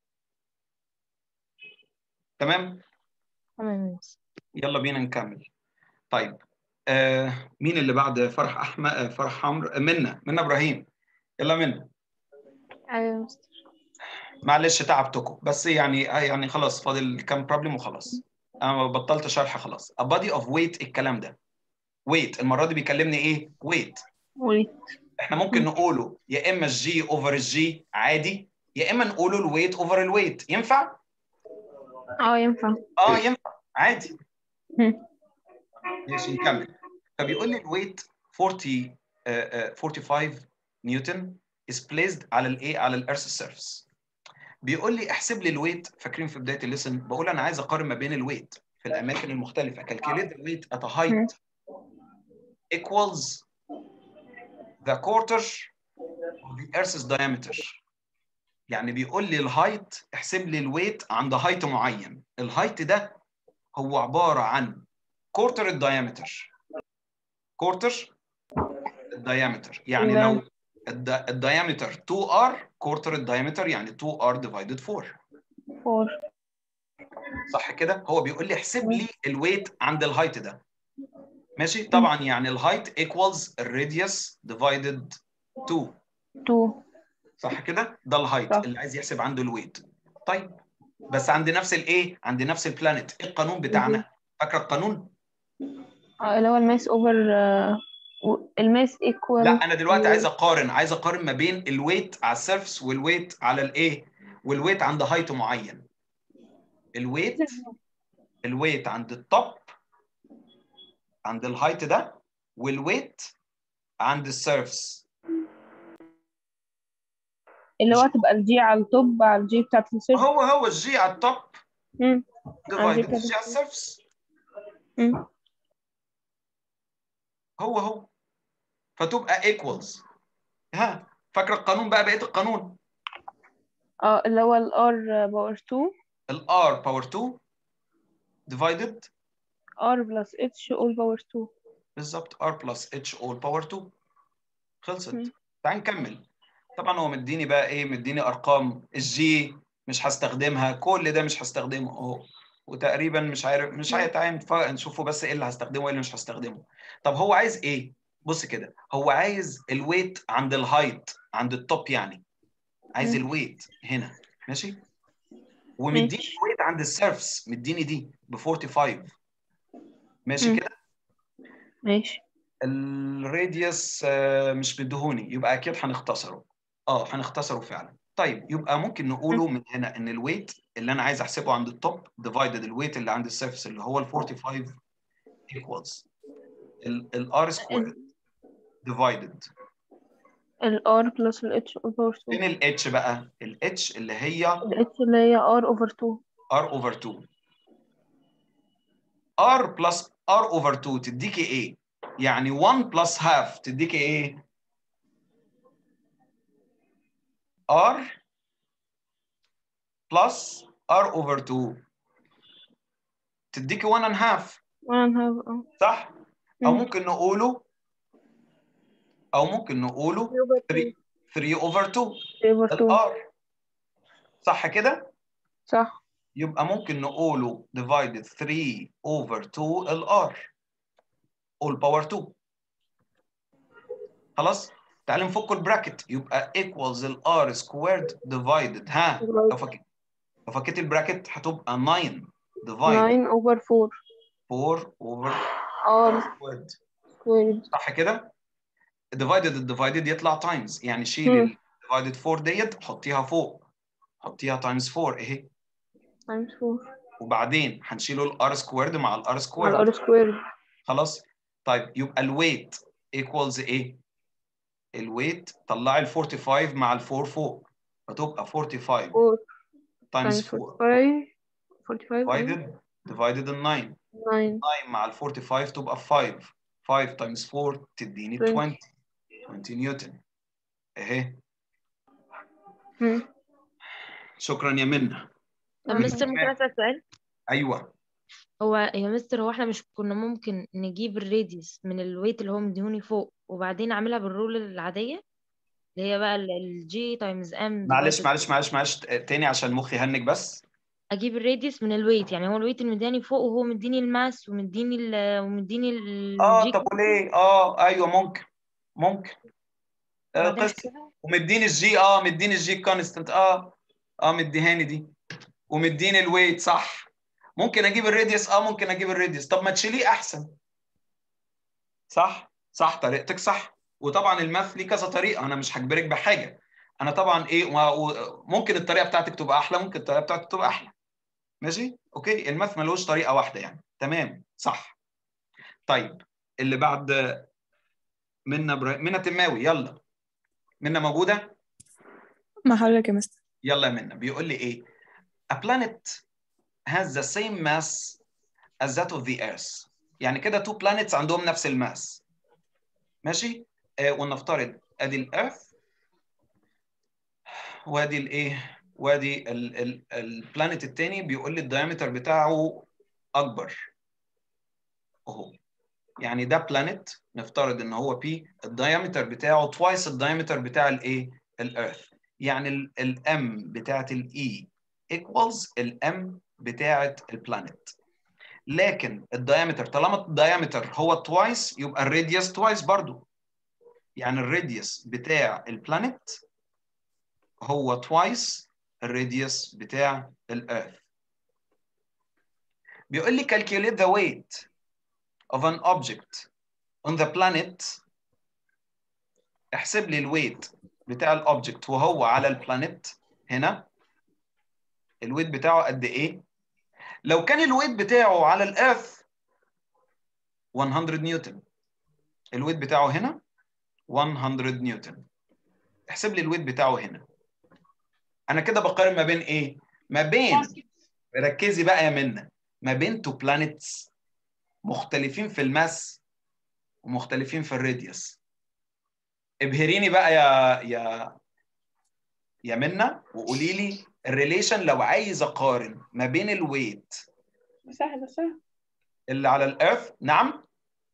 تمام تمام يا مستر يلا بينا نكمل طيب آه مين اللي بعد فرح احمد آه، فرح حمر آه، منى منى ابراهيم يلا منى ايوه يا مستر معلش تعبتكم بس يعني آه، يعني خلاص فاضل كام بروبلم وخلاص انا بطلت شرح خلاص a body of weight الكلام ده weight المره دي بيكلمني ايه weight ويت احنا ممكن نقوله يا اما الجي اوفر الجي عادي يا اما نقوله الويت اوفر الويت ينفع اه ينفع اه ينفع عادي هم. ماشي نكمل فبيقول لي الويت 40 آه، آه، 45 نيوتن is placed على الايه على الارث سيرفيس بيقول لي احسب لي الويت فاكرين في بدايه الليسن بقول انا عايز اقارن ما بين الويت في الاماكن المختلفه calculate the weight at a height equals the quarter of the earth's diameter يعني بيقول لي الهايت احسب لي الويت عند هايت معين الهايت ده هو عباره عن كورتر الدايمتر كورتر الدايمتر يعني لو الدايمتر 2 ار كورتر الدايمتر يعني 2 ار ديفايدد 4 فور صح كده هو بيقول لي احسب لي الويت عند الهايت ده ماشي طبعا يعني الهايت ايكوالز الراديوس ديفايدد 2 تو صح كده ده الهايت اللي عايز يحسب عنده الويت طيب بس عند نفس الايه عند نفس البلانيت ايه القانون بتاعنا فاكره القانون اه اللي هو الماس اوفر الماس ايكوال لا انا دلوقتي عايز اقارن عايز اقارن ما بين الويت على السيرفس والويت على الايه والويت عند هايت معين الويت الويت عند التوب عند الهايت ده والويت عند السيرفس اللي هو تبقى الجي على التوب على الجي بتاعت السيرف هو هو الجي على التوب مم. على الجي ديفايدد بتاعت الجي على السيرفس مم. هو هو فتبقى ايكوالز ها فاكره القانون بقى بقيه القانون اه اللي هو الار باور 2 الار باور 2 ديفايدد ار بلس اتش اول باور 2 بالظبط ار بلس اتش اول باور 2 خلصت مم. تعال نكمل طبعا هو مديني بقى ايه مديني ارقام الجي مش هستخدمها كل ده مش هستخدمه اهو وتقريبا مش عارف مش عارف تعالى نتف- نشوفه بس ايه اللي هستخدمه وايه اللي مش هستخدمه طب هو عايز ايه بص كده هو عايز الويت عند الهايت عند التوب يعني عايز مم. الويت هنا ماشي ومديني ماشي الويت عند السيرفس مديني دي ب 45 ماشي مم. كده ماشي الراديوس آه، مش مديهوني يبقى اكيد هنختصره اه هنختصره فعلا طيب يبقى ممكن نقوله من هنا ان الويت اللي انا عايز احسبه عند التوب ديفايدد الويت اللي عند السيرفس اللي هو ال 45 ايكوالز الار سكوير ديفايدد الار بلس الاتش اول باور 2 فين الاتش بقى الاتش اللي هي الاتش اللي هي ار اوفر 2 ار اوفر 2 ار بلس ار اوفر 2 تديكي ايه يعني 1 بلس هاف تديكي ايه ار بلس ار اوفر 2 تديكي 1 and half 1 and half اه صح او مم. ممكن نقوله او ممكن نقوله 3 3 اوفر 2 اوفر 2 الار صح كده صح يبقى ممكن نقوله divided 3 over 2 الار all power 2 خلاص تعالى نفك البراكت يبقى equals الار squared divided ها لو فك لو فكيت البراكت هتبقى 9 divided 9 اوفر 4 4 over ار squared سكويرد صح كده divided الديفايدد يطلع times يعني شيل مم. ال divided 4 ديت حطيها فوق حطيها times 4 اهي تايمز 4 وبعدين هنشيله الار سكويرد مع الار مع سكويرد الار سكويرد خلاص طيب يبقى الويت ايكوالز ايه الويت طلعي ال 45 مع ال 4 فوق فتبقى 45 4 تايمز تايمز 4 45 45 اه divided divided ال 9 9 9 مع ال 45 تبقى 5 5 تايمز 4 تديني 20 20 20 نيوتن اهي مم. شكرا يا منى طب مستر ممكن أسأل سؤال ايوه هو يا مستر هو احنا مش كنا ممكن نجيب الراديوس من الويت اللي هو مديهوني فوق وبعدين اعملها بالرول العادية اللي هي بقى الجي تايمز ام معلش معلش معلش معلش تاني عشان مخي هنك بس اجيب الراديوس من الويت يعني هو الويت اللي مدياني فوق وهو مديني الماس ومديني ال ومديني ال اه G طب وليه اه ايوه ممكن ممكن آه وبعدين قصة أحسبها ومديني الجي اه مديني الجي كونستنت اه اه مديهاني دي ومديني الويت صح ممكن اجيب الراديوس اه ممكن اجيب الراديوس طب ما تشيليه احسن صح صح طريقتك صح وطبعا الماث ليه كذا طريقه انا مش هجبرك بحاجه انا طبعا ايه و- و- ممكن الطريقه بتاعتك تبقى احلى ممكن الطريقه بتاعتك تبقى احلى ماشي اوكي الماث ملوش طريقه واحده يعني تمام صح طيب اللي بعد منا برا... منا تماوي يلا منا موجوده مع حضرتك يا مستر يلا يا منا بيقول لي ايه a planet has the same mass as that of the earth يعني كده two planets عندهم نفس الماس ماشي آه ونفترض ادي الارث وادي الايه وادي البلانيت التاني بيقول لي الدايمتر بتاعه اكبر اهو يعني ده بلانيت نفترض ان هو بي الدايمتر بتاعه توايس الدايمتر بتاع الايه الارث يعني الام بتاعت الاي ايكوالز الام بتاعت البلانيت لكن الدايمتر طالما الدايمتر هو توايس يبقى الراديوس توايس برضو يعني الراديوس بتاع البلانيت هو توايس الراديوس بتاع الارث بيقول لي calculate the weight of an object on the planet احسب لي الويت بتاع الاوبجكت وهو على البلانيت هنا الويت بتاعه قد ايه لو كان الويت بتاعه على الارث 100 نيوتن الويت بتاعه هنا 100 نيوتن احسب لي الويت بتاعه هنا انا كده بقارن ما بين ايه ما بين ركزي بقى يا منى ما بين تو بلانيتس مختلفين في الماس ومختلفين في الراديوس ابهريني بقى يا يا يا منى وقولي لي الريليشن لو عايز اقارن ما بين الويت سهل سهل اللي على الارث نعم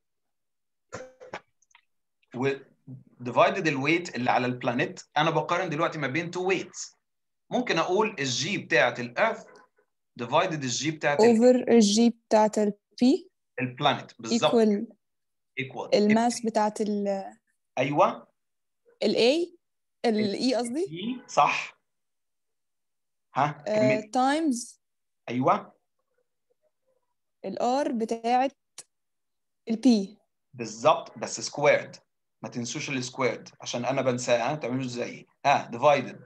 و divided الويت اللي على البلانيت انا بقارن دلوقتي ما بين تو ويتس ممكن اقول الجي بتاعت الارث divided الجي بتاعت over الجي بتاعت البي البلانيت بالظبط equal equal الماس بتاعت ال ايوه ال A ال E قصدي E صح ها كملي تايمز ايوه ال R بتاعت ال P بالظبط بس سكويرد ما تنسوش السكويرد عشان انا بنساها ها تعملوش زيي ها ديفايدد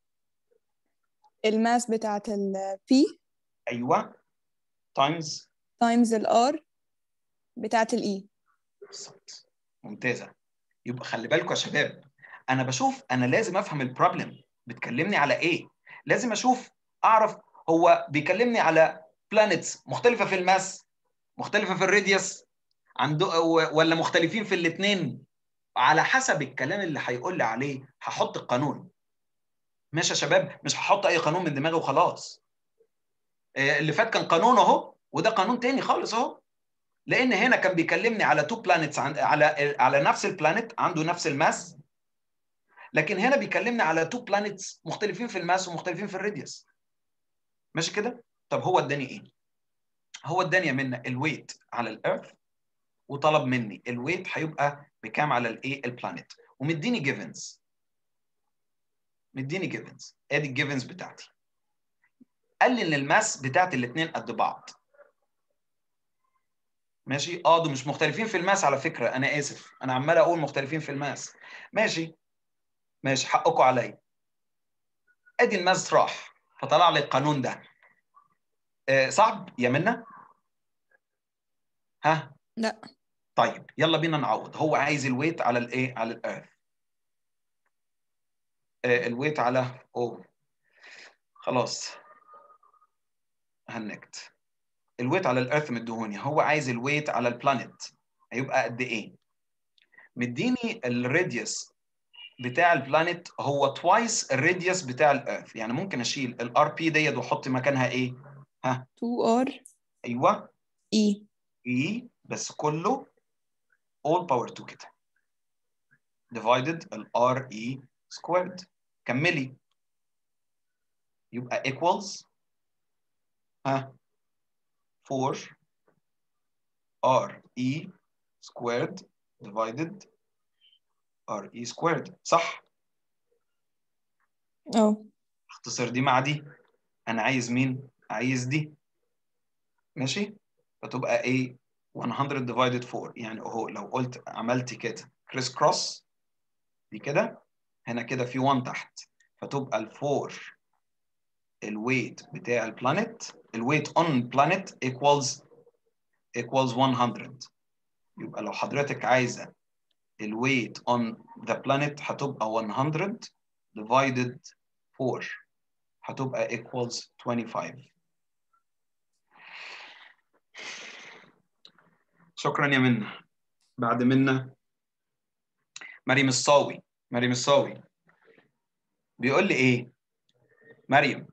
الماس بتاعت ال P ايوه تايمز تايمز ال R بتاعت ال E بالظبط ممتازه يبقى خلي بالكم يا شباب انا بشوف انا لازم افهم البروبلم بتكلمني على ايه لازم اشوف اعرف هو بيكلمني على بلانيتس مختلفه في الماس مختلفه في الراديوس عنده ولا مختلفين في الاثنين على حسب الكلام اللي هيقول لي عليه هحط القانون ماشي يا شباب مش هحط اي قانون من دماغي وخلاص اللي فات كان قانون اهو وده قانون تاني خالص اهو لان هنا كان بيكلمني على تو بلانيتس على على نفس البلانيت عنده نفس الماس لكن هنا بيكلمني على تو بلانيتس مختلفين في الماس ومختلفين في الراديوس ماشي كده طب هو اداني ايه هو اداني منا الويت على الارث وطلب مني الويت هيبقى بكام على الايه البلانيت ومديني جيفنز مديني جيفنز ادي الجيفنز بتاعتي قال لي ان الماس بتاعت الاثنين قد بعض ماشي اه دول مش مختلفين في الماس على فكره انا اسف انا عمال اقول مختلفين في الماس ماشي ماشي حقكم عليا ادي الماس راح فطلع لي القانون ده آه صعب يا منى ها لا طيب يلا بينا نعوض هو عايز الويت على الايه على الارث آه الويت على او خلاص هنكت الويت على الارث مديهوني هو عايز الويت على البلانيت هيبقى قد ايه مديني الراديوس بتاع البلانيت هو توايس الراديوس بتاع الارث يعني ممكن اشيل الار بي ديت واحط مكانها ايه ها 2 R ايوه E اي بس كله all power 2 كده divided ال r e squared كملي يبقى equals ها 4 r e squared divided r e squared صح اه اختصر دي مع دي انا عايز مين عايز دي ماشي فتبقى ايه 100 divided 4 يعني اهو لو قلت عملت كده كريس كروس دي كده هنا كده في 1 تحت فتبقى ال 4 الويت بتاع البلانيت الويت on planet equals equals 100 يبقى لو حضرتك عايزه الويت on the planet هتبقى 100 divided 4 هتبقى equals 25 شكرا يا منى بعد منى مريم الصاوي مريم الصاوي بيقول لي ايه مريم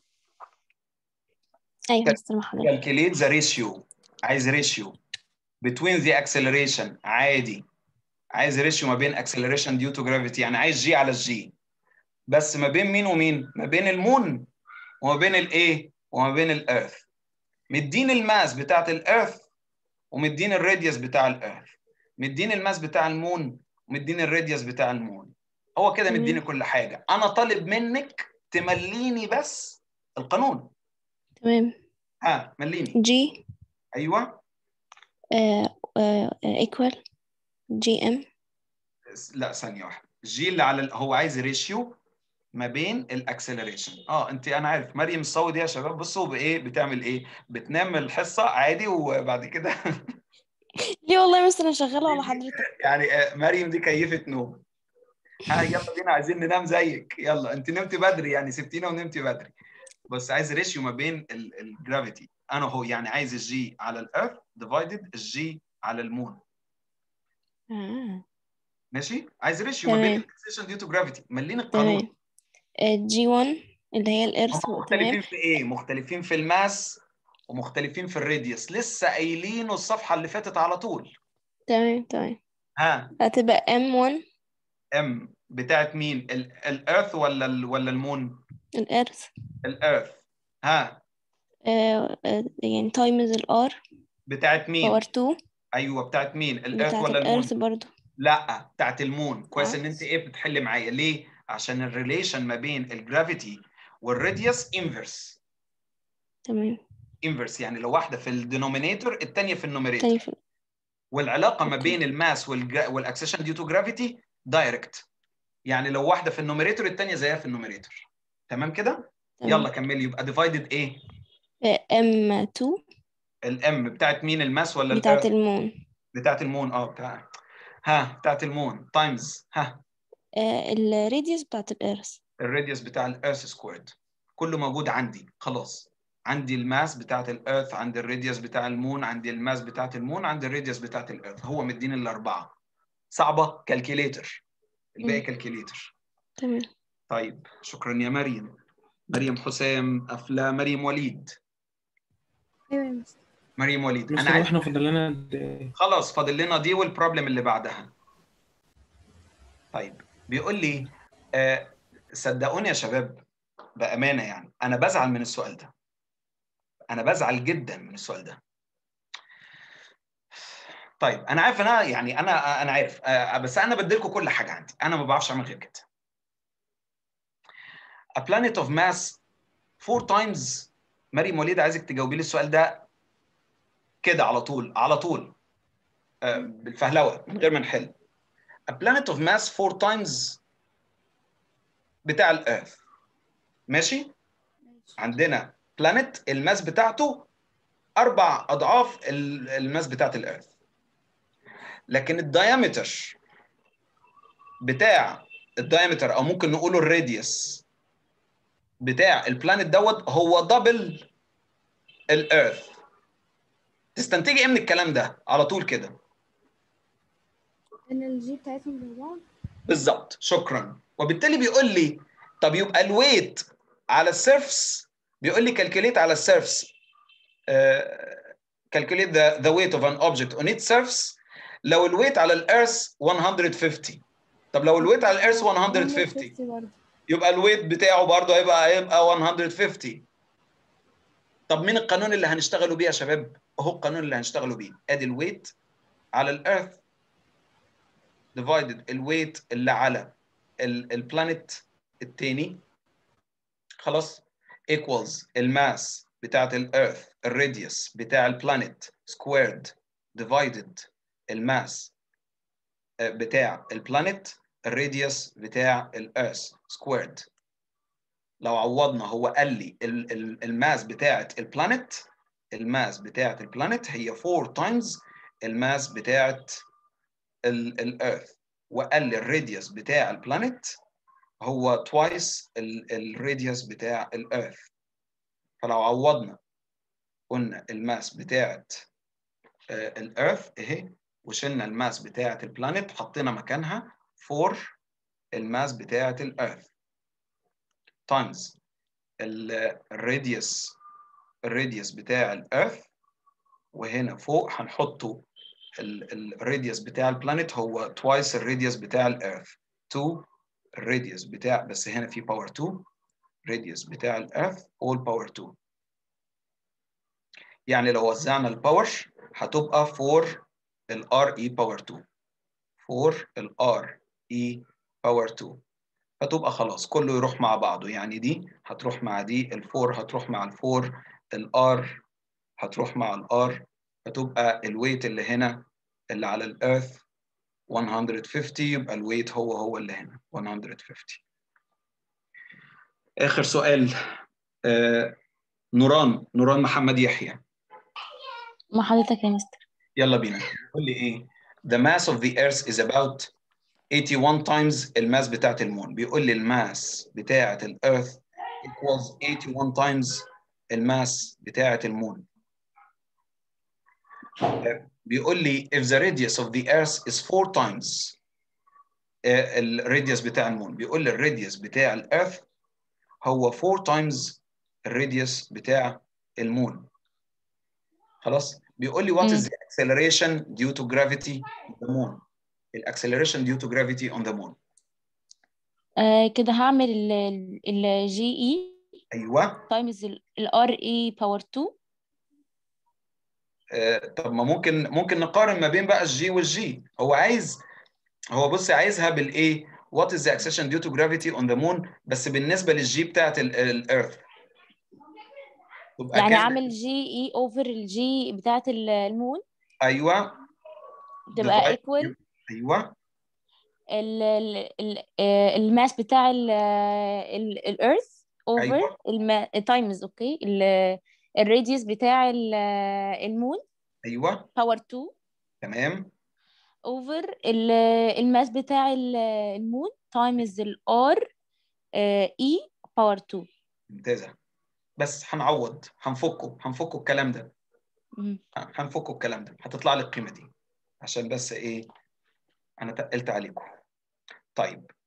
ايوه مستر حضرتك calculate the ratio عايز ratio between the acceleration عادي عايز ريشيو ما بين acceleration due to gravity يعني عايز جي على الجي بس ما بين مين ومين ما بين المون وما بين الايه وما بين الارث مدين الماس بتاعت الارث ومدين الراديوس بتاع الارث مدين الماس بتاع المون ومدين الراديوس بتاع المون هو كده تمام. مديني كل حاجه انا طالب منك تمليني بس القانون تمام ها مليني جي ايوه ايكوال جي ام لا ثانيه واحده جي اللي على ال- هو عايز ريشيو ما بين الاكسلريشن اه انت انا عارف مريم الصاوي دي يا شباب بصوا بايه بتعمل ايه بتنام الحصه عادي وبعد كده ليه والله يا مستر انا شغاله على حضرتك يعني آه، مريم دي كيفه نوم ها يلا بينا عايزين ننام زيك يلا انت نمتي بدري يعني سبتينا ونمتي بدري بس عايز ريشيو ما بين الجرافيتي انا هو يعني عايز الجي على الارث ديفايدد الجي على المون آه. ماشي عايز ريشيو ما بين تمام. الاكسلريشن ديو تو جرافيتي ملينا القانون تمام جي 1 اللي هي الارث هم تمام مختلفين في ايه؟ مختلفين في الماس ومختلفين في الراديوس لسه قايلينه الصفحه اللي فاتت على طول تمام تمام ها هتبقى ام 1 ام بتاعت مين؟ الارث ولا ال ولا المون؟ الارث الارث ها آه آه، يعني تايمز الار بتاعت مين؟ باور 2 ايوه بتاعت مين؟ الارث بتاعت ولا المون؟ الارث برضو لا بتاعت المون كويس آه. ان انت ايه بتحل معايا ليه؟ عشان الريليشن ما بين الجرافيتي والراديوس انفرس تمام انفرس يعني لو واحده في الدينومينيتور الثانيه في النوميريتور تاني في والعلاقه ما أوكي. بين الماس والاكسيشن ديو تو جرافيتي دايركت يعني لو واحده في النوميريتور الثانيه زيها في النوميريتور تمام كده تمام. يلا كملي يبقى ديفايدد ايه ام 2 الام بتاعت مين الماس ولا بتاعت الإيرث؟ المون بتاعت المون اه بتاع ها بتاعت المون تايمز ها آه الراديوس بتاعت الارث الراديوس بتاع الارث سكويرد كله موجود عندي خلاص عندي الماس بتاعت الارث عندي الراديوس بتاع المون عندي الماس بتاعت المون عندي الراديوس بتاعت الارث هو مديني الاربعه صعبه كالكوليتر الباقي مم. كالكوليتر تمام طيب شكرا يا مريم مريم حسام أفلا مريم وليد ايوه يا مستر مريم وليد انا مستر عايز احنا فاضل لنا قد ايه؟ خلاص فاضل لنا دي والبروبلم اللي بعدها طيب بيقول لي آه صدقوني يا شباب بامانه يعني انا بزعل من السؤال ده انا بزعل جدا من السؤال ده طيب انا عارف انا يعني انا انا عارف آه بس انا بديلكم كل حاجه عندي انا ما بعرفش اعمل غير كده A planet of mass four times مريم وليد عايزك تجاوبي لي السؤال ده كده على طول على طول آه، بالفهلوه من غير ما نحل A planet of mass four times بتاع الارث ماشي عندنا planet الماس بتاعته اربع اضعاف ال- الماس بتاعت الارث لكن الدايمتر بتاع الدايمتر او ممكن نقوله الراديوس بتاع البلانيت دوت هو دبل الارث تستنتجي ايه من الكلام ده على طول كده ان الجي بتاعتهم زي بعض بالظبط شكرا وبالتالي بيقول لي طب يبقى الويت على السيرفس بيقول لي كالكوليت على السيرفس كالكوليت ذا ذا ويت اوف ان اوبجكت اون its surface لو الويت على الارث 150 طب لو الويت على الارث 150 برضه يبقى الويت بتاعه برضه هيبقى هيبقى 150 طب مين القانون اللي هنشتغلوا بيه يا شباب؟ اهو القانون اللي هنشتغلوا بيه ادي الويت على الارث ديفايدد الويت اللي على البلانيت التاني خلاص equals الماس بتاعت الارث الراديوس بتاع البلانيت سكويرد ديفايدد الماس بتاع البلانيت الراديوس بتاع الارث سكويرد لو عوضنا هو قال لي ال- ال- الماس بتاعت البلانيت الماس بتاعت البلانيت هي 4 تايمز الماس بتاعت الارث وقال لي الراديوس بتاع البلانيت هو توايس الراديوس بتاع الارث فلو عوضنا قلنا الماس بتاعت الارث اهي وشلنا الماس بتاعت البلانيت حطينا مكانها 4 الماس بتاعت الارث تايمز الراديوس الراديوس بتاع الارث وهنا فوق هنحطه الراديوس بتاع البلانيت هو توايس الراديوس بتاع الارث 2 الراديوس بتاع بس هنا في باور 2 راديوس بتاع الارث all باور 2 يعني لو وزعنا الباور هتبقى 4 الار اي باور 2 4 الار اي باور 2 فتبقى خلاص كله يروح مع بعضه يعني دي هتروح مع دي الفور هتروح مع الفور الار هتروح مع الار فتبقى الويت اللي هنا اللي على الارث 150 يبقى الويت هو هو اللي هنا 150 اخر سؤال آه نوران نوران محمد يحيى مع حضرتك يا مستر يلا بينا قول لي ايه the mass of the earth is about 81 times الماس بتاعت المون بيقول لي الماس بتاعت الارث equals 81 times الماس بتاعت المون بيقول لي if the radius of the earth is 4 times الراديوس بتاع المون بيقول لي الراديوس بتاع الارث هو 4 times الراديوس بتاع المون خلاص بيقول لي what is the acceleration due to gravity on the moon الاكسلريشن due to gravity on the moon آه كده هعمل ال جي اي ايوه تايمز الار اي باور 2 آه طب ما ممكن ممكن نقارن ما بين بقى الجي والجي هو عايز هو بص عايزها بالايه what is the acceleration due to gravity on the moon بس بالنسبه للجي بتاعت الارث يعني اعمل جي اي اوفر الجي بتاعت المون ايوه تبقى ايكوال ايوه ال ال الماس بتاع الارث اوفر تايمز اوكي الراديوس بتاع المون ايوه باور 2 تمام اوفر الماس بتاع المون تايمز الار اي باور 2 ممتازه بس هنعوض هنفكه هنفكه الكلام ده هنفكه الكلام ده هتطلع لي القيمه دي عشان بس ايه انا تقلت عليكم طيب